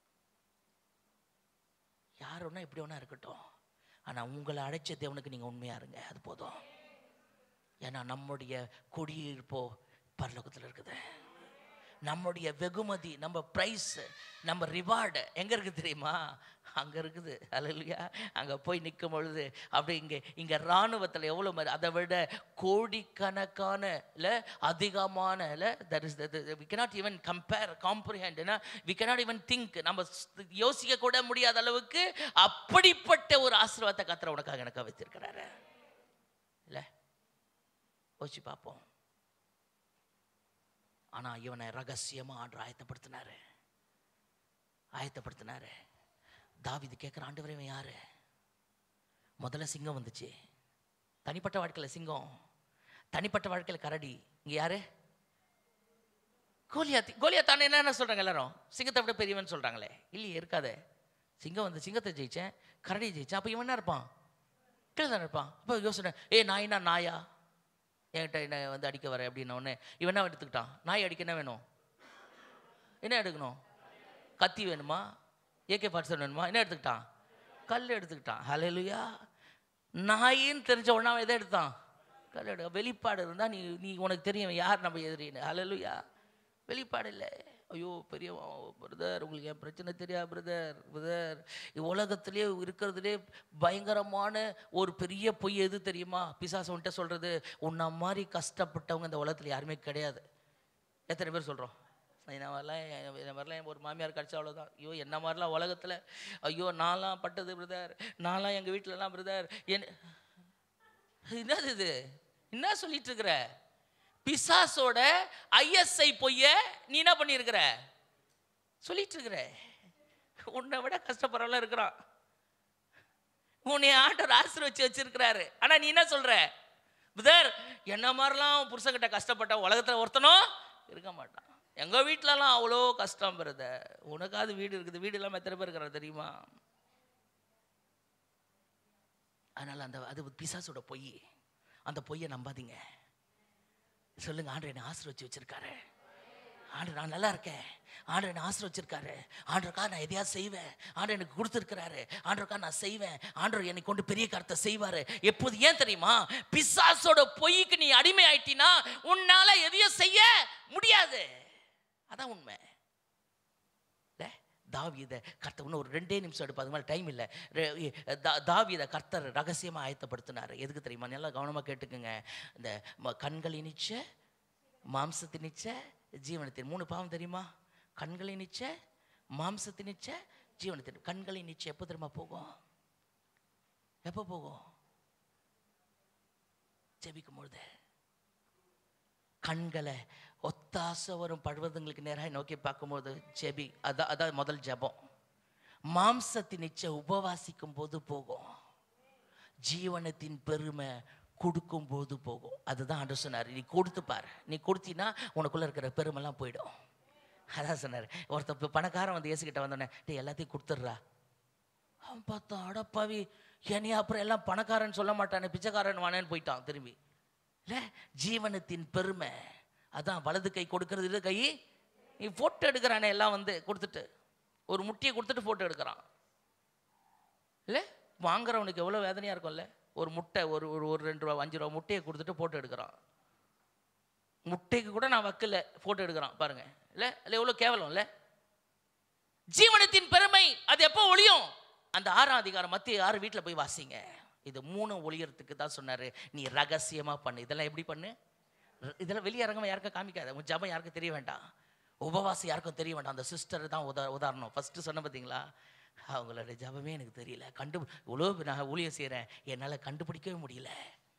யார் ஒன்றா எப்படி ஒன்றா இருக்கட்டும் ஆனா உங்களை அடைச்ச தேவனுக்கு நீங்க உண்மையா இருங்க அது போதும் ஏன்னா நம்முடைய குடியிருப்போ பரலோகத்தில் இருக்குது நம்முடைய வெகுமதி நம்ம ப்ரைஸ் நம்ம ரிவார்டு எங்கே இருக்குது தெரியுமா அங்கே இருக்குது அல்லையா அங்கே போய் நிற்கும் பொழுது அப்படி இங்கே இங்கே இராணுவத்தில் எவ்வளோ மாதிரி அதை விட கோடிக்கணக்கான இல்லை அதிகமான இல்லை that is we cannot even compare comprehend we cannot even think நம்ம ஸ்- யோசிக்க கூட முடியாத அளவுக்கு அப்படிப்பட்ட ஒரு ஆசீர்வாதத்தை கத்திர உனக்காக எனக்கு வைத்திருக்கிறாரு இல்லை யோசிச்சு பார்ப்போம் ஆனா இவனை ரகசியமா ஆண்டு ஆயத்தப்படுத்தினாரு ஆயத்தப்படுத்தினாரு தாவிது கேட்குற ஆண்டவரே இவன் யாரு முதல்ல சிங்கம் வந்துச்சு தனிப்பட்ட வாழ்க்கையில் சிங்கம் தனிப்பட்ட வாழ்க்கையில் கரடி இங்க யாரு கோலியாத்தி கோலியாத்தான என்னென்ன சொல்றாங்க எல்லாரும் சிங்கத்தை விட பெரியவன் சொல்றாங்களே இல்லையே இருக்காதே சிங்கம் வந்து சிங்கத்தை ஜெயிச்சேன் கரடி ஜெயிச்சேன் அப்போ இவன் என்ன இருப்பான் கீழே தானே இருப்பான் அப்போ யோசனை ஏ நாய்னா நாயா என்கிட்ட என்ன வந்து அடிக்க வர அப்படின்ன உடனே இவன் என்ன எடுத்துக்கிட்டான் நாய் அடிக்க என்ன வேணும் என்ன எடுக்கணும் கத்தி வேணுமா ஏகே பார்சல் வேணுமா என்ன எடுத்துக்கிட்டான் கல் எடுத்துக்கிட்டான் ஹalleluya நாயின்னு தெரிஞ்ச உடனே அவன் எதை எடுத்தான் கல் எடு வெளிப்பாடு இருந்தால் நீ நீ உனக்கு தெரியும் இவன் யார் நம்ம எதிரின்னு ஹalleluya வெளிப்பாடு இல்லை ஐயோ பெரிய பிரதர் உங்களுக்கு என் பிரச்சனை தெரியா பிரதர் பிரதர் உலகத்திலே இருக்கிறதுலே பயங்கரமான ஒரு பெரிய பொய் எது தெரியுமா பிசாசு உன்ட்ட சொல்கிறது உன்ன மாதிரி கஷ்டப்பட்டவங்க இந்த உலகத்தில் யாருமே கிடையாது எத்தனை பேர் சொல்கிறோம் என்ன மாதிரிலாம் என் என்ன மாதிரிலாம் என் ஒரு மாமியார் கிடச்சா அவ்வளோதான் ஐயோ என்ன மாதிரிலாம் உலகத்தில் ஐயோ நான்லாம் பட்டது பிரதர் நான்லாம் எங்கள் வீட்டிலலாம் பிரதர் என் என்னது இது என்ன சொல்லிட்டு இருக்கிற பிசாசோட ஐஎஸ்ஐ பொய்ய நீ என்ன பண்ணியிருக்கிற சொல்லிட்டு இருக்கிற உன்னை விட கஷ்டப்படுறவெல்லாம் இருக்கிறான் உன்னை ஆண்டவர் ஆசீர்வச்சு வச்சிருக்கிறாரு ஆனா நீ என்ன சொல்ற புதர் என்ன மாதிரிலாம் புருஷன்கிட்ட கஷ்டப்பட்ட உலகத்துல ஒருத்தனும் இருக்க மாட்டான் எங்க வீட்டிலலாம் அவ்வளோ கஷ்டம் பிரதர் உனக்காவது வீடு இருக்குது வீடு இல்லாமல் எத்தனை பேர் இருக்கிறா தெரியுமா அதனால அந்த அது பிசாசோட பொய் அந்த பொய்யை நம்பாதீங்க சொல்லுங்க ஆண்டு என்னை ஆசீர்வச்சு வச்சிருக்காரு ஆண்டு நான் நல்லா இருக்கேன் ஆண்டு என்னை ஆசீர்வச்சிருக்காரு ஆண்டருக்காக நான் எதையாவது செய்வேன் ஆண்டு எனக்கு கொடுத்துருக்கிறாரு ஆண்டருக்காக நான் செய்வேன் ஆண்டவர் என்னை கொண்டு பெரிய கருத்தை செய்வாரு எப்போது ஏன் தெரியுமா பிசாசோட பொய்க்கு நீ அடிமை ஆயிட்டினா உன்னால எதையும் செய்ய முடியாது அதான் உண்மை இல்லை தாவீத கர்த்தர் இன்னும் ஒரு ரெண்டே நிமிஷம் எடுப்போம் அது மாதிரி டைம் இல்லை ரெ- தா- தாவீத கர்த்தர் ரகசியமாக ஆயத்தப்படுத்தினார் எதுக்கு தெரியுமா நல்லா கவனமாக கேட்டுக்குங்க இந்த ம- கண்களின் நிச்ச மாம்சத்தின் நிச்ச ஜீவனத்தின் மூணு பாவம் தெரியுமா கண்களின் நிச்ச மாம்சத்தின் நிச்ச ஜீவனத்தின் கண்களின் நிச்சயம் எப்போ தெரியுமா போகும் எப்போ போகும் ஜெபிக்கும் பொழுது கண்களை ஒத்தாசை வரும் பழுவதுங்களுக்கு நேராக நோக்கி பார்க்கும்போது ஜெபி அதான் அதான் முதல் ஜெபம் மாம்சத்தின் நிச்சய உபவாசிக்கும் போது போகும் ஜீவனத்தின் பெருமை கொடுக்கும் போது போகும் அதுதான் ஆண்டு சொன்னார் நீ கொடுத்து பாரு நீ கொடுத்தீன்னா உனக்குள்ள இருக்கிற பெருமைலாம் போயிடும் அதான் சொன்னார் ஒருத்தர் இப்ப பணக்காரன் வந்து இயேசுகிட்ட வந்தோடனே டேய் எல்லாத்தையும் கொடுத்துட்றா அவன் பார்த்தா அடப்பாவி என்னைய அப்புறம் எல்லாம் பணக்காரன் சொல்ல மாட்டானே பிச்சைக்காரன் வானேன்னு போயிட்டான் திரும்பி இல்லை ஜீவனத்தின் பெருமை அதான் வலது கை கொடுக்கறது இடது கை நீ ஃபோட்டோ எடுக்கிறானே எல்லாம் வந்து கொடுத்துட்டு ஒரு முட்டியை கொடுத்துட்டு ஃபோட்டோ எடுக்கிறான் இல்லை வாங்குறவனுக்கு எவ்வளோ வேதனையாக இருக்கும்ல ஒரு முட்டை ஒரு ஒரு ஒரு ரெண்டு ரூபா அஞ்சு ரூபா முட்டையை கொடுத்துட்டு ஃபோட்டோ எடுக்கிறான் முட்டைக்கு கூட நான் வைக்கல ஃபோட்டோ எடுக்கிறான் பாருங்க இல்லை இல்லை எவ்வளோ கேவலம் இல்லை ஜீவனத்தின் பெருமை அது எப்போ ஒளியும் அந்த ஆறாம் அதிகாரம் மத்திய ஆறு வீட்டில் போய் வாசிங்க இது மூணு ஒளியறதுக்கு தான் சொன்னாரு நீ ரகசியமா பண்ணு இதெல்லாம் எப்படி பண்ணு ர- இதெல்லாம் வெளியரங்கமா யாருக்கும் காமிக்காத உன் ஜபம் யாருக்கும் தெரிய வேண்டாம் உபவாசம் யாருக்கும் தெரிய வேண்டாம் அந்த சிஸ்டர் தான் உதா உதாரணம் ஃபர்ஸ்ட் சொன்ன பார்த்தீங்களா அவங்களோட ஜபமே எனக்கு தெரியல கண்டு இவ்வளோ நான் ஊழியம் செய்கிறேன் என்னால் கண்டுபிடிக்கவே முடியல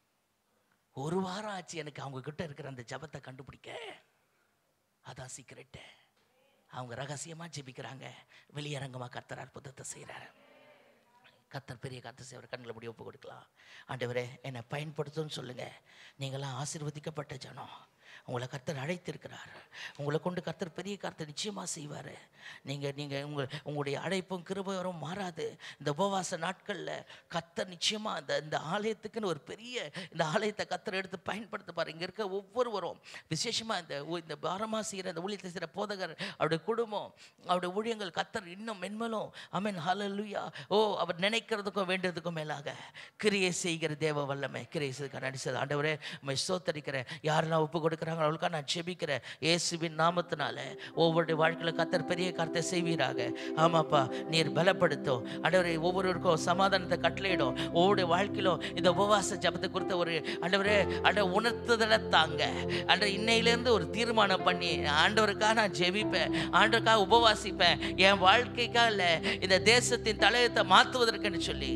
ஒரு வாரம் ஆச்சு எனக்கு அவங்க கிட்ட இருக்கிற அந்த ஜபத்தை கண்டுபிடிக்க அதான் சீக்கிரட்டு அவங்க ரகசியமா ஜெபிக்கிறாங்க வெளியரங்கமா கர்த்தர் அற்புதத்தை செய்கிறாரு கர்த்தர் பெரிய கர்த்தர் செய்வார் கண்களை முடி ஒப்பு கொடுக்கலாம் ஆண்டவரே என்னை பயன்படுத்துன்னு சொல்லுங்க நீங்களாம் ஆசீர்வதிக்கப்பட்ட ஜனம் உங்களை கர்த்தர் அழைத்திருக்கிறார் உங்களை கொண்டு கர்த்தர் பெரிய கர்த்தர் நிச்சயமா செய்வார் நீங்கள் நீங்கள் உங்கள் உங்களுடைய அழைப்பும் கிருபையும் மாறாது இந்த உபவாச நாட்களில் கர்த்தர் நிச்சயமா அந்த இந்த ஆலயத்துக்குன்னு ஒரு பெரிய இந்த ஆலயத்தை கர்த்தர் எடுத்து பயன்படுத்தப்பார் இங்கே இருக்க ஒவ்வொருவரும் விசேஷமாக இந்த ஊ- இந்த பாரமாக செய்கிற இந்த ஊழியத்தை செய்கிற போதகர் அவருடைய குடும்பம் அவருடைய ஊழியங்கள் கர்த்தர் இன்னும் மென்மலும் அமீன் ஹalleluya ஓ அவர் நினைக்கிறதுக்கும் வேண்டியதுக்கும் மேலாக கிரியை செய்கிற தேவ வல்லமை கிரியை செய்து நடிச்சது ஆண்டவரே உண்மை சோத்தரிக்கிறேன் யாரெல்லாம் ஒப்பு கொடுக்குறாங்க இருக்கிறாங்க அவளுக்காக நான் ஜெபிக்கிறேன் இயேசுவின் நாமத்தினால ஒவ்வொரு வாழ்க்கையில் கத்தர் பெரிய கருத்தை செய்வீராக ஆமாப்பா நீர் பலப்படுத்தும் ஆண்டவரே ஒவ்வொருவருக்கும் சமாதானத்தை கட்டளையிடும் ஒவ்வொரு வாழ்க்கையிலும் இந்த உபவாச ஜபத்தை குறித்த ஒரு ஆண்டவரே ஆண்ட உணர்த்துதலை தாங்க ஆண்டவர் இன்னையிலேருந்து ஒரு தீர்மானம் பண்ணி ஆண்டவருக்காக நான் ஜெபிப்பேன் ஆண்டவருக்காக உபவாசிப்பேன் என் வாழ்க்கைக்காக இல்லை இந்த தேசத்தின் தலையத்தை மாற்றுவதற்குன்னு சொல்லி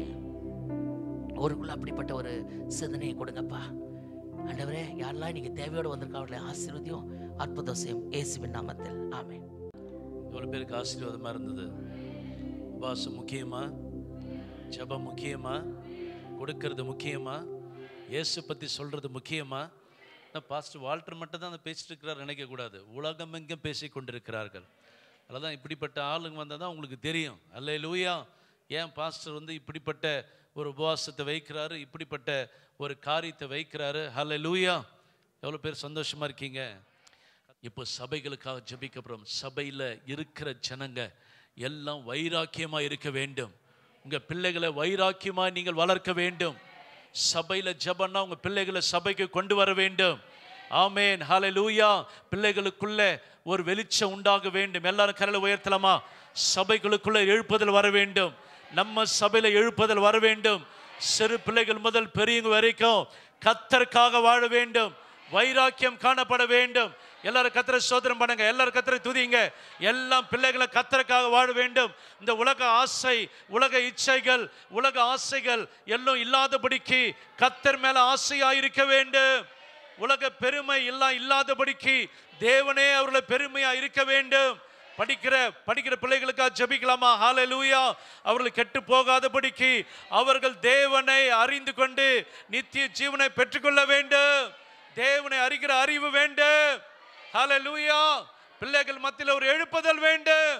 ஒருக்குள்ள அப்படிப்பட்ட ஒரு சிந்தனையை கொடுங்கப்பா ஆண்டவரே யாரெல்லாம் இன்னைக்கு தேவையோடு வந்திருக்கா அவர்களை ஆசீர்வதியும் அற்புதம் செய்யும் இயேசுவின் நாமத்தில் ஆமென் எவ்வளோ பேருக்கு ஆசீர்வாதமாக இருந்தது உபவாசம் முக்கியமா ஜெபம் முக்கியமா கொடுக்கறது முக்கியமா இயேசு பற்றி சொல்கிறது முக்கியமா நான் பாஸ்டர் வால்டர் மட்டும் தான் அதை பேசிட்டு இருக்கிறார் நினைக்கக்கூடாது உலகம் எங்கும் பேசி கொண்டிருக்கிறார்கள் அததான் இப்படிப்பட்ட ஆளுங்க வந்தால் தான் உங்களுக்கு தெரியும் அல்ல லூயா ஏன் பாஸ்டர் வந்து இப்படிப்பட்ட ஒரு உபவாசத்தை வைக்கிறாரு இப்படிப்பட்ட ஒரு காரியத்தை வைக்கிறாரு ஹல்ல லூயா எவ்வளோ பேர் சந்தோஷமாக இருக்கீங்க இப்போ சபைகளுக்காக ஜெபிக்கப்புறம் சபையில் இருக்கிற ஜனங்க எல்லாம் வைராக்கியமாக இருக்க வேண்டும் உங்கள் பிள்ளைகளை வைராக்கியமாக நீங்கள் வளர்க்க வேண்டும் சபையில் ஜெபம்னா உங்கள் பிள்ளைகளை சபைக்கு கொண்டு வர வேண்டும் ஆமேன் ஹalleluya பிள்ளைகளுக்குள்ள ஒரு வெளிச்சம் உண்டாக வேண்டும் எல்லாரும் கரலை உயர்த்தலாமா சபைகளுக்குள்ள எழுப்புதல் வர வேண்டும் நம்ம சபையில எழுப்புதல் வர வேண்டும் சிறு பிள்ளைகள் முதல் பெரியவங்க வரைக்கும் கத்தருக்காக வாழ வேண்டும் வைராக்கியம் காணப்பட வேண்டும் எல்லாரும் கத்தரை சோதனம் பண்ணுங்க எல்லாரும் கத்தரை துதிங்க எல்லாம் பிள்ளைகளை கத்தருக்காக வாழ வேண்டும் இந்த உலக ஆசை உலக இச்சைகள் உலக ஆசைகள் எல்லாம் இல்லாதபடிக்கு கத்தர் மேல ஆசையா இருக்க வேண்டும் உலக பெருமை எல்லாம் இல்லாதபடிக்கு தேவனே அவர்களை பெருமையா இருக்க வேண்டும் படிக்கிற படிக்கிற பிள்ளைகளுக்காக ஜெபிக்கலாமா ஹalleluya அவர்கள் கெட்டு போகாதபடிக்கு அவர்கள் தேவனை அறிந்து கொண்டு நித்திய ஜீவனை பெற்றுக்கொள்ள வேண்டும் தேவனை அறிகிற அறிவு வேண்டும் ஹalleluya பிள்ளைகள் மத்தியில் ஒரு எழுப்புதல் வேண்டும்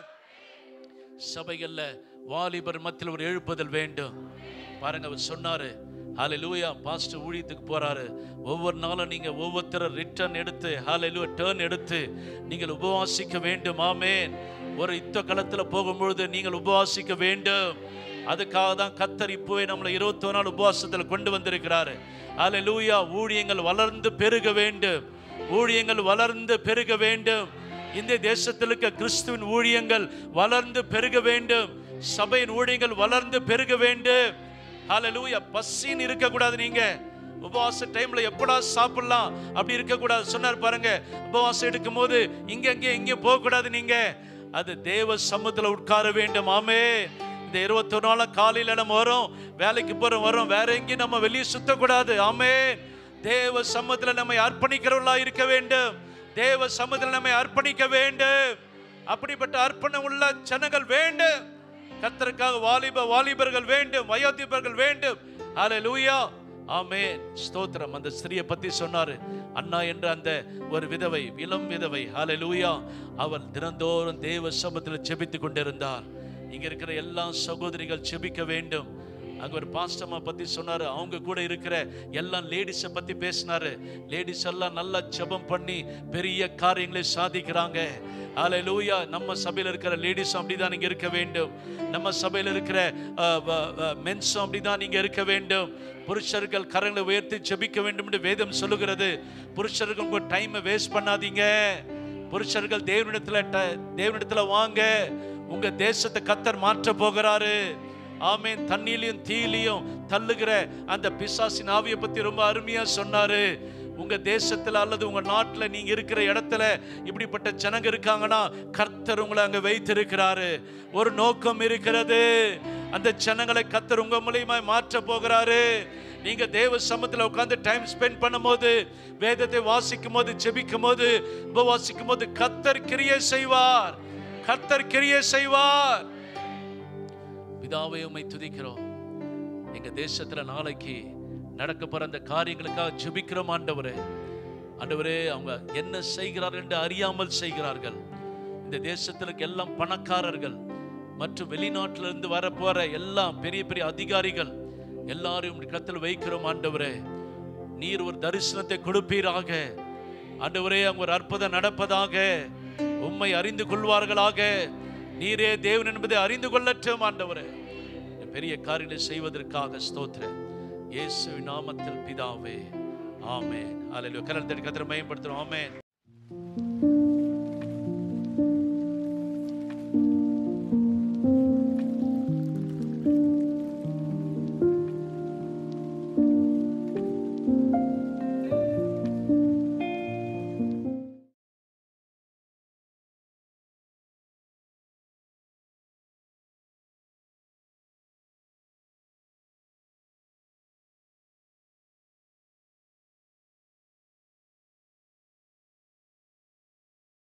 சபைகள்ல வாலிபர் மத்தியில் ஒரு எழுப்புதல் வேண்டும் பாருங்க அவர் சொன்னாரு ஹalleluya பாஸ்டர் ஊழியத்துக்கு போறாரு ஒவ்வொரு நாளும் நீங்க ஒவ்வொருத்தர ரிட்டர்ன் எடுத்து ஹalleluya டர்ன் எடுத்து நீங்கள் உபவாசிக்க வேண்டும் ஆமென் ஒரு யுத்த களத்துல போகும்பொழுது நீங்கள் உபவாசிக்க வேண்டும் அதுக்காக தான் கத்தர் இப்போவே நம்மளை இருபத்தொரு நாள் உபவாசத்துல கொண்டு வந்திருக்கிறாரு ஹalleluya ஊழியங்கள் வளர்ந்து பெருக வேண்டும் ஊழியங்கள் வளர்ந்து பெருக வேண்டும் இந்த தேசத்தில் இருக்க கிறிஸ்துவின் ஊழியங்கள் வளர்ந்து பெருக வேண்டும் சபையின் ஊழியங்கள் வளர்ந்து பெருக வேண்டும் ஹalleluya பசின்னு இருக்கக்கூடாது நீங்க உபவாச டைம்ல எப்படா சாப்பிடலாம் அப்படி இருக்கக்கூடாது சொன்னார் பாருங்க உபவாசம் எடுக்கும் போது இங்க அங்க இங்க போக கூடாது நீங்க அது தேவ சமூகத்துல உட்கார வேண்டும் ஆமே இந்த இருபத்தொரு நாளும் காலையில நம்ம வரோம் வேலைக்கு போறோம் வரோம் வேற எங்கேயும் நம்ம வெளியே சுத்தக்கூடாது ஆமே தேவ சமூகத்துல நம்மை அர்ப்பணிக்கிறவர்களா இருக்க வேண்டும் தேவ சமூகத்தில் நம்மை அர்ப்பணிக்க வேண்டும் அப்படிப்பட்ட அர்ப்பணம் உள்ள ஜனங்கள் வேண்டும் கத்தருக்காக வாலிப வாலிபர்கள் வேண்டும் வயோதிபர்கள் வேண்டும் ஹalleluya ஆமென் ஸ்தோத்திரம் அந்த ஸ்திரியை பத்தி சொன்னாரு அண்ணா என்ற அந்த ஒரு விதவை இளம் விதவை ஹalleluya அவள் தினந்தோறும் தேவ சமூகத்தில் ஜெபித்து கொண்டிருந்தார் இங்க இருக்கிற எல்லா சகோதரிகள் ஜெபிக்க வேண்டும் அங்க ஒரு பாஸ்டம்மா பத்தி சொன்னாரு அவங்க கூட இருக்கிற எல்லா லேடிஸை பத்தி பேசினாரு லேடிஸ் எல்லாம் நல்லா ஜெபம் பண்ணி பெரிய காரியங்களை சாதிக்கிறாங்க ஹalleluya நம்ம சபையில இருக்கிற லேடிஸ் அப்படிதான் நீங்க இருக்க வேண்டும் நம்ம சபையில இருக்கிற மென்ஸும் அப்படிதான் நீங்க இருக்க வேண்டும் புருஷர்கள் கரங்களை உயர்த்தி ஜெபிக்க வேண்டும் என்று வேதம் சொல்லுகிறது புருஷர்கள் உங்க டைமை வேஸ்ட் பண்ணாதீங்க புருஷர்கள் தேவனிடத்துல ட- தேவனிடத்துல வாங்க உங்க தேசத்தை கத்தர் மாற்ற போகிறாரு ஆமேன் தண்ணியிலையும் தீயிலையும் தள்ளுகிற அந்த பிசாசின் ஆவியை பத்தி ரொம்ப அருமையா சொன்னாரு உங்க தேசத்துல அல்லது உங்க நாட்டுல நீங்க இருக்கிற இடத்துல இப்படிப்பட்ட ஜனங்க இருக்காங்கன்னா கர்த்தர் உங்களை அங்க வைத்திருக்கிறாரு ஒரு நோக்கம் இருக்கிறது அந்த ஜனங்களை கர்த்தர் உங்க மூலியமா மாற்ற போகிறாரு நீங்க தேவ சமத்துல உட்கார்ந்து டைம் ஸ்பெண்ட் பண்ணும்போது வேதத்தை வாசிக்கும் போது ஜெபிக்கும் போது உபவாசிக்கும் போது கர்த்தர் கிரியை செய்வார் கர்த்தர் கிரியை செய்வார் பிதாவை உம்மை துதிக்கிறோம் எங்க தேசத்துல நாளைக்கு நடக்க போற அந்த காரியங்களுக்காக ஜெபிக்கிறோம் ஆண்டவரே ஆண்டவரே அவங்க என்ன செய்கிறார்கள் என்று அறியாமல் செய்கிறார்கள் இந்த தேசத்தில் இருக்க எல்லாம் பணக்காரர்கள் மற்றும் வெளிநாட்டில இருந்து வர போற எல்லாம் பெரிய பெரிய அதிகாரிகள் எல்லாரையும் உம்முடைய கரத்தில் வைக்கிறோம் ஆண்டவரே நீர் ஒரு தரிசனத்தை கொடுப்பீராக ஆண்டவரே அங்க ஒரு அற்புதம் நடப்பதாக உம்மை அறிந்து கொள்வார்களாக நீரே தேவன் என்பதை அறிந்து கொள்ளட்டும் ஆண்டவரே இந்த பெரிய காரியங்களை செய்வதற்காக ஸ்தோத்திரம் இயேசு நாமத்தில் பிதாவே ஆமென் ஹalleluya கரத்தை கத்திர மயப்படுத்துறோம் ஆமென்